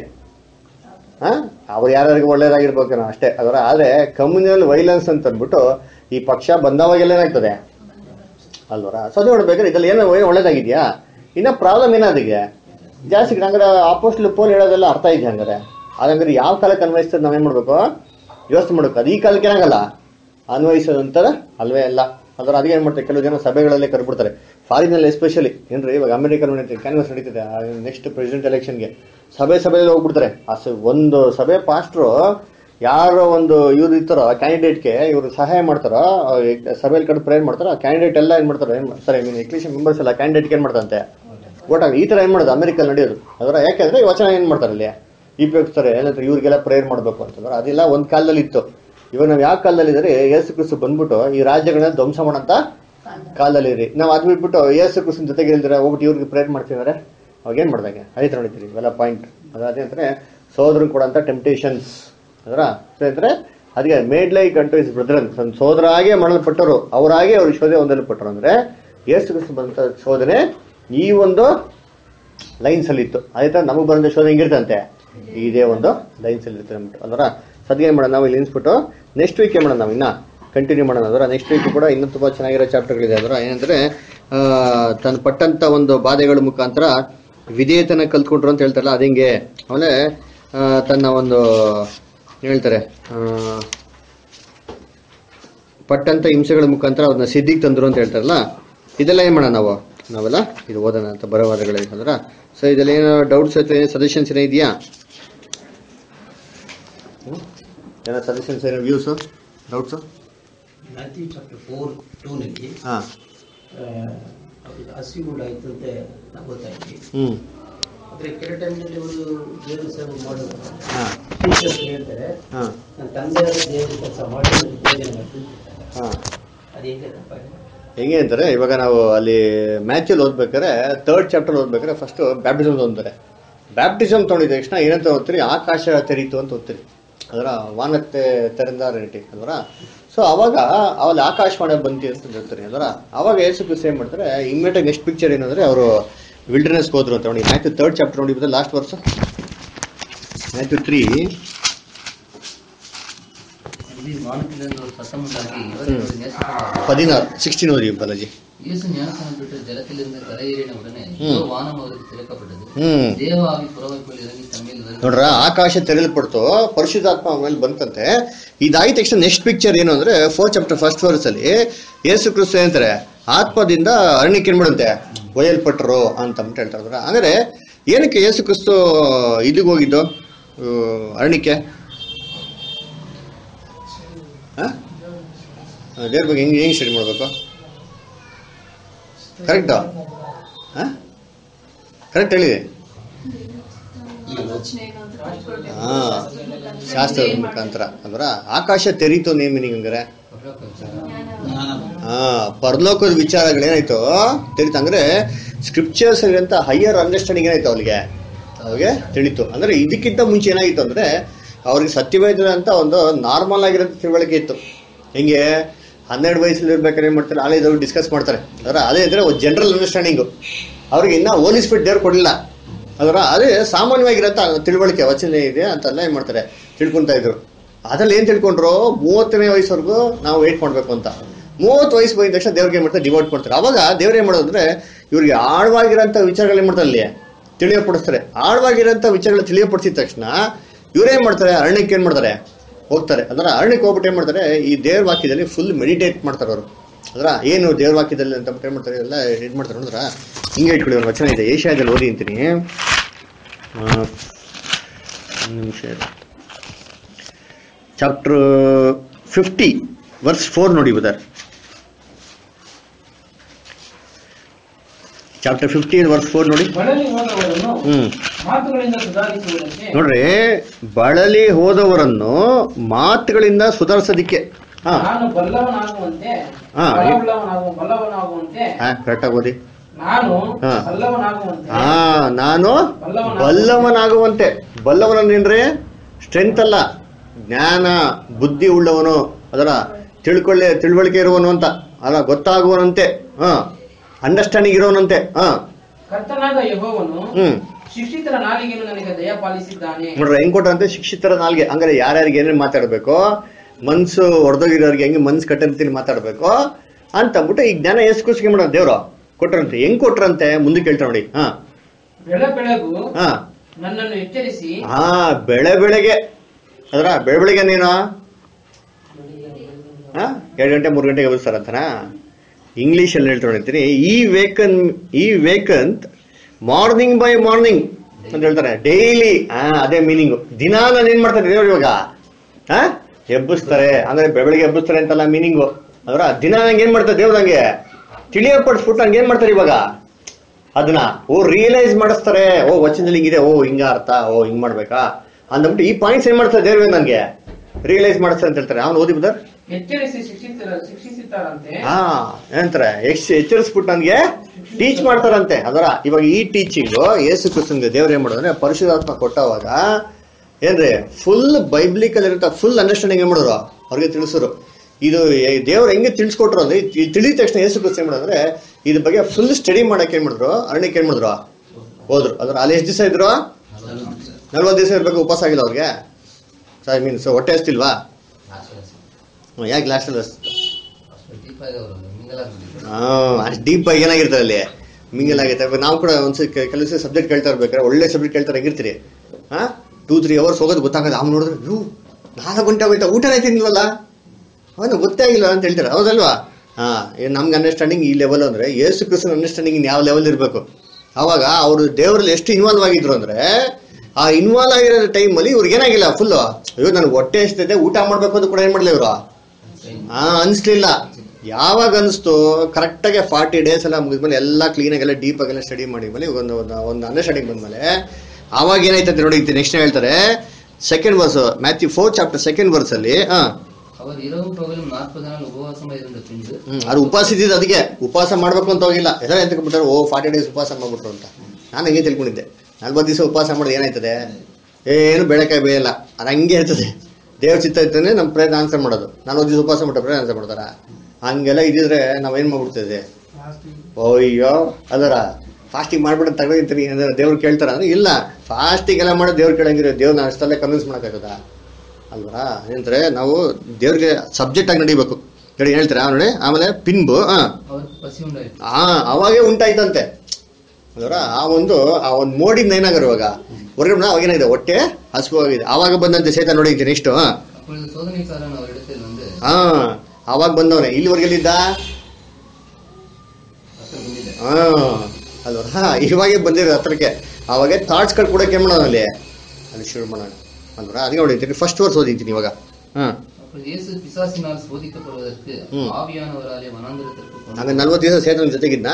ಹಾ ಅವ್ರು ಯಾರ್ಯಾರಿಗೆ ಒಳ್ಳೇದಾಗಿರ್ಬೇಕೇನೋ ಅಷ್ಟೇ ಅದರ ಆದ್ರೆ ಕಮ್ಯುನಲ್ ವೈಲೆನ್ಸ್ ಅಂತ ಅಂದ್ಬಿಟ್ಟು ಈ ಪಕ್ಷ ಬಂದವಾಗೆಲ್ಲ ಏನಾಗ್ತದೆ ಅಲ್ವರ ಸೊ ಅದು ನೋಡ್ಬೇಕಾದ್ರೆ ಇದ್ರಲ್ಲಿ ಏನೋ ಏನೋ ಒಳ್ಳೇದಾಗಿದ್ಯಾ ಇನ್ನ ಪ್ರಾಬ್ಲಮ್ ಏನಾದಿಗೆ ಜಾಸ್ತಿ ಹಂಗಾರೆ ಆಪೋಸ್ಟ್ ಪೋಲ್ ಹೇಳೋದೆಲ್ಲ ಅರ್ಥ ಇದೆ ಹಂಗಾರೆ ಹಾಗಂದ್ರೆ ಯಾವ ಕಾಲಕ್ಕೆ ಅನ್ವಯಿಸ್ತದೆ ನಾವೇನ್ ಮಾಡ್ಬೇಕು ಯೋಚನೆ ಮಾಡ್ಬೇಕು ಅದು ಈ ಕಾಲಕ್ಕೆ ಏನಾಗಲ್ಲ ಅನ್ವಯಿಸೋದಂತ ಅಲ್ವೇ ಅಲ್ಲ ಅದರ ಅದಕ್ಕೆ ಏನ್ ಮಾಡ್ತಾರೆ ಕೆಲವು ಜನ ಸಭೆಗಳಲ್ಲಿ ಕರ್ಬಿಡ್ತಾರೆ ಫಾರಿನಲ್ಲಿ ಎಸ್ಪೆಷಲಿ ಏನ್ರಿ ಇವಾಗ ಅಮೆರಿಕನ್ ಕ್ಯಾನ್ವಸ್ ನಡೀತಿದೆ ನೆಕ್ಸ್ಟ್ ಪ್ರೆಸಿಡೆಂಟ್ ಎಲೆಕ್ಷನ್ಗೆ ಸಭೆ ಸಭೆಯಲ್ಲಿ ಹೋಗ್ಬಿಡ್ತಾರೆ ಆ ಸ- ಒಂದು ಸಭೆ ಪಾಸ್ಟ್ರು ಯಾರೋ ಒಂದು ಇವ್ರು ಇರ್ತಾರೋ ಆ ಕ್ಯಾಂಡಿಡೇಟ್ಗೆ ಇವರು ಸಹಾಯ ಮಾಡ್ತಾರೋ ಆ ಸಭೆಯಲ್ಲಿ ಕಡೆ ಪ್ರೇಯರ್ ಮಾಡ್ತಾರೋ ಆ ಕ್ಯಾಂಡಿಡೇಟ್ ಎಲ್ಲ ಏನ್ ಮಾಡ್ತಾರೆ ಏನ್ ಸರಿ ಐ ಮೀನ್ ಎಕ್ಲಿಷನ್ ಮೆಂಬರ್ಸ್ ಎಲ್ಲ ಕ್ಯಾಂಡಿಡೇಟ್ಗೆ ಏನ್ ಮಾಡ್ತಂತೆ ಓಟ್ ಹಾಕಿ ಈ ತರ ಏನ್ ಮಾಡೋದು ಅಮೆರಿಕಲ್ಲಿ ನಡೆಯೋದು ಅದರ ಯಾಕೆಂದ್ರೆ ಈ ವಚನ ಏನ್ ಮಾಡ್ತಾರೆ ಅಲ್ಲಿ ಉಪಯೋಗಿಸ್ತಾರೆ ಏನಂದ್ರೆ ಇವ್ರಿಗೆಲ್ಲ ಪ್ರೇಯರ್ ಮಾಡ್ಬೇಕು ಅಂತಂದ್ರೆ ಅದೆಲ್ಲ ಒಂದ್ ಕಾಲದಲ್ಲಿ ಇತ್ತು ಇವಾಗ ನಾವು ಯಾವ ಕಾಲದಲ್ಲಿ ಇದ್ರೆ ಯೇಸು ಕ್ರಿಸ್ತು ಬಂದ್ಬಿಟ್ಟು ಈ ರಾಜ್ಯಗಳನ್ನ ಧ್ವಂಸ ಮಾಡಂತ ಕಾಲದಲ್ಲಿ ಇರಿ ನಾವು ಅದು ಬಿಟ್ಬಿಟ್ಟು ಯೇಸು ಕ್ರಿಸ್ತನ ಜೊತೆಗೆ ಇಲ್ದಿರ ಹೋಗ್ಬಿಟ್ಟು ಇವ್ರಿಗೆ ಪ್ರೇರ್ ಮಾಡ್ತಿದ್ದಾರೆ ಅವಾಗ ಏನ್ ಮಾಡ್ದಂಗೆ ಆಯ್ತು ನೋಡಿದ್ದೀರಿ ಇವೆಲ್ಲ ಪಾಯಿಂಟ್ ಅದೇ ಅಂದ್ರೆ ಸೋದರನ್ ಕೊಡಂತ ಟೆಂಪ್ಟೇಷನ್ಸ್ ಅದರ ಅಂದ್ರೆ ಅದಕ್ಕೆ made like unto his brethren ತನ್ನ ಸೋದರಾಗೆ ಮಾಡಲ್ಪಟ್ಟರು ಅವರಾಗೆ ಅವ್ರಿಗೆ ಶೋಧನೆ ಹೊಂದಲ್ಪಟ್ಟರು ಅಂದ್ರೆ ಯೇಸು ಕ್ರಿಸ್ತು ಬಂದಂತ ಶೋಧನೆ ಈ ಒಂದು ಲೈನ್ಸ್ ಅಲ್ಲಿ ಇತ್ತು ಅದೇ ತರ ನಮಗೆ ಬಂದ ಶೋಧ ಹೆಂಗಿರ್ತಂತೆ ಇದೇ ಒಂದು ಲೈನ್ಸ್ ಅಲ್ಲಿ ಇರುತ್ತೆ ಅಂದ್ಬಿಟ್ಟು ಅದರ ಸದ್ಯ ಏನ್ ಮಾಡೋಣ ನಾವು ಇಲ್ಲಿ ನಿಲ್ಸ್ಬಿಟ್ಟು ನೆಕ್ಸ್ಟ್ ವೀಕ್ ಏನ್ ಮಾಡೋಣ ನಾವು ಇನ್ನ ಕಂಟಿನ್ಯೂ ಮಾಡೋಣ ಅದರ ನೆಕ್ಸ್ಟ್ ವೀಕ್ ಕೂಡ ಇನ್ನೂ ತುಂಬಾ ಚೆನ್ನಾಗಿರೋ ಚಾಪ್ಟರ್ಗಳಿದೆ ಅದರ ಏನಂದ್ರೆ ಆ, ತನ್ನ ಪಟ್ಟಂತ ಒಂದು ಬಾಧೆಗಳ ಮುಖಾಂತರ ವಿಧೇಯತನ ಕಲ್ತ್ಕೊಂಡ್ರು ಅಂತ ಹೇಳ್ತಾರಲ್ಲ ಅದಿಂಗೆ ಆಮೇಲೆ ಆ, ತನ್ನ ಒಂದು ಏನ್ ಹೇಳ್ತಾರೆ ಆ, ಪಟ್ಟಂತ ಹಿಂಸೆಗಳ ಮುಖಾಂತರ ಅವ್ರನ್ನ ಸಿದ್ಧಿಗೆ ತಂದ್ರು ಅಂತ ಹೇಳ್ತಾರಲ್ಲ ಇದೆಲ್ಲ ಏನ್ ಮಾಡೋಣ ನಾವು ನಾವೆಲ್ಲ ಇದು ಓದೋಣ ಅಂತ ಬರವಾದಗಳಿದೆ ಅಂದ್ರ ಸೊ ಇದೆಲ್ಲ ಏನೋ ಡೌಟ್ಸ್ ಅಥವಾ ಸಜೆಷನ್ಸ್ ಏನೋ ಇದೆಯಾ ಹ್ಮ್? ಏನೋ ಸಜೆಷನ್ಸ್ ಏನೋ views doubts Matthew chapter four ಟೂನಲ್ಲಿ ಹಾ ಹಸಿವುಡ್ ಆಯ್ತು ಅಂತ ನಾವು ಗೊತ್ತಾಯ್ತು ಹ್ಮ್ ಆದರೆ ಕೆಲವು ಟೈಮ್ನಲ್ಲಿ ಅವರು ದೇವರ ಸೇವೆ ಮಾಡೋದು ಹಾ ಟೀಚರ್ಸ್ ಹೇಳ್ತಾರೆ ಹಾ ನನ್ನ ತಂದೆಯಾದ ದೇವರ ಕೆಲಸ ಮಾಡಿ ನನಗೆ ಭೋಜನ ಮಾಡ್ತೀನಿ ಹಾ ಅದು ಹೇಗೆ ತಪ್ಪಾಗಿದೆ ಹೆಂಗೆ ಅಂತಾರೆ ಇವಾಗ ನಾವು ಅಲ್ಲಿ ಮ್ಯಾಚಲ್ಲಿ ಓದ್ಬೇಕಾದ್ರೆ ಥರ್ಡ್ ಚಾಪ್ಟರ್ ಓದ್ಬೇಕಾದ್ರೆ ಫಸ್ಟ್ ಬ್ಯಾಪ್ಟಿಸಮ್ ಓದ್ತಾರೆ ಬ್ಯಾಪ್ಟಿಸಮ್ ತೊಗೊಂಡಿದ ತಕ್ಷಣ ಏನಂತ ಓದ್ತೀರಿ ಆಕಾಶ ತೆರೀತು ಅಂತ ಓದ್ತೀರಿ ಅದರ ವಾನತ್ತೆ ತೆರೆದ ರೆಡಿ ಅದರ ಸೊ ಅವಾಗ ಅವಲ್ಲಿ ಆಕಾಶವಾಣಿ ಬಂತಿ ಅಂತ ಹೇಳ್ತಾರೆ ಅದರ ಅವಾಗ ಏಸು ಕ್ರಿಸ್ತ ಏನ್ ಮಾಡ್ತಾರೆ ಇಮ್ಮಿಡಿಯೇಟ್ ನೆಕ್ಸ್ಟ್ ಪಿಕ್ಚರ್ ಏನಂದ್ರೆ ಅವರು ವಿಲ್ಡರ್ನೆಸ್ ಹೋದ್ರು ಅಂತ ನೋಡಿ ಮ್ಯಾಥ್ಯೂ ಥರ್ಡ್ ಚಾಪ್ಟರ್ ನೋಡಿ ಲಾಸ್ಟ್ ವರ್ಷ ಮ್ಯಾಥ್ಯೂ ತ್ರೀ ಇಲ್ಲಿ ಮಾನವರಿಂದ ಸತ್ತಮುಂಟಾಗಿ ಇವರೇ ಹ್ಮ್. ನೇಸರವಾದ ಪದಿನಾರು ಸಿಕ್ಸ್ಟೀನ್ ಓದಿ ಬಾಲಾಜಿ இயேசு ஞானஸ்தானம் பெற்று ஜலத்திலிருந்து கரையேறின உடனே ம். இதோ வானம் அவருக்கு திறக்கப்பட்டது ಹ್ಮ್ தேவ ஆவி புறவைக்குள் இறங்கி தம்மில் வந்து ನೋಡ್ರ ಆಕಾಶ ತೆರೆಯಲ್ಪಡ್ತು ಪರಿಶುದ್ಧಾತ್ಮ ಅವನ ಮೇಲೆ ಬಂತಂತೆ ಇದಾದ ತಕ್ಷಣ ನೆಕ್ಸ್ಟ್ ಪಿಕ್ಚರ್ ಏನು ಅಂದ್ರೆ ಫೋರ್ ಚಾಪ್ಟರ್ ಫಸ್ಟ್ ವರ್ಸ್ ಅಲ್ಲಿ ಯೇಸು ಕ್ರಿಸ್ತು ಏನಂತಾರೆ ಆತ್ಮದಿಂದ ಅರಣ್ಯಕ್ಕೆ ಏನ್ ಮಾಡಂತೆ ಒಯ್ಯಲ್ಪಟ್ರು ಅಂತ ಅಂದ್ಬಿಟ್ಟು ಹೇಳ್ತಾ ಇದ್ರ ಅಂದ್ರೆ ಏನಕ್ಕೆ ಯೇಸು ಕ್ರಿಸ್ತು ಇಲ್ಲಿಗೆ ಹೋಗಿದ್ದು ಆ, ಅರಣ್ಯಕ್ಕೆ ಆ? ಆ, ದೇವ್ರ ಬಗ್ಗೆ ಹೆಂಗ್ ಹೆಂಗ್ ಸ್ಟಡಿ ಮಾಡ್ಬೇಕು ಕರೆಕ್ಟಾ ಕರೆಕ್ಟ್ ಹೇಳಿ ಯೋಚನೆ ಏನು ಅಂತ ತಿಳ್ಕೊಳ್ಬೇಕು. ಹಾ ಶಾಸ್ತ್ರದ ಮುಖಾಂತರ ಅಂದ್ರ ಆಕಾಶ ತೆರೀತು ನೇಮ್ ಮೀನಿಂಗ್ ಹಂಗಾರೆ ಹಾ ಪರಲೋಕದ ವಿಚಾರಗಳೇನಾಯ್ತು ತಿಳಿತು ಅಂದ್ರೆ ಸ್ಕ್ರಿಪ್ಚರ್ಸ್ ಅಂತ ಹೈಯರ್ ಅಂಡರ್ಸ್ಟ್ಯಾಂಡಿಂಗ್ ಏನಾಯ್ತು ಅವ್ರಿಗೆ ಅವ್ರಿಗೆ ತಿಳಿತು ಅಂದ್ರೆ ಇದಕ್ಕಿಂತ ಮುಂಚೆ ಏನಾಗಿತ್ತು ಅಂದ್ರೆ ಅವ್ರಿಗೆ ಸತ್ಯವೇದ ಅಂತ ಒಂದು ನಾರ್ಮಲ್ ಆಗಿರೋ ತಿಳುವಳಿಕೆ ಇತ್ತು ಹೆಂಗೆ ಹನ್ನೆರಡು ವಯಸ್ಸಲ್ಲಿ ಇರ್ಬೇಕಾದ್ರೆ ಏನ್ ಮಾಡ್ತಾರೆ ಅಲ್ಲೇ ಇದ್ರು ಡಿಸ್ಕಸ್ ಮಾಡ್ತಾರೆ ಅದರ ಅದೇ ಇದ್ರೆ ಒಂದು ಜನರಲ್ ಅಂಡರ್ಸ್ಟ್ಯಾಂಡಿಂಗು ಅವ್ರಿಗೆ ಇನ್ನ ಹೋಲಿಸ್ಬಿಟ್ಟು ದೇವ್ರು ಕೊಡಲಿಲ್ಲ ಅದರ ಅದೇ ಸಾಮಾನ್ಯವಾಗಿರಂತ ತಿಳುವಳಿಕೆ ವಚನ ಇದೆ ಅಂತೆಲ್ಲ ಏನ್ ಮಾಡ್ತಾರೆ ತಿಳ್ಕೊಂತ ಇದ್ರು ಅದ್ರಲ್ಲಿ ಏನ್ ತಿಳ್ಕೊಂಡ್ರು ಮೂವತ್ತನೇ ವಯಸ್ಸವರೆಗೂ ನಾವು ವೇಟ್ ಮಾಡ್ಬೇಕು ಅಂತ ಮೂವತ್ತು ವಯಸ್ಸು ಬಂದ ತಕ್ಷಣ ದೇವ್ರಿಗೆ ಏನ್ ಮಾಡ್ತಾರೆ ಡಿವೋಟ್ ಮಾಡ್ತಾರೆ ಅವಾಗ ದೇವ್ರು ಏನ್ ಮಾಡೋದು ಅಂದ್ರೆ ಇವ್ರಿಗೆ ಆಳವಾಗಿರೋಂಥ ವಿಚಾರಗಳು ಏನ್ ಮಾಡ್ತಾರೆ ಅಲ್ಲಿ ತಿಳಿಯಪಡಿಸ್ತಾರೆ ಆಳವಾಗಿರೋಂಥ ವಿಚಾರಗಳು ತಿಳಿಯಪಡಿಸಿದ ತಕ್ಷಣ ಇವ್ರೇನ್ ಮಾಡ್ತಾರೆ ಅರಣ್ಯಕ್ಕೆ ಏನ್ ಮಾಡ್ತಾರೆ ಹೋಗ್ತಾರೆ ಅದರ ಅರಣ್ಯಕ್ಕೆ ಹೋಗ್ಬಿಟ್ಟು ಏನ್ ಮಾಡ್ತಾರೆ ಈ ದೇವ್ರ ವಾಕ್ಯದಲ್ಲಿ ಫುಲ್ ಮೆಡಿಟೇಟ್ ಮಾಡ್ತಾರೆ ಅವರು ಅದರ ಏನು ದೇವ್ರ ವಾಕ್ಯದಲ್ಲಿ ಅಂತ ಏನ್ ಮಾಡ್ತಾರೆ ಎಲ್ಲ ಇದು ಮಾಡ್ತಾರೆ ನೋಡಿದ್ರ ಹಿಂಗೆ ಇಟ್ಕೊಳ್ಳಿ ಒಂದು ವಚನ ಇದೆ ಏಷ್ಯಾದಲ್ಲಿ ಓದಿ ಅಂತೀನಿ ಆ, ಒಂದು ನಿಮಿಷ ಚಾಪ್ಟರ್ ಫಿಫ್ಟಿ ವರ್ಸ್ ಫೋರ್ ನೋಡಿ brother chapter fifteen verse four ನೋಡಿ ಬಳಲಿ ಹೋದವರನ್ನು ಹ್ಮ್ ಮಾತುಗಳಿಂದ ಸುಧಾರಿಸುವುದಕ್ಕೆ ನೋಡ್ರಿ ಬಳಲಿ ಹೋದವರನ್ನು ಮಾತುಗಳಿಂದ ಸುಧಾರಿಸೋದಿಕ್ಕೆ ಹಾ ನಾನು ಬಲ್ಲವನಾಗುವಂತೆ ಹಾ. ಬಲವುಳ್ಳವನಾಗುವ ಬಲ್ಲವನಾಗುವಂತೆ ಹಾ ಕರೆಕ್ಟಾಗಿ ಓದಿ ನಾನು ಹಾ. ಬಲ್ಲವನಾಗುವಂತೆ ಹಾ ನಾನು ಬಲ್ಲವನಾಗುವಂತೆ. ಬಲ್ಲವನಾಗುವಂತೆ ಬಲ್ಲವನಂದೇನ್ರಿ ಸ್ಟ್ರೆಂತ್ ಅಲ್ಲ ಜ್ಞಾನ ಬುದ್ಧಿ ಉಳ್ಳವನು ಅದರ ತಿಳ್ಕೊಳ್ಳೆ ತಿಳುವಳಿಕೆ ಇರುವನು ಅಂತ ಅಲ್ಲ ಗೊತ್ತಾಗುವನಂತೆ ಹಾ ಅಂಡರ್ಸ್ಟ್ಯಾಂಡಿಂಗ್ ಇರೋನಂತೆ ಹಾ ಕರ್ತನಾದ ಯಹೋವನು ಹ್ಮ್ ಶಿಕ್ಷಿತರ ನಾಲಿಗೆಯನ್ನು ನನಗೆ ದಯಪಾಲಿಸಿದ್ದಾನೆ ನೋಡ್ರಿ ಹೆಂಗ್ ಕೊಟ್ಟಂತೆ ಶಿಕ್ಷಿತರ ನಾಲ್ಗೆ ಹಂಗಾರೆ ಯಾರ್ಯಾರಿಗೆ ಏನೇನ್ ಮಾತಾಡ್ಬೇಕು ಮನ್ಸು ಹೊಡೆದೋಗಿರೋರಿಗೆ ಹೆಂಗೆ ಮನ್ಸು ಕಟ್ಟಂತೀನಿ ಮಾತಾಡ್ಬೇಕು ಅಂತ ಅಂದ್ಬಿಟ್ಟು ಈ ಜ್ಞಾನ ಎಷ್ಟು ಖುಷಿಗೆ ಮಾಡೋದು ದೇವ್ರು ಕೊಟ್ರಂತೆ ಹೆಂಗ್ ಕೊಟ್ರಂತೆ ಮುಂದಕ್ಕೆ ಹೇಳ್ತಾ ನೋಡಿ ಹಾ ಬೆಳ ಬೆಳಗು ಹಾ ನನ್ನನ್ನು ಎಚ್ಚರಿಸಿ ಹಾ ಬೆಳೆ ಬೆಳೆಗೆ ಅದ್ರ ಬೆಳೆ ಬೆಳಿಗ್ಗೆ ನೀನು ಹಾ ಎರಡು ಗಂಟೆ ಮೂರು ಗಂಟೆಗೆ ಎಬ್ಬಿಸ್ತಾರ ಅಂತನಾ ಇಂಗ್ಲಿಷ್ ಅಲ್ಲಿ ಹೇಳ್ತಾ ಹೇಳ್ತೀನಿ ಈ ವೇಕನ್ ಈ ವೇಕಂತ್ ಮಾರ್ನಿಂಗ್ ಬೈ ಮಾರ್ನಿಂಗ್ ಅಂತ ಹೇಳ್ತಾರೆ ಡೈಲಿ ಹಾ ಅದೇ ಮೀನಿಂಗು ದಿನ ನಾನು ಏನ್ ಮಾಡ್ತಾರೆ ದೇವ್ರು ಇವಾಗ ಹಾ ಎಬ್ಬಿಸ್ತಾರೆ ಅಂದ್ರೆ ಬೆಳಗ್ಗೆ ಎಬ್ಬಿಸ್ತಾರೆ ಅಂತಲ್ಲ ಮೀನಿಂಗು ಅದ್ರ ದಿನ ನಂಗೆ ಏನ್ ಮಾಡ್ತಾರೆ ದೇವ್ರು ನಂಗೆ ತಿಳಿಯಪಡಿಸ್ಬಿಟ್ಟು ನಂಗೆ ಏನ್ ಮಾಡ್ತಾರೆ ಇವಾಗ ಅದನ್ನ ಓ ರಿಯಲೈಸ್ ಮಾಡಿಸ್ತಾರೆ ಓ ವಚನದಲ್ಲಿ ಹಿಂಗಿದೆ ಓ ಹಿಂಗ ಅರ್ಥ ಓ ಹಿಂಗ್ ಮಾಡ್ಬೇಕಾ ಅಂದ್ಬಿಟ್ಟು ಈ ಪಾಯಿಂಟ್ಸ್ ಏನ್ ಮಾಡ್ತಾರೆ ದೇವ್ರು ನಂಗೆ ರಿಯಲೈಸ್ ಮಾಡಿಸ್ತಾರೆ ಅಂತ ಹೇಳ್ತಾರೆ ಅವ್ನು ಓದಿ ಬದರ್ ಎಚ್ಚರಿಸಿ ಶಿಕ್ಷಿತರ ಶಿಕ್ಷಿಸುತ್ತಾರಂತೆ ಹಾ ಏನಂತಾರೆ ಎಷ್ಟ್ ಎಚ್ಚರಿಸ್ಬಿಟ್ಟು ನನ್ಗೆ ಟೀಚ್ ಮಾಡ್ತಾರಂತೆ ಅದರ ಇವಾಗ ಈ ಟೀಚಿಂಗ್ ಯೇಸು ಕ್ರಿಸ್ತನ್ಗೆ ದೇವ್ರು ಏನ್ ಮಾಡೋದ್ರೆ ಪರಿಶುದ್ಧಾತ್ಮ ಕೊಟ್ಟವಾಗ ಏನ್ರಿ ಫುಲ್ ಬೈಬ್ಲಿಕಲ್ ಇರುತ್ತ ಫುಲ್ ಅಂಡರ್ಸ್ಟ್ಯಾಂಡಿಂಗ್ ಏನ್ ಮಾಡಿದ್ರು ಅವ್ರಿಗೆ ತಿಳಿಸೋರು ಇದು ಏ- ದೇವ್ರು ಹೆಂಗೆ ತಿಳಿಸ್ಕೊಟ್ರು ಅಂದ್ರೆ ಇದು ತಿಳಿದ ತಕ್ಷಣ ಯೇಸು ಕ್ರಿಸ್ತ ಏನ್ ಮಾಡಿದ್ರೆ ಇದ್ರ ಬಗ್ಗೆ ಫುಲ್ ಸ್ಟಡಿ ಮಾಡಕ್ ಏನ್ ಮಾಡಿದ್ರು ಅರಣ್ಯಕ್ಕೆ ಏನ್ ಮಾಡಿದ್ರು ಹೋದ್ರು ಅದ್ರ ಅಲ್ಲಿ ಎಷ್ಟು ದಿವಸ ಇದ್ರು ನಲ್ವತ್ತು ದಿವಸ ಇರ್ಬೇಕು ಉಪವಾಸ ಆಗಿಲ್ಲ ಅವ್ರಿಗೆ ಐ ಮೀನ್ಸ್ ಹೊಟ್ಟೆ ಹಸ್ತಿಲ್ವಾ ಹ್ಮ್, ಯಾಕೆ ಲಾಸ್ಟಲ್ಲಿ ಅಷ್ಟು ಡೀಪ್ ಆಗಿ ಏನಾಗಿರ್ತದೆ ಅಲ್ಲಿ ಮಿಂಗಲ್ ಆಗಿರುತ್ತೆ ಇವಾಗ ನಾವು ಕೂಡ ಒಂದ್ಸರಿ ಕೆಲವು ಸಲ ಸಬ್ಜೆಕ್ಟ್ ಕೇಳ್ತಾ ಇರ್ಬೇಕಾದ್ರೆ ಒಳ್ಳೆ ಸಬ್ಜೆಕ್ಟ್ ಕೇಳ್ತಾರೆ ಹೆಂಗಿರ್ತೀರಿ ಹಾ ಟೂ ತ್ರೀ ಅವರ್ಸ್ ಹೋಗೋದು ಗೊತ್ತಾಗಲ್ಲ ಅವ್ನು ನೋಡಿದ್ರೆ ಯೂ ನಾಲ್ಕು ಗಂಟೆ ಆಗೋಯ್ತಾ ಊಟನೇ ತಿನ್ನಿಲ್ವಲ್ಲ ಅವನು ಗೊತ್ತೇ ಆಗಿಲ್ಲ ಅಂತ ಹೇಳ್ತಾರೆ ಹೌದಲ್ವಾ ಹಾ ಏನ್ ನಮ್ಗೆ ಅಂಡರ್ಸ್ಟ್ಯಾಂಡಿಂಗ್ ಈ ಲೆವೆಲ್ ಅಂದ್ರೆ ಯೇಸು ಕ್ರಿಸ್ತನ ಅಂಡರ್ಸ್ಟ್ಯಾಂಡಿಂಗ್ ಯಾವ ಲೆವೆಲ್ ಇರಬೇಕು ಅವಾಗ ಅವರು ದೇವರಲ್ಲಿ ಎಷ್ಟು ಇನ್ವಾಲ್ವ್ ಆಗಿದ್ರು ಅಂದ್ರೆ ಆ ಇನ್ವಾಲ್ವ್ ಆಗಿರೋ ಟೈಮಲ್ಲಿ ಇವ್ರಿಗೆ ಏನಾಗಿಲ್ಲ ಫುಲ್ ಅಯ್ಯೋ ನನಗೆ ಹೊಟ್ಟೆ ಎಷ್ಟಿದೆ ಊಟ ಮಾಡ್ಬೇಕು ಅಂತ ಕೂಡ ಏನ್ ಮಾಡ್ಲಿ ಇವರು ಹಾ ಅನ್ಸ್ಲಿಲ್ಲ ಯಾವಾಗ ಅನಿಸ್ತು ಕರೆಕ್ಟಾಗಿ ಫಾರ್ಟಿ ಡೇಸ್ ಎಲ್ಲ ಮುಗಿದ್ಮೇಲೆ ಎಲ್ಲ ಕ್ಲೀನಾಗಿ ಎಲ್ಲ ಡೀಪ್ ಆಗೆಲ್ಲ ಸ್ಟಡಿ ಮಾಡಿದ್ಮೇಲೆ ಒಂದು ಒಂದು ಒಂದು ಅಂಡರ್ಸ್ಟ್ಯಾಂಡಿಂಗ್ ಬಂದ್ಮೇಲೆ ಆವಾಗ ಏನಾಯ್ತಂತೆ ನೋಡಿ ನೆಕ್ಸ್ಟ್ ಹೇಳ್ತಾರೆ second verse Matthew four chapter second verse ಅಲ್ಲಿ ಹಾ அவர் இரவும் பகலும் நாற்பது நாள் உபவாசமா இருந்த பின்பு ಹ್ಮ್ ಅದು ಉಪವಾಸ ಇದ್ದಿದ್ದು ಅದಕ್ಕೆ ಉಪವಾಸ ಮಾಡ್ಬೇಕು ಅಂತ ಹೋಗಿಲ್ಲ ಎಲ್ಲ ಎಂತಕ್ಬಿಟ್ಟಾರೆ ಓ ಫಾರ್ಟಿ ಡೇಸ್ ಉಪವಾಸ ಮಾಡ್ಬಿಟ್ರು ಅಂತ ನಾನು ಹಂಗೆ ತಿಳ್ಕೊಂಡಿದ್ದೆ ನಲ್ವತ್ತು ದಿವಸ ಉಪವಾಸ ಮಾಡೋದು ಏನಾಯ್ತದೆ ಏನು ಬೆಳಕಾಯಿ ಬೇಯಲ್ಲ ಅದು ಹಂಗೆ ಇರ್ತದೆ ದೇವ್ರ ಚಿತ್ತ ಇರ್ತಾನೆ ನಮ್ಮ ಪ್ರಯತ್ನ ಆನ್ಸರ್ ಮಾಡೋದು ನಲ್ವತ್ತು ದಿವಸ ಉಪವಾಸ ಮಾಡ್ರೆ ಪ್ರಯತ್ನ ಆನ್ಸರ್ ಮಾಡ್ತಾರ ಹಂಗೆಲ್ಲ ಇದ್ದಿದ್ರೆ ನಾವೇನ್ ಮಾಡ್ಬಿಡ್ತಿದ್ದೆ ಅಯ್ಯೋ ಅದರ ಫಾಸ್ಟಿಂಗ್ ಮಾಡ್ಬಿಟ್ಟು ತಗೊಂಡಿರ್ತೀನಿ ಅಂದ್ರೆ ದೇವ್ರು ಕೇಳ್ತಾರ ಅಂದ್ರೆ ಇಲ್ಲ ಫಾಸ್ಟಿಂಗ್ ಎಲ್ಲ ಮಾಡೋ ದೇವ್ರು ಕೇಳಂಗಿರೋ ದೇವ್ರನ್ನ ಅಷ್ಟಲ್ಲೇ ಕನ್ವಿನ್ಸ್ ಮಾಡೋಕ್ಕಾಗದ ಅಲ್ವಾ ಏನಂದ್ರೆ ನಾವು ದೇವ್ರಿಗೆ ಸಬ್ಜೆಕ್ಟ್ ಆಗಿ ನಡಿಬೇಕು ನೋಡಿ ಹೇಳ್ತೀರಾ ನೋಡಿ ಆಮೇಲೆ ಪಿನ್ಬು ಹಾ அவருக்கு பசி உண்டாயிற்று ಆ ಅವಾಗೇ ಉಂಟಾಯ್ತಂತೆ ಅದರ ಆ ಒಂದು ಆ ಒಂದು ಮೋಡಿಂದ ಏನಾಗರು ಇವಾಗ ಹೊರಗಡೆ ಅವಾಗ ಏನಾಗಿದೆ ಹೊಟ್ಟೆ ಹಸುವಾಗಿದೆ ಆವಾಗ ಬಂದಂತೆ ಸೇತ ನೋಡಿದ್ದೀನಿ ನೆಕ್ಸ್ಟ್ ಹಾ அப்பொழுது சோதனைக்காரன் அவரிடத்தில் வந்து ಹಾ ಆವಾಗ ಬಂದವನೆ ಇಲ್ಲಿವರೆಗೆ ಎಲ್ಲಿದ್ದ கர்த்தர் ಬಂದಿದೆ ಹಾ ಅಲ್ವಾ ಹಾ ಇವಾಗೆ ಬಂದಿರೋ ಹತ್ರಕ್ಕೆ ಅವಾಗೆ ಥಾಟ್ಸ್ಗಳು ಕೂಡ ಏನ್ ಮಾಡೋಣ ಅಲ್ಲಿ ಅಲ್ಲಿ ಶುರು ಮಾಡೋಣ ಅಲ್ವಾ ಅದಕ್ಕೆ ನೋಡಿದ್ದೀನಿ ಫಸ್ಟ್ ವರ್ಸ್ ಓದಿದ್ದೀನಿ ಇವಾಗ ಹಾ அப்பொழுது இயேசு பிசாசினால் சோதிக்கப்படுவதற்கு ம். ஆவியானவராலே வனாந்திரத்திற்கு கொண்டு ಹಂಗ ನಲ್ವತ್ತು ದಿವಸ ಸೇತನ ಜೊತೆಗಿದ್ನಾ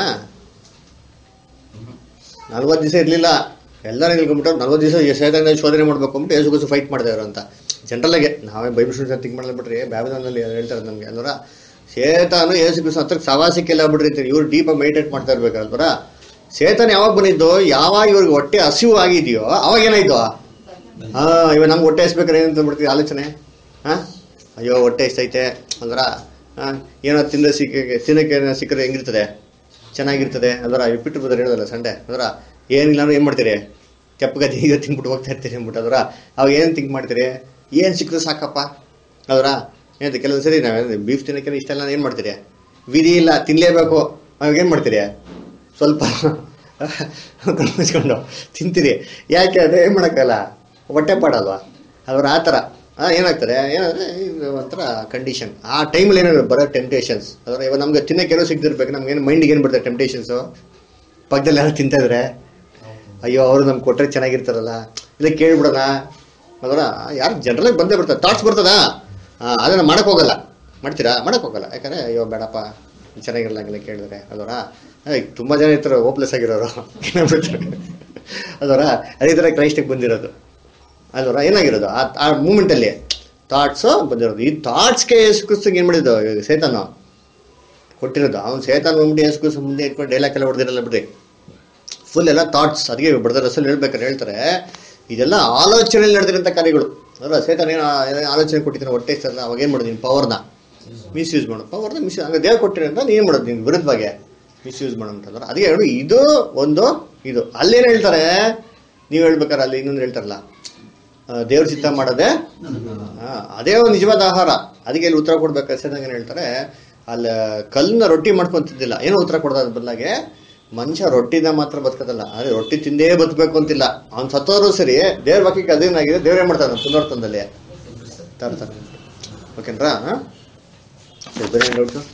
ನಲ್ವತ್ತು ದಿವಸ ಇರ್ಲಿಲ್ಲ ಎಲ್ಲರೂ ನಿಲ್ಕೊಂಡ್ಬಿಟ್ಟು ನಲ್ವತ್ತು ದಿವಸ ಸೇತನ ಶೋಧನೆ ಮಾಡ್ಬೇಕು ಅಂದ್ಬಿಟ್ಟು ಯೇಸು ಗುಸು ಫೈಟ್ ಮಾಡ್ತಾ ಇದ್ರು ಅಂತ ಜನರಲ್ ಆಗಿ ನಾವೇ ಬೈಬಲ್ ಸ್ಟೂಡೆಂಟ್ ಥಿಂಕ್ ಮಾಡಲ್ಲ ಬಿಟ್ರಿ ಬ್ಯಾಬಿಲೋನಲ್ಲಿ ಹೇಳ್ತಾರೆ ನಮ್ಗೆ ಅಲ್ವರ ಸೇತಾನು ಯೇಸು ಗುಸು ಹತ್ರಕ್ಕೆ ಸವಾಸಕ್ಕೆಲ್ಲ ಬಿಟ್ಟಿರ್ತಾರೆ ಇವ್ರು ಡೀಪ್ ಮೆಡಿಟೇಟ್ ಮಾಡ್ತಾ ಇರ್ಬೇಕಲ್ವರ ಸೇತನ್ ಯಾವಾಗ ಬಂದಿದ್ದು ಯಾವಾಗ ಇವ್ರಿಗೆ ಹೊಟ್ಟೆ ಹಸಿವು ಆಗಿದೆಯೋ ಅವಾಗ ಏನಾಯ್ತು ಹಾ ಇವಾಗ ನಮ್ಗೆ ಹೊಟ್ಟೆ ಹಸ್ಬೇಕಾರೆ ಏನಂತ ಬಿಡ್ತೀವಿ ಆಲೋಚನೆ ಹಾ ಅಯ್ಯೋ ಹೊಟ್ಟೆ ಎಷ್ಟೈತೆ ಅಂದ್ರ ಹಾ ಏನೋ ತಿಂದ ಸಿಕ್ಕ ತಿನ್ನಕ್ಕೆ ಏನೋ ಸಿಕ್ಕರೆ ಹೆಂಗಿರ್ತದೆ ಚೆನ್ನಾಗಿರ್ತದೆ ಅದರ ಬಿಟ್ಟು ಬದಲು ಹೇಳೋದಲ್ಲ ಸಂಡೆ ಅದರ ಏನಿಲ್ಲ ಅಂದ್ರೆ ಏನು ಮಾಡ್ತೀರಿ ಕೆಪ್ಪಗತಿ ಈಗ ತಿನ್ಬಿಟ್ಟು ಹೋಗ್ತಾ ಇರ್ತೀರಿ ಅಂದ್ಬಿಟ್ಟು ಅದರ ಅವಾಗ ಏನು ಥಿಂಕ್ ಮಾಡ್ತೀರಿ ಏನು ಸಿಕ್ಕರೆ ಸಾಕಪ್ಪ ಅದರ ಏನಂತ ಕೆಲವೊಂದು ಸರಿ ನಾವು ಬೀಫ್ ತಿನ್ನಕ್ಕೆ ಇಷ್ಟೆಲ್ಲ ಏನು ಮಾಡ್ತೀರಿ ವಿಧಿ ಇಲ್ಲ ತಿನ್ನಲೇಬೇಕು ಅವಾಗ ಏನು ಮಾಡ್ತೀರಿ ಸ್ವಲ್ಪ ಮುಚ್ಕೊಂಡು ತಿಂತೀರಿ ಯಾಕೆ ಅದೇ ಏನು ಮಾಡೋಕ್ಕಲ್ಲ ಹೊಟ್ಟೆ ಪಾಡಲ್ವಾ ಅವ್ರ ಆ ಥರ ಆ, ಏನಾಗ್ತದೆ ಏನಂದ್ರೆ ಇದು ಒಂಥರ ಕಂಡೀಷನ್ ಆ ಟೈಮಲ್ಲಿ ಏನಾದ್ರು ಬರೋ ಟೆಂಪ್ಟೇಷನ್ಸ್ ಅದರ ಇವಾಗ ನಮ್ಗೆ ತಿನ್ನಕ್ಕೆ ಏನೋ ಸಿಗ್ದಿರ್ಬೇಕು ನಮ್ಗೆ ಏನು ಮೈಂಡಿಗೆ ಏನು ಬರ್ತದೆ ಟೆಂಪ್ಟೇಷನ್ಸು ಪಕ್ಕದಲ್ಲಿ ಯಾರು ತಿಂತಾ ಇದ್ರೆ ಅಯ್ಯೋ ಅವರು ನಮ್ಗೆ ಕೊಟ್ಟರೆ ಚೆನ್ನಾಗಿರ್ತಾರಲ್ಲ ಇಲ್ಲ ಕೇಳ್ಬಿಡೋಣ ಅದರ ಯಾರು ಜನರಲ್ ಬಂದೇ ಬರ್ತಾರೆ ಥಾಟ್ಸ್ ಬರ್ತದಾ ಹಾಂ ಅದನ್ನು ಮಾಡಕ್ ಹೋಗಲ್ಲ ಮಾಡ್ತೀರಾ ಮಾಡಕ್ ಹೋಗಲ್ಲ ಯಾಕಂದ್ರೆ ಅಯ್ಯೋ ಬೇಡಪ್ಪ ಚೆನ್ನಾಗಿರಲ್ಲ ಹಂಗೆಲ್ಲ ಕೇಳಿದ್ರೆ ಅದರ ತುಂಬ ಜನ ಇರ್ತಾರೆ ಹೋಪ್ಲೆಸ್ ಆಗಿರೋರು ಏನಾಗ್ಬಿಡ್ತಾರೆ ಅದರ ಅದೇ ಥರ ಕ್ರೈಸ್ಟಿಗೆ ಬಂದಿರೋದು ಅಲ್ವರ ಏನಾಗಿರೋದು ಆ ಆ ಮೂಮೆಂಟಲ್ಲಿ ಥಾಟ್ಸು ಬಂದಿರೋದು ಈ ಥಾಟ್ಸ್ಗೆ ಯೇಸು ಕ್ರಿಸ್ತಂಗೆ ಏನು ಮಾಡಿದ್ದು ಇವಾಗ ಸೇತಾನು ಕೊಟ್ಟಿರೋದು ಅವ್ನು ಸೇತಾನ್ ಬಂದ್ಬಿಟ್ಟು ಯೇಸು ಕ್ರಿಸ್ತ ಮುಂದೆ ಇಟ್ಕೊಂಡು ಡೈಲಾಗ್ ಎಲ್ಲ ಹೊಡೆದಿರಲ್ಲ ಬಿಡ್ರಿ ಫುಲ್ ಎಲ್ಲ ಥಾಟ್ಸ್ ಅದಕ್ಕೆ ಬಿಡದ ರಸಲ್ ಹೇಳ್ಬೇಕಾದ್ರೆ ಹೇಳ್ತಾರೆ ಇದೆಲ್ಲ ಆಲೋಚನೆಯಲ್ಲಿ ನಡೆದಿರೋಂಥ ಕಾರ್ಯಗಳು ಅಲ್ಲ ಸೇತಾನ್ ಏನು ಏನ್ ಆಲೋಚನೆ ಕೊಟ್ಟಿದ್ದಾನೆ ಹೊಟ್ಟೆ ಇಷ್ಟಲ್ಲ ಅವಾಗ ಏನು ಮಾಡೋದು ನೀನು ಪವರ್ನ ಮಿಸ್ಯೂಸ್ ಮಾಡು ಪವರ್ನ ಮಿಸ್ ಹಂಗೆ ದೇವ್ರು ಕೊಟ್ಟಿರೋಂಥ ನೀನು ಮಾಡೋದು ನೀನು ವಿರುದ್ಧವಾಗಿ ಮಿಸ್ಯೂಸ್ ಮಾಡೋಂಥದ್ದು ಅದಕ್ಕೆ ಹೇಳು ಇದು ಒಂದು ಇದು ಅಲ್ಲೇನು ಹೇಳ್ತಾರೆ ನೀವು ಹೇಳ್ಬೇಕಾರೆ ಅಲ್ಲಿ ಇನ್ನೊಂದು ಹೇಳ್ತಾರಲ್ಲ ಆ, ದೇವ್ರ ಚಿತ್ತ ಮಾಡೋದೇ ಆ, ಅದೇ ಒಂದು ನಿಜವಾದ ಆಹಾರ ಅದಕ್ಕೆ ಇಲ್ಲಿ ಉತ್ತರ ಕೊಡ್ಬೇಕು ಸೇದಂಗೆ ಏನು ಹೇಳ್ತಾರೆ ಅಲ್ಲಿ ಕಲ್ಲನ್ನ ರೊಟ್ಟಿ ಮಾಡ್ಕೊಂತಿದ್ದಿಲ್ಲ ಏನೋ ಉತ್ತರ ಕೊಡೋದ್ರ ಬದಲಾಗೆ ಮನುಷ್ಯ ರೊಟ್ಟಿನ ಮಾತ್ರ ಬದುಕೋದಲ್ಲ ಅದೇ ರೊಟ್ಟಿ ತಿಂದೇ ಬದುಕಬೇಕು ಅಂತಿಲ್ಲ ಅವ್ನು ಸತ್ತೋರು ಸರಿ ದೇವ್ರ ವಾಕ್ಯಕ್ಕೆ ಅದೇನಾಗಿದೆ ದೇವ್ರು ಏನು ಮಾಡ್ತಾನೆ ಪುನರ್ತನದಲ್ಲಿ ತರ್ತಾನೆ ಓಕೆನ್ರಾ ಹಾಂ ಸರಿ ಬೇರೆ ಏನು ಡೌಟ್ಸು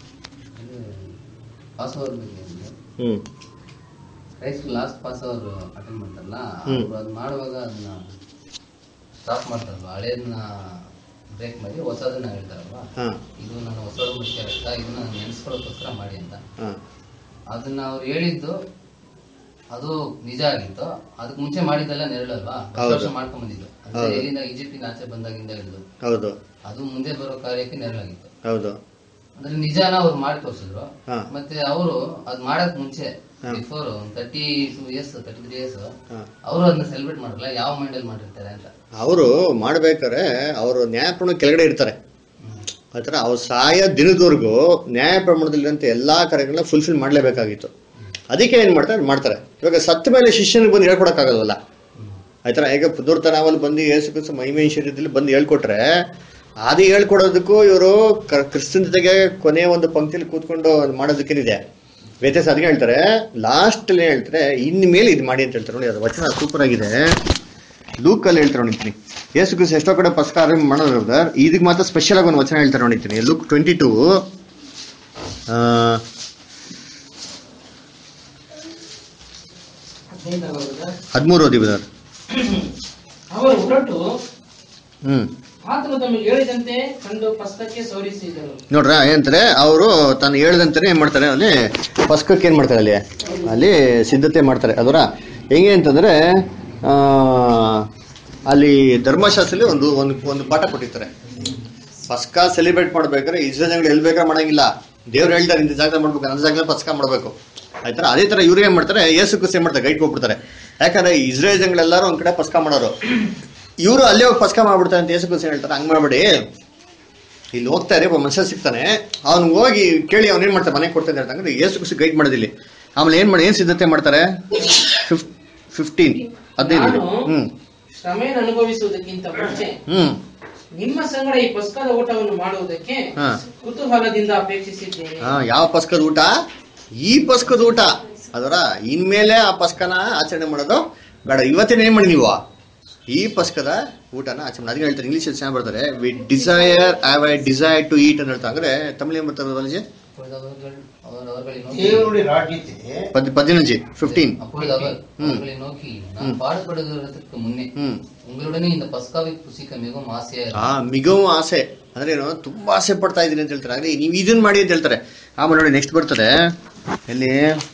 ಪಾಸ್ ಓವರ್ ಬಗ್ಗೆ ಅಂದ್ರೆ ಹ್ಞೂ ಕ್ರೈಸ್ಟ್ ಲಾಸ್ಟ್ ಪಾಸ್ ಅವರು ಅಟೆಂಡ್ ಮಾಡ್ತಾರಲ್ಲ ಹ್ಮ್. ಅವ್ರು ಅದು ಮಾಡುವಾಗ ಅದನ್ನ ಸ್ಟಾಪ್ ಮಾಡ್ತಾರಲ್ವ ಹಳೇದನ್ನ ಬ್ರೇಕ್ ಮಾಡಿ ಹೊಸದನ್ನ ಹೇಳ್ತಾರಲ್ವಾ ಹಾಂ ಇದು ನಾನು ಹೊಸ ಒಡಂಬಡಿಕೆ ರಕ್ತ ಇದನ್ನ ನಾನು ನೆನೆಸ್ಕೊಳ್ಳೋಕ್ಕೋಸ್ಕರ ಮಾಡಿ ಅಂತ ಹಾಂ ಅದನ್ನ ಅವ್ರು ಹೇಳಿದ್ದು ಅದು ನಿಜ ಆಗಿತ್ತು ಅದಕ್ಕೆ ಮುಂಚೆ ಮಾಡಿದ್ದೆಲ್ಲ ನೆರಳಲ್ವಾ ಹೌದು. ವರ್ಷ ಮಾಡ್ಕೊಂಡ್ ಬಂದಿದ್ದು ಅಂದ್ರೆ ಹೌದು. ಎಲ್ಲಿಂದ ಈಜಿಪ್ಟಿನ ಆಚೆ ಬಂದಾಗಿಂದ ಹಿಡಿದು ಹೌದು ಅದು ಮುಂದೆ ಬರೋ ಕಾರ್ಯಕ್ಕೆ ನೆರಳಾಗಿತ್ತು ಹೌದು ಅಂದ್ರೆ ನಿಜಾನ ಅವ್ರು ಮಾಡಿ ತೋರಿಸಿದ್ರು ಹಾ. ಮತ್ತೆ ಅವರು ಅದ್ ಮಾಡಕ್ ಮುಂಚೆ ಹಾ. Before thirty two years thirty three years ಹಾ. ಅವರು ಅದನ್ನ ಸೆಲೆಬ್ರೇಟ್ ಮಾಡಲ್ಲ ಯಾವ ಮೈಂಡ್ ಅಲ್ಲಿ ಮಾಡಿರ್ತಾರೆ ಅಂತ ಅವರು ಮಾಡ್ಬೇಕಾದ್ರೆ ಅವರು ನ್ಯಾಯ ಪ್ರಮಾಣ ಕೆಳಗಡೆ ಇರ್ತಾರೆ ಆತರ ಅವ್ರು ಸಾಯ ದಿನದವರೆಗೂ ನ್ಯಾಯ ಪ್ರಮಾಣದಲ್ಲಿರುವಂಥ ಎಲ್ಲಾ ಕಾರ್ಯಗಳನ್ನ ಫುಲ್ಫಿಲ್ ಮಾಡಲೇಬೇಕಾಗಿತ್ತು ಅದಕ್ಕೆ ಏನ್ ಮಾಡ್ತಾರೆ ಮಾಡ್ತಾರೆ ಇವಾಗ ಸತ್ತ ಮೇಲೆ ಶಿಷ್ಯನಿಗೆ ಬಂದು ಹೇಳ್ಕೊಡಕ್ಕಾಗಲ್ವಲ್ಲ ಆಯ್ತಾ ಈಗ ಪುದೂರ್ತ ನಾವಲ್ಲಿ ಬಂದು ಯೇಸು ಕ್ರಿಸ್ತ ಮಹಿಮೆ ಶರೀರದಲ್ಲಿ ಬಂದು ಹೇಳ್ಕೊಟ್ರೆ ಅದು ಹೇಳ್ಕೊಡೋದಕ್ಕೂ ಇವರು ಕ್ರಿಸ್ತನ ಜೊತೆಗೆ ಕೊನೆಯ ಒಂದು ಪಂಕ್ತಿಯಲ್ಲಿ ಕೂತ್ಕೊಂಡು ಅದ್ ಮಾಡೋದಕ್ಕೇನಿದೆ ವ್ಯತ್ಯಾಸ ಅದಕ್ಕೆ ಹೇಳ್ತಾರೆ ಲಾಸ್ಟ್ ಅಲ್ಲಿ ಹೇಳ್ತಾರೆ ಇನ್ ಮೇಲೆ ಇದು ಮಾಡಿ ಅಂತ ಹೇಳ್ತಾರೆ ನೋಡಿ ಅದು ವಚನ ಸೂಪರ್ ಆಗಿದೆ ಲೂಕಲ್ಲಿ ಹೇಳ್ತಾರೆ ನೋಡಿದ್ದೀನಿ ಯೇಸು ಕ್ರಿಸ್ತ ಎಷ್ಟೋ ಕಡೆ ಪಸ್ಕಾರ ಮಾಡೋದು ಬ್ರದರ್ ಇದಕ್ಕೆ ಮಾತ್ರ ಸ್ಪೆಷಲ್ ಆಗಿ ಒಂದು ವಚನ ಹೇಳ್ತಾರೆ ನೋಡಿದ್ದೀನಿ ಲುಕ್ ಟ್ವೆಂಟಿ ಟೂ ಹದಿನೈದನೇ ವರ್ಗ. ಹದಿಮೂರು ಓದಿ ಬ್ರದರ್ ಅವರು ಹೊರಟು ಹ್ಮ್ ಆತನು ತಮಗೆ ಹೇಳಿದಂತೆ ಕಂಡು ಪಸ್ಕಕ್ಕೆ ಸೌರಿಸಿದರು ನೋಡ್ರ ಏನಂತಾರೆ ಅವರು ತಾನು ಹೇಳ್ದಂತಾನೆ ಏನ್ ಮಾಡ್ತಾರೆ ಅಲ್ಲಿ ಪಸ್ಕಕ್ಕೆ ಏನ್ ಮಾಡ್ತಾರೆ ಅಲ್ಲಿ ಅಲ್ಲಿ ಸಿದ್ಧತೆ ಮಾಡ್ತಾರೆ ಅದರ ಹೆಂಗೆ ಅಂತಂದ್ರೆ ಆ, ಅಲ್ಲಿ ಧರ್ಮಶಾಸ್ತ್ರದಲ್ಲಿ ಒಂದು ಒಂದು ಒಂದು ಪಾಠ ಕೊಟ್ಟಿರ್ತಾರೆ ಪಸ್ಕ ಸೆಲಿಬ್ರೇಟ್ ಮಾಡ್ಬೇಕಾದ್ರೆ ಇಸ್ರೇಲ್ ಜನಗಳು ಎಲ್ಲಿ ಬೇಕಾದ್ರೆ ಮಾಡಂಗಿಲ್ಲ ದೇವ್ರು ಹೇಳ್ತಾರೆ ಇಂಥ ಜಾಗದಲ್ಲಿ ಮಾಡ್ಬೇಕು ಅಂಥ ಜಾಗದಲ್ಲಿ ಪಸ್ಕ ಮಾಡಬೇಕು ಆಯ್ತಾ ಅದೇ ತರ ಇವ್ರು ಏನ್ ಮಾಡ್ತಾರೆ ಯೇಸು ಕ್ರಿಸ್ತ ಏನ್ ಮಾಡ್ತಾರೆ ಗೈಡ್ ಹೋಗ್ಬಿಡ್ತಾರೆ ಯಾಕಂದ್ರೆ ಇಸ್ರೇಲ್ ಜನಗಳೆಲ್ಲರೂ ಒಂದ್ ಕಡೆ ಪಸ್ಕ ಮಾಡೋರು ಇವರು ಅಲ್ಲೇ ಹೋಗಿ ಪಸ್ಕ ಮಾಡ್ಬಿಡ್ತಾರೆ ಅಂತ ಯೇಸು ಕ್ರಿಸ್ತ ಹೇಳ್ತಾರೆ ಹಂಗ್ ಮಾಡ್ಬೇಡಿ ಇಲ್ಲಿ ಹೋಗ್ತಾರೆ ಒಬ್ಬ ಮನುಷ್ಯ ಸಿಗ್ತಾನೆ ಅವ್ನು ಹೋಗಿ ಕೇಳಿ ಅವ್ನು ಏನ್ ಮಾಡ್ತಾರೆ ಮನೆಗೆ ಕೊಡ್ತಾನೆ ಅಂತಂದ್ರೆ ಯೇಸು ಕ್ರಿಸ್ತ ಗೈಡ್ ಮಾಡೋದಿಲ್ಲಿ ಆಮೇಲೆ ಏನ್ ಮಾಡಿ ಏನ್ ಸಿದ್ಧತೆ ಮಾಡ್ತಾರೆ ಫಿಫ್ಟೀನ್ ಹದಿನೈದು ನಾನು ಹ್ಮ್ ಶ್ರಮೆಯನ್ನು ಅನುಭವಿಸುವುದಕ್ಕಿಂತ ಮುಂಚೆ ಹ್ಮ್ ನಿಮ್ಮ ಸಂಗಡ ಈ ಪಸ್ಕದ ಊಟವನ್ನು ಮಾಡುವುದಕ್ಕೆ ಹಾ. ಕುತೂಹಲದಿಂದ ಅಪೇಕ್ಷಿಸಿದ್ದೇನೆ ಹಾ ಯಾವ ಪಸ್ಕದ ಊಟ ಈ ಪಸ್ಕದ ಊಟ ಅದರ ಇನ್ಮೇಲೆ ಆ ಪಸ್ಕನ ಆಚರಣೆ ಮಾಡೋದು ಬೇಡ ಇವತ್ತಿನ ಏನ್ ಮಾಡಿ ನೀವು ಈ ಪಸ್ಕದ ಊಟನ ಆಚರಣೆ ಅದಕ್ಕೆ ಹೇಳ್ತಾರೆ ಇಂಗ್ಲೀಷ್ ಚೆನ್ನಾಗಿ ಬರ್ತಾರೆ we desire have I desire to eat ಅಂತ ಹೇಳ್ತಾರೆ ಅಂದ್ರೆ ತಮಿಳು ಏನ್ ಬರ್ತಾರೆ ಅಲ್ಜಿ அப்பொழுது அவர்கள் அவர் அவர்களை நோக்கி தேவனுடைய ராஜ்யத்தை ಪದ್ ಪದಿನಂಜಿ ಫಿಫ್ಟೀನ್ அப்பொழுது அவர் அவர்களை நோக்கி நான் பாடுபடுகிறதுக்கு முன்னே ಹ್ಮ್ உங்களுடனே இந்த பஸ்காவை புசிக்க மிகவும் ஆசையா ಆ ಮಿಗವು ಆಸೆ ಅಂದ್ರೆ ಏನು ತುಂಬಾ ಆಸೆ ಪಡ್ತಾ ಇದೀನಿ ಅಂತ ಹೇಳ್ತಾರೆ ಅಂದ್ರೆ ನೀವು ಇದನ್ನ ಮಾಡಿ ಅಂತ ಹೇಳ್ತಾರೆ ಆಮೇಲೆ ನೋಡಿ ನೆಕ್ಸ್ಟ್ ಬರ್ತದೆ ಎಲ್ಲಿ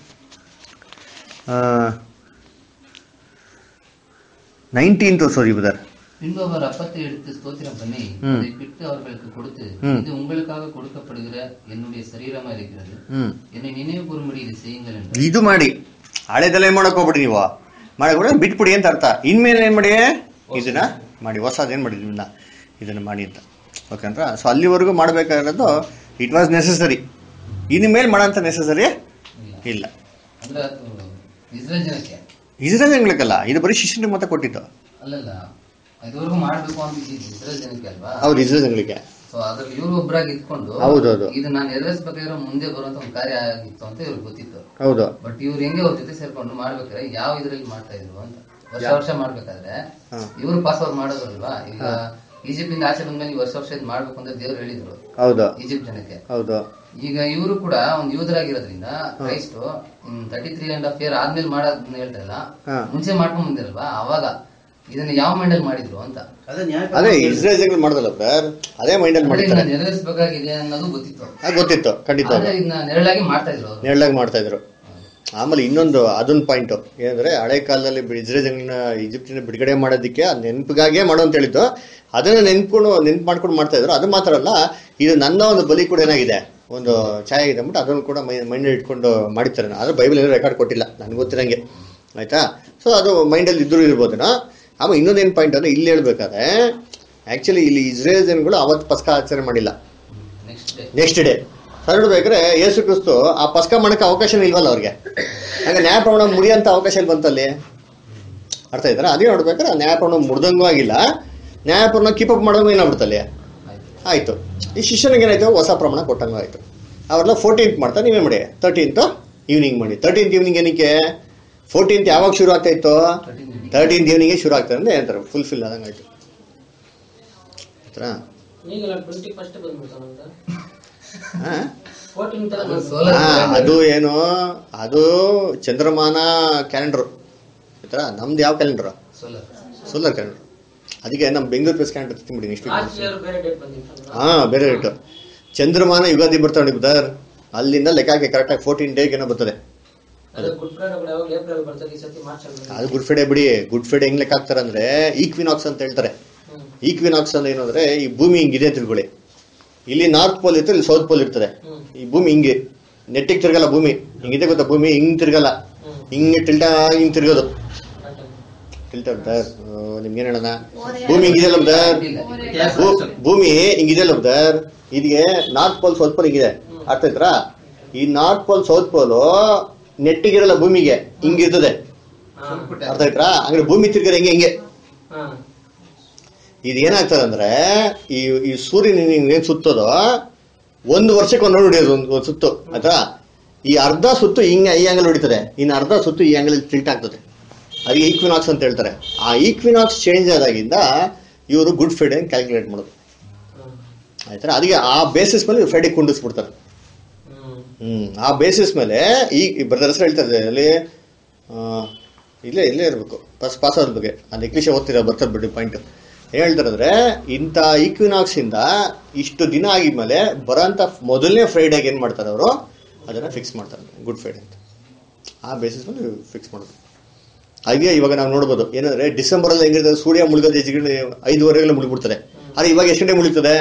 ನೈನ್ಟೀನ್ ಸಾರಿ ಬದರ್ பின்பு அவர் அப்பத்தை எடுத்து ஸ்தோத்திரம் பண்ணி ம். அதை பிட்டு அவர்களுக்கு கொடுத்து ம். இது உங்களுக்காக கொடுக்கப்படுகிற என்னுடைய சரீரமா இருக்கிறது ಹ್ಮ್ என்னை நினைவு கூறும்படி இதை செய்யுங்கள் என்று ಇದು ಮಾಡಿ ಹಳೆದೆಲ್ಲ ಏನ್ ಮಾಡಕ್ ಹೋಗ್ಬಿಡಿ ನೀವು ಮಾಡಕ್ ಬಿಟ್ಬಿಡಿ ಅಂತ ಅರ್ಥ ಇನ್ಮೇಲೆ ಏನ್ ಮಾಡಿ ಇದನ್ನ ಮಾಡಿ ಹೊಸದ್ ಏನ್ ಮಾಡಿ ಇದನ್ನ ಇದನ್ನ ಮಾಡಿ ಅಂತ ಓಕೆ ಅಂತ ಸೊ ಅಲ್ಲಿವರೆಗೂ ಮಾಡ್ಬೇಕಾಗಿರೋದು ಇಟ್ ವಾಸ್ ನೆಸಸರಿ ಇನ್ಮೇಲೆ ಮಾಡೋಂಥ ನೆಸಸರಿ ಇಲ್ಲ ಇಲ್ಲ ಅಂದ್ರೆ ಅದು ಇಸ್ರೇಲ್ ಜನಕ್ಕೆ ಇಸ್ರೇಲ್ ಹೆಂಗ್ಲಕ್ಕಲ್ಲ ಇದು ಬರೀ ಶಿಷ್ಯನಿಗೆ ಮತ್ತೆ ಕೊಟ್ಟಿತ್ತು ಅಲ್ಲಲ್ಲ ಇದುವರೆಗೂ ಮಾಡ್ಬೇಕು ಅಂತ ಇದ್ದಿದ್ದು ಇಸ್ರೇಲ್ ಜನಕ್ಕೆ ಅಲ್ವಾ ಅವ್ರು ಇಸ್ರೇಲ್ ಹೆಂಗ್ಲಿಕ್ಕೆ ಸೊ ಅದ್ರಲ್ಲಿ ಇವರು ಒಬ್ಬರಾಗಿ ಇದ್ಕೊಂಡು ಹೌದೌದು. ಇದು ನಾನು ನೆರವೇರಿಸಬೇಕಾಗಿರೋ ಮುಂದೆ ಬರುವಂತ ಒಂದು ಕಾರ್ಯ ಆಗಿತ್ತು ಅಂತ ಇವ್ರಿಗೆ ಗೊತ್ತಿತ್ತು ಹೌದು ಬಟ್ ಇವ್ರು ಹೆಂಗೆ ಅವ್ರ ಜೊತೆ ಸೇರ್ಕೊಂಡು ಮಾಡ್ಬೇಕಾದ್ರೆ ಯಾವ ಇದ್ರಲ್ಲಿ ಮಾಡ್ತಾ ಇದ್ರು ಅಂತ ವರ್ಷ ವರ್ಷ ಮಾಡ್ಬೇಕಾದ್ರೆ ಹಾ. ಇವ್ರು ಪಾಸ್ ಔಟ್ ಮಾಡೋದಲ್ವಾ ಈಗ ಈಜಿಪ್ಟ್ ಇಂದ ಆಚೆ ಬಂದ್ಮೇಲೆ ಈ ವರ್ಷ ವರ್ಷ ಇದ್ ಮಾಡ್ಬೇಕು ಅಂತ ದೇವ್ರು ಹೇಳಿದ್ರು ಹೌದು ಈಜಿಪ್ಟ್ ಜನಕ್ಕೆ ಹೌದು ಈಗ ಇವರು ಕೂಡ ಒಂದು ಯೂದರಾಗಿರೋದ್ರಿಂದ Christ thirty three and half year ಆದ್ಮೇಲೆ ಮಾಡೋದನ್ನ ಹೇಳ್ತಾರಲ್ಲ ಹಾ. ಮುಂಚೆ ಮಾಡ್ಕೊಂಡ್ ಬಂದಿರಲ್ವಾ ಅವಾಗ ಇದನ್ನ ಯಾವ ಮೈಂಡಲ್ ಮಾಡಿದ್ರು ಅಂತ ಅದೇ ಇಸ್ರೇಲ್ ಜನಗಳು ಮಾಡೋದಲ್ಲ ಸರ್ ಅದೇ ಮೈಂಡಲ್ಲಿ ಅಂದ್ರೆ ಮಾಡ್ತಾರೆ ಇದನ್ನ ನೆರವೇರಿಸಬೇಕಾಗಿದೆ ಅನ್ನೋದು ಗೊತ್ತಿತ್ತು ಅದು ಗೊತ್ತಿತ್ತು ಖಂಡಿತ ಆದ್ರೆ ಇದನ್ನ ನೆರಳಾಗಿ ಮಾಡ್ತಾ ಇದ್ರು ಅವ್ರು ನೇರಳಾಗಿ ಮಾಡ್ತಾ ಇದ್ರು ಆಮೇಲೆ ಇನ್ನೊಂದು ಅದೊಂದು ಪಾಯಿಂಟ್ ಏನಂದ್ರೆ ಹಳೆ ಕಾಲದಲ್ಲಿ ಬಿ- ಇಸ್ರೇಲ್ ಜನಗಳನ್ನ ಈಜಿಪ್ಟಿನ ಬಿಡುಗಡೆ ಮಾಡೋದಕ್ಕೆ ಅದು ನೆನಪಿಗಾಗೇ ಮಾಡು ಅಂತ ಹೇಳಿದ್ದು ಅದನ್ನ ನೆನ್ಕೊಂಡು ನೆನ್ಪು ಮಾಡ್ಕೊಂಡು ಮಾಡ್ತಾ ಇದ್ರು ಅದು ಮಾತ್ರ ಅಲ್ಲ ಇದು ನನ್ನ ಒಂದು ಬಲಿ ಕೂಡ ಏನಾಗಿದೆ ಒಂದು ಛಾಯೆ ಇದೆ ಅಂದ್ಬಿಟ್ಟು ಅದನ್ನು ಕೂಡ ಮೈ ಮೈಂಡಲ್ಲಿ ಇಟ್ಕೊಂಡು ಮಾಡಿರ್ತಾರೆ ಆದ್ರೆ ಬೈಬಲ್ ಏನೋ ರೆಕಾರ್ಡ್ ಕೊಟ್ಟಿಲ್ಲ ನನಗೆ ಗೊತ್ತಿರಂಗೆ ಆಯ್ತಾ ಸೊ ಅದು ಮೈಂಡಲ್ಲಿ ಇದ್ರೂ ಇರ್ಬೋದೇನೋ ಆಮೇಲೆ ಇನ್ನೊಂದೇನು ಪಾಯಿಂಟ್ ಅಂದ್ರೆ ಇಲ್ಲಿ ಹೇಳ್ಬೇಕಾದ್ರೆ ಆ್ಯಕ್ಚುಲಿ ಇಲ್ಲಿ ಇಸ್ರೇಲ್ ಜನಗಳು ಅವತ್ತು ಪಸ್ಕ ಆಚರಣೆ ಮಾಡಿಲ್ಲ ನೆಕ್ಸ್ಟ್ ಡೇ ನೆಕ್ಸ್ಟ್ ಡೇ ಹೊರಡ್ಬೇಕಾದ್ರೆ ಯೇಸು ಕ್ರಿಸ್ತು ಆ ಪಸ್ಕ ಮಾಡಕ್ಕೆ ಅವಕಾಶ ಇಲ್ವಲ್ಲ ಅವ್ರಿಗೆ ಆಗ ನ್ಯಾಯ ಪ್ರಮಾಣ ಮುರಿಯಂತ ಅವಕಾಶ ಇಲ್ಲಿ ಬಂತಲ್ಲಿ ಅರ್ಥ ಆಯ್ತಾರ ಅದೇ ನೋಡ್ಬೇಕಾದ್ರೆ ಆ ನ್ಯಾಯ ಪ್ರಮಾಣ ಮುರಿದಂಗೂ ಆಗಿಲ್ಲ ನ್ಯಾಯ ಪ್ರಮಾಣ ಕೀಪ್ ಅಪ್ ಮಾಡೋಂಗೂ ಏನಾಗ್ಬಿಡ್ತಲ್ಲಿ ಆಯ್ತು ಆಯ್ತು ಈ ಶಿಷ್ಯನಿಗೆ ಏನಾಯ್ತು ಹೊಸ ಪ್ರಮಾಣ ಕೊಟ್ಟಂಗೂ ಆಯ್ತು ಅವರೆಲ್ಲ ಫೋರ್ಟೀನ್ತ್ ಮಾಡ್ತಾರೆ ನೀವೇ ಮಾಡಿ ತರ್ಟೀನ್ತ್ ಈವ್ನಿಂಗ್ ಮಾಡಿ ತರ್ಟೀನ್ತ್ ಈವ್ನಿಂಗ್ ಏನಕ್ಕೆ ಫೋರ್ಟೀನ್ತ್ ಯಾವಾಗ ಶುರು ಆಗ್ತಾ ಇತ್ತು ತರ್ಟೀನ್ತ್ ಈವ್ನಿಂಗ್ ಶುರು ಆಗ್ತಾರೆ ಅಂದ್ರೆ ಏನಂತಾರೆ ಫುಲ್ಫಿಲ್ ಆದಂಗೆ ಆಯ್ತು ಆಯ್ತಾ ಈಗಲ್ಲ ಟ್ವೆಂಟಿ ಫಸ್ಟ್ ಬಂದ್ಬಿಡ್ತಾನಂತ ಹಾಂ ಫೋರ್ಟೀನ್ ತರ ಅದು ಬಂದ್ಬಿಡ್ತು. solar ಹಾ, calendar. ಅದು ಏನು ಅದು ಚಂದ್ರಮಾನ ಕ್ಯಾಲೆಂಡರ್ ಆಯ್ತಾ ನಮ್ದು ಯಾವ ಕ್ಯಾಲೆಂಡರ್ Solar. ಸೋಲಾರ್ ಕ್ಯಾಲೆಂಡರ್ ಅದಕ್ಕೆ ನಮ್ಮ ಬೆಂಗಳೂರು ಪ್ರೆಸ್ ಕ್ಯಾಲೆಂಡರ್ ತಿಂಬಿಡಿ ನೆಕ್ಸ್ಟ್ ಲಾಸ್ಟ್ ಇಯರ್ ಬೇರೆ ಡೇಟ್ ಬಂದಿತ್ತು ಹಾ ಬೇರೆ ರೇಟು ಚಂದ್ರಮಾನ ಯುಗಾದಿ ಬರ್ತಾವೆ ನೋಡಿ ಬದರ್ ಅಲ್ಲಿಂದ ಲೆಕ್ಕ ಹಾಕಿ ಕರೆಕ್ಟಾಗಿ ಫೋರ್ಟೀನ್ ಡೇಗೆ ಏನೋ ಬರ್ತದೆ ಅದೇ ಗುಡ್ ಫ್ರೈಡೆ ಕೂಡ ಯಾವಾಗ ಏಪ್ರಿಲ್ ಬರ್ತದೆ ಈ ಸತಿ ಮಾರ್ಚ್ ಅಲ್ಲಿ ಅದು ಗುಡ್ ಫ್ರೈಡೆ ಬಿಡಿ ಗುಡ್ ಫ್ರೈಡೆ ಹೆಂಗ್ ಲೆಕ್ಕ ಹಾಕ್ತಾರೆ ಅಂದ್ರೆ ಈಕ್ವಿನಾಕ್ಸ್ ಅಂತ ಹೇಳ್ತಾರೆ ಹ್ಮ್ ಈಕ್ವಿನಾಕ್ಸ್ ಅಂದ್ರೆ ಏನು ಅಂದ್ರೆ ಈ ಭೂಮಿ ಹಿಂಗಿದೆ ಅಂತ ತಿಳ್ಕೊಳ್ಳಿ ಇಲ್ಲಿ ನಾರ್ತ್ ಪೋಲ್ ಇರ್ತದೆ ಇಲ್ಲಿ ಸೌತ್ ಪೋಲ್ ಇರ್ತದೆ ಹ್ಮ್. ಈ ಭೂಮಿ ಹಿಂಗೆ ನೆಟ್ಟಿಗೆ ತಿರ್ಗಲ್ಲ ಭೂಮಿ ಹಿಂಗಿದೆ ಗೊತ್ತಾ ಭೂಮಿ ಹಿಂಗ್ ತಿರ್ಗಲ್ಲ ಹ್ಮ್. ಹಿಂಗೆ ಟಿಲ್ಟ ಹಿಂಗ್ ತಿರ್ಗೋದು ಆಯ್ತು. ಟಿಲ್ಟ ಬ್ರದರ್ ನಿಮ್ಗೆ ಏನ್ ಹೇಳೋಣ ಭೂಮಿ ಹಿಂಗಿದೆಯಲ್ಲ ಬ್ರದರ್ ಇಲ್ಲ. ಭೂ- ಭೂಮಿ ಹಿಂಗಿದೆಯಲ್ಲ ಬ್ರದರ್ ಇದಿಗೆ ನಾರ್ತ್ ಪೋಲ್ ಸೌತ್ ಪೋಲ್ ಹಿಂಗಿದೆ ಅರ್ಥ ಆಯ್ತಾ ಈ ನಾರ್ತ್ ಪೋಲ್ ಸೌತ್ ಪೋಲ್ ನೆಟ್ಟಿಗಿರಲ್ಲ ಭೂಮಿಗೆ ಹಿಂಗಿರ್ತದೆ ಹಾ. ಅರ್ಥ ಆಯ್ತಾ ಹಂಗಾರೆ ಭೂಮಿ ತಿರ್ಗದ ಹೆಂಗೆ ಹಿಂಗೆ ಹಾ. ಇದು ಏನಾಗ್ತದೆ ಅಂದ್ರೆ ಈ ಈ ಸೂರ್ಯನ ಏನ್ ಸುತ್ತೋದೋ ಒಂದು ವರ್ಷಕ್ಕೆ ಒಂದು ಹೊಡಿಯೋದು ಒಂದು ಒಂದು ಸುತ್ತು ಆಯ್ತಾ ಈ ಅರ್ಧ ಸುತ್ತು ಹಿಂಗೆ ಈ ಆಂಗಲ್ ಹೊಡಿತದೆ ಇನ್ನು ಅರ್ಧ ಸುತ್ತು ಈ ಆಂಗಲ್ ಟಿಲ್ಟ್ ಆಗ್ತದೆ ಅದಕ್ಕೆ ಈಕ್ವಿನಾಕ್ಸ್ ಅಂತ ಹೇಳ್ತಾರೆ ಆ ಈಕ್ವಿನಾಕ್ಸ್ ಚೇಂಜ್ ಆದಾಗಿಂದ ಇವರು ಗುಡ್ ಫ್ರೈಡೆ ಕ್ಯಾಲ್ಕುಲೇಟ್ ಮಾಡೋದು ಹಾ. ಆಯ್ತಾ ಅದಕ್ಕೆ ಆ ಬೇಸಿಸ್ ಮೇಲೆ ಫ್ರೈಡೆ ಕುಂಡಿಸ್ಬಿಡ್ತಾರೆ ಹ್ಮ್. ಹ್ಮ್ ಆ ಬೇಸಿಸ್ ಮೇಲೆ ಈ ಬ್ರದರ್ ಹೆಸರು ಹೇಳ್ತಾರೆ ಅಲ್ಲಿ ಆ, ಇಲ್ಲೇ ಇಲ್ಲೇ ಇರಬೇಕು ಪಾಸ್ ಪಾಸ್ ಆದ ಬಗ್ಗೆ ಅದು ಇಂಗ್ಲೀಷ್ ಓದ್ತಿರೋ ಬರ್ತದೆ ಬಿಡಿ ಪಾಯಿಂಟ್ ಏನ್ ಹೇಳ್ತಾರೆ ಅಂದ್ರೆ ಇಂಥ ಈಕ್ವಿನಾಕ್ಸ್ ಇಂದ ಇಷ್ಟು ದಿನ ಆಗಿದ್ಮೇಲೆ ಬರೋಂಥ ಮೊದಲನೇ ಫ್ರೈಡೇಗೆ ಏನ್ ಮಾಡ್ತಾರೆ ಅವರು ಅದನ್ನ ಫಿಕ್ಸ್ ಮಾಡ್ತಾರೆ ಗುಡ್ ಫ್ರೈಡೆ ಅಂತ ಆ ಬೇಸಿಸ್ ಮೇಲೆ ಫಿಕ್ಸ್ ಮಾಡೋದು ಹಾಗೆ ಇವಾಗ ನಾವು ನೋಡ್ಬೋದು ಏನಂದ್ರೆ ಡಿಸೆಂಬರ್ ಅಲ್ಲಿ ಹೆಂಗಿರ್ತದೆ ಸೂರ್ಯ ಮುಳುಗೋದು ಹೆಚ್ಚಿಗೆ ಐದುವರೆಗೆಲ್ಲ ಮುಳುಗ್ಬಿಡ್ತದೆ ಆದ್ರೆ ಇವಾಗ ಎಷ್ಟು ಗಂಟೆ ಮುಳುಗ್ತದೆ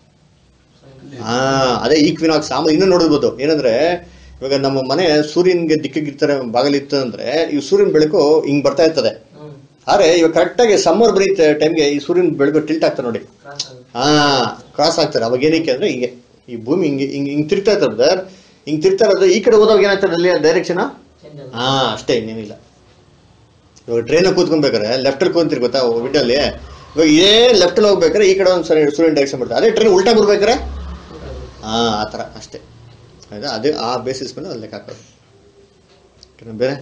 ಹಾ ಅದೇ ಈಕ್ವಿನಾಕ್ಸ್ ಆಮೇಲೆ ಇನ್ನೂ ನೋಡ್ಬೋದು ಏನಂದ್ರೆ ಇವಾಗ ನಮ್ಮ ಮನೆ ಸೂರ್ಯನ್ಗೆ ದಿಕ್ಕಿಗಿರ್ತಾರೆ ಬಾಗಲಿತ್ತು ಅಂದ್ರೆ ಈ ಸೂರ್ಯನ ಬೆಳಕು ಹಿಂಗ್ ಬರ್ತಾ ಇರ್ತದೆ ಹ್ಮ್. ಆದ್ರೆ ಇವಾಗ ಕರೆಕ್ಟಾಗಿ ಸಮ್ಮರ್ ಬರೀ ಟೈಮ್ಗೆ ಈ ಸೂರ್ಯನ ಬೆಳಕು ಟಿಲ್ಟ್ ಆಗ್ತಾರೆ ನೋಡಿ ಕ್ರಾಸ್ ಆಗುತ್ತೆ. ಹಾ ಕ್ರಾಸ್ ಆಗ್ತಾರೆ ಅವಾಗ ಏನಕ್ಕೆ ಅಂದ್ರೆ ಹಿಂಗೆ ಈ ಭೂಮಿ ಹಿಂಗೆ ಹಿಂಗ್ ಹಿಂಗ್ ತಿರ್ತಾ ಇರ್ತದೆ ಬ್ರದರ್ ಹಿಂಗ್ ತಿರ್ತಾ ಇರೋದು ಈ ಕಡೆ ಹೋದಾಗ ಏನಾಗ್ತದೆ ಅಲ್ಲಿ ಡೈರೆಕ್ಷನ್ Change ಆಗುತ್ತೆ. ಹಾ ಅಷ್ಟೇ ಇನ್ನೇನಿಲ್ಲ ಇವಾಗ ಟ್ರೈನ್ ಕೂತ್ಕೊಬೇಕಾರೆ ಲೆಫ್ಟ್ ಅಲ್ಲಿ ಕೂತಿರ್ ಗೊತ್ತಾ ವಿಂಡೋಲಿ ಇವಾಗ ಇದೇ ಲೆಫ್ಟ್ ಅಲ್ಲಿ ಹೋಗ್ಬೇಕಾದ್ರೆ ಈ ಕಡೆ ಒಂದು ಸರಿ ಸೂರ್ಯನ ಡೈರೆಕ್ಷನ್ ಬರ್ತದೆ ಅದೇ ಟ್ರೈನ್ ಉಲ್ಟಾ ಬರ್ಬೇಕಾರೆ ಹಾ ಆ ಥರ ಅಷ್ಟೇ ಆಯ್ತಾ ಅದೇ ಆ ಬೇಸಿಸ್ ಮೇಲೆ ಅಲ್ಲಿ ಲೆಕ್ಕ ಹಾಕೋದು ಓಕೆನಾ? ಬೇರೆ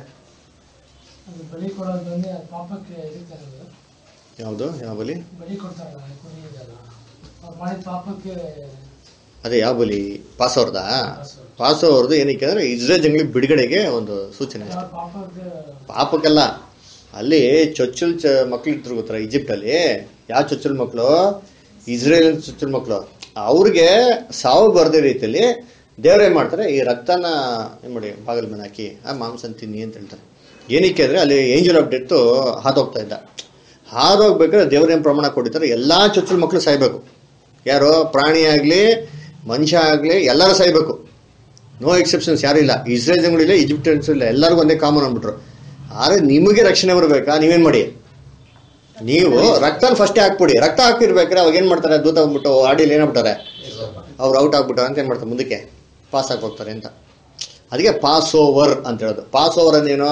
ಅದು ಬಲಿ ಕೊಡೋದು ಬಂದು ಅದು ಪಾಪಕ್ಕೆ ಇದಕ್ಕೆ ಅದು ಯಾವುದು ಯಾವ ಬಲಿ ಬಲಿ ಕೊಡ್ತಾರಲ್ಲ ಕುರಿ ಇದೆಲ್ಲ ಅವ್ರು ಮಾಡಿದ ಪಾಪಕ್ಕೆ ಅದೇ ಯಾವ ಬಲಿ ಪಾಸ್ ಅವ್ರದಾ ಪಾಸ್ ಅವ್ರದ್ದು ಏನಕ್ಕೆ ಅಂದ್ರೆ ಇಸ್ರೇಲ್ ಜಂಗ್ಲಿ ಬಿಡುಗಡೆಗೆ ಒಂದು ಸೂಚನೆ ಅವ್ರ ಅಷ್ಟೇ ಪಾಪಕ್ಕೆ ಪಾಪಕ್ಕೆಲ್ಲ ಅಲ್ಲಿ ಚೊಚ್ಚಲ್ ಚ ಮಕ್ಳು ಇರ್ತಾರೆ ಗೊತ್ತರ ಈಜಿಪ್ಟ್ ಅಲ್ಲಿ ಯಾವ ಚೊಚ್ಚಲ್ ಮಕ್ಕಳು ಇಸ್ರೇಲ್ ಚೊಚ್ಚಲ್ ಮಕ್ಕಳು ಅವ್ರಿಗೆ ಸಾವು ಬರದೇ ರೀತಿಯಲ್ಲಿ ದೇವ್ರು ಏನ್ ಮಾಡ್ತಾರೆ ಈ ರಕ್ತನ ಏನ್ ಮಾಡಿ ಬಾಗಿಲ ಮೇಲೆ ಹಾಕಿ ಆ ಮಾಂಸನ ತಿನ್ನಿ ಅಂತ ಹೇಳ್ತಾರೆ ಏನಕ್ಕೆ ಅಂದ್ರೆ ಅಲ್ಲಿ ಏಂಜಲ್ ಆಫ್ ಡೆತ್ ಹಾದೋಗ್ತಾ ಇದ್ದ ಹಾದೋಗ್ಬೇಕಾದ್ರೆ ದೇವ್ರೇನ್ ಪ್ರಮಾಣ ಕೊಟ್ಟಿದ್ದಾರೆ ಎಲ್ಲಾ ಚೊಚ್ಚಲ್ ಮಕ್ಕಳು ಸಾಯ್ಬೇಕು ಯಾರು ಪ್ರಾಣಿ ಆಗ್ಲಿ ಮನುಷ್ಯ ಆಗ್ಲಿ ಎಲ್ಲರೂ ಸಾಯ್ಬೇಕು ನೋ ಎಕ್ಸೆಪ್ಷನ್ಸ್ ಯಾರು ಇಲ್ಲ ಇಸ್ರೇಲ್ ಜನಗಳಿಲ್ಲ ಈಜಿಪ್ಟಿಯನ್ಸ್ ಇಲ್ಲ ಎಲ್ಲರಿಗೂ ಒಂದೇ ಕಾಮನ್ ಅಂದ್ಬಿಟ್ರು ಆದ್ರೆ ನಿಮಗೆ ರಕ್ಷಣೆ ಬರಬೇಕಾ ನೀವೇನ್ ಮಾಡಿ ನೀವು ರಕ್ತನ ಫಸ್ಟೇ ಹಾಕ್ಬಿಡಿ ರಕ್ತ ಹಾಕಿರ್ಬೇಕಾದ್ರೆ ಅವಾಗ ಏನ್ ಮಾಡ್ತಾರೆ ದೂತ ಬಂದ್ಬಿಟ್ಟು ಆಡಿಯಲ್ಲಿ ಏನಾಗ್ಬಿಟ್ಟಾರೆ ಅವ್ರು ಔಟ್ ಆಗ್ಬಿಟ್ಟಾರೆ ಅಂತ ಏನ್ ಮಾಡ್ತಾರೆ ಮುಂದಕ್ಕೆ ಪಾಸ್ ಆಗಿ ಹೋಗ್ತಾರೆ ಅಂತ ಅದಕ್ಕೆ ಪಾಸ್ ಓವರ್ ಅಂತ ಹೇಳೋದು ಪಾಸ್ ಓವರ್ ಅಂದೇನು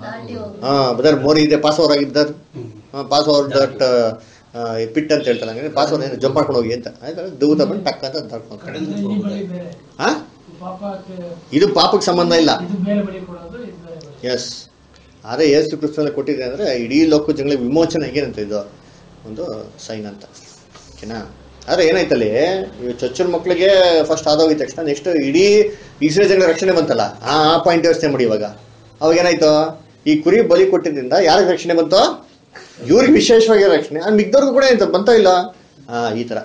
ಹಾ ಬದರ್ ಮೋರಿ ಇದೆ ಪಾಸ್ ಓವರ್ ಆಗಿದ್ದಾರೆ ಪಾಸ್ ಓವರ್ ದಟ್ ಪಿಟ್ ಅಂತ ಹೇಳ್ತಾರೆ ಹಂಗೆ ಪಾಸ್ ಓವರ್ ಏನು ಜಂಪ್ ಮಾಡ್ಕೊಂಡು ಹೋಗಿ ಅಂತ ಆಯ್ತಾ ದೂತ ಬಂದು ಟಕ್ ಅಂತ ತರ್ಕೊಂಡು ಹೋಗ್ತಾರೆ. ಈ ಬಲಿ ಬೇರೆ ಹಾ ಈ ಪಾಪಕ್ಕೆ ಇದು ಪಾಪಕ್ಕೆ ಸಂಬಂಧ ಇಲ್ಲ ಇದು ಬೇರೆ ಬಲಿ ಕೊಡೋದು ಇದು ಬೇರೆ ಬಲಿ ಎಸ್ ಆದರೆ ಯೇಸು ಕ್ರಿಸ್ತನಲ್ಲಿ ಕೊಟ್ಟಿದೆ ಅಂದರೆ ಇಡೀ ಲೋಕ ಜನಗಳ ವಿಮೋಚನೆಗೆ ಏನಂತ ಇದು ಒಂದು ಸೈನ್ ಅಂತ ಓಕೆನಾ ಆದರೆ ಏನಾಯ್ತಲ್ಲಿ ಈ ಚೊಚ್ಚಲ ಮಕ್ಕಳಿಗೆ ಫಸ್ಟ್ ಆದೋಗಿದ ತಕ್ಷಣ ನೆಕ್ಸ್ಟ್ ಇಡೀ ಇಸ್ರೇಲ್ ಜನಗಳ ರಕ್ಷಣೆ ಬಂತಲ್ಲ ಆ ಆ ಪಾಯಿಂಟ್ ಯೋಚನೆ ಮಾಡಿ ಇವಾಗ ಅವಾಗ ಏನಾಯ್ತು ಈ ಕುರಿ ಬಲಿ ಕೊಟ್ಟಿದ್ದರಿಂದ ಯಾರಿಗೆ ರಕ್ಷಣೆ ಬಂತು ಇವ್ರಿಗೆ ವಿಶೇಷವಾಗಿ ರಕ್ಷಣೆ ಆ ಮಿಗ್ದವ್ರಿಗೂ ಕೂಡ ಏನಾಯ್ತು ಬಂತೋ ಇಲ್ಲ ಹಾ ಈ ಥರ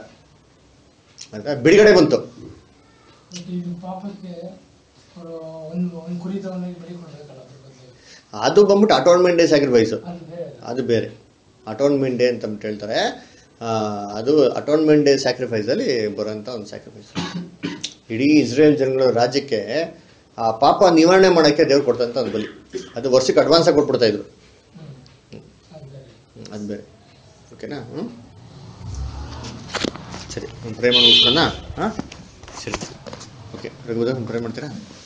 ಆಯ್ತಾ? ಬಿಡುಗಡೆ ಬಂತು ಮತ್ತೆ ಇದು ಪಾಪಕ್ಕೆ ಅವರು ಒಂದು ಒಂದು ಕುರಿ ತಗೊಂಡೋಗಿ ಬಲಿ ಕೊಡ್ಬೇಕಲ್ಲ ಅದ್ರ ಬಗ್ಗೆ ಅದು ಬಂದ್ಬಿಟ್ಟು ಅಟೋನ್ಮೆಂಟ್ ಡೇ ಸ್ಯಾಕ್ರಿಫೈಸು ಅದು ಬೇರೆ ಅದು ಬೇರೆ ಅಟೋನ್ಮೆಂಟ್ ಡೇ ಅಂತ ಅಂದ್ಬಿಟ್ಟು ಹೇಳ್ತಾರೆ ಆ, ಅದು ಅಟೋನ್ಮೆಂಟ್ ಡೇ ಸ್ಯಾಕ್ರಿಫೈಸಲ್ಲಿ ಬರೋಂಥ ಒಂದು ಸ್ಯಾಕ್ರಿಫೈಸ್ ಇಡೀ ಇಸ್ರೇಲ್ ಜನಗಳ ರಾಜ್ಯಕ್ಕೆ ಆ ಪಾಪ ನಿವಾರಣೆ ಮಾಡೋಕ್ಕೆ ದೇವ್ರು ಕೊಡ್ತಂತ ಒಂದು ಬಲಿ ಅದು ವರ್ಷಕ್ಕೆ ಅಡ್ವಾನ್ಸ್ ಆಗಿ ಕೊಟ್ಬಿಡ್ತಾ ಇದ್ರು ಅದು ಬೇರೆ ಹ್ಮ್, ಅದು ಬೇರೆ ಓಕೆನಾ ಹ್ಞೂ ಸರಿ ಒಂದು ಪ್ರೇ ಮಾಡಿ ಮುಗಿಸ್ಕೊಳ್ಳೋಣ ಹಾಂ ಸರಿ ಓಕೆ ರಘುದ ಒಂದು ಪ್ರೇ ಮಾಡ್ತೀರಾ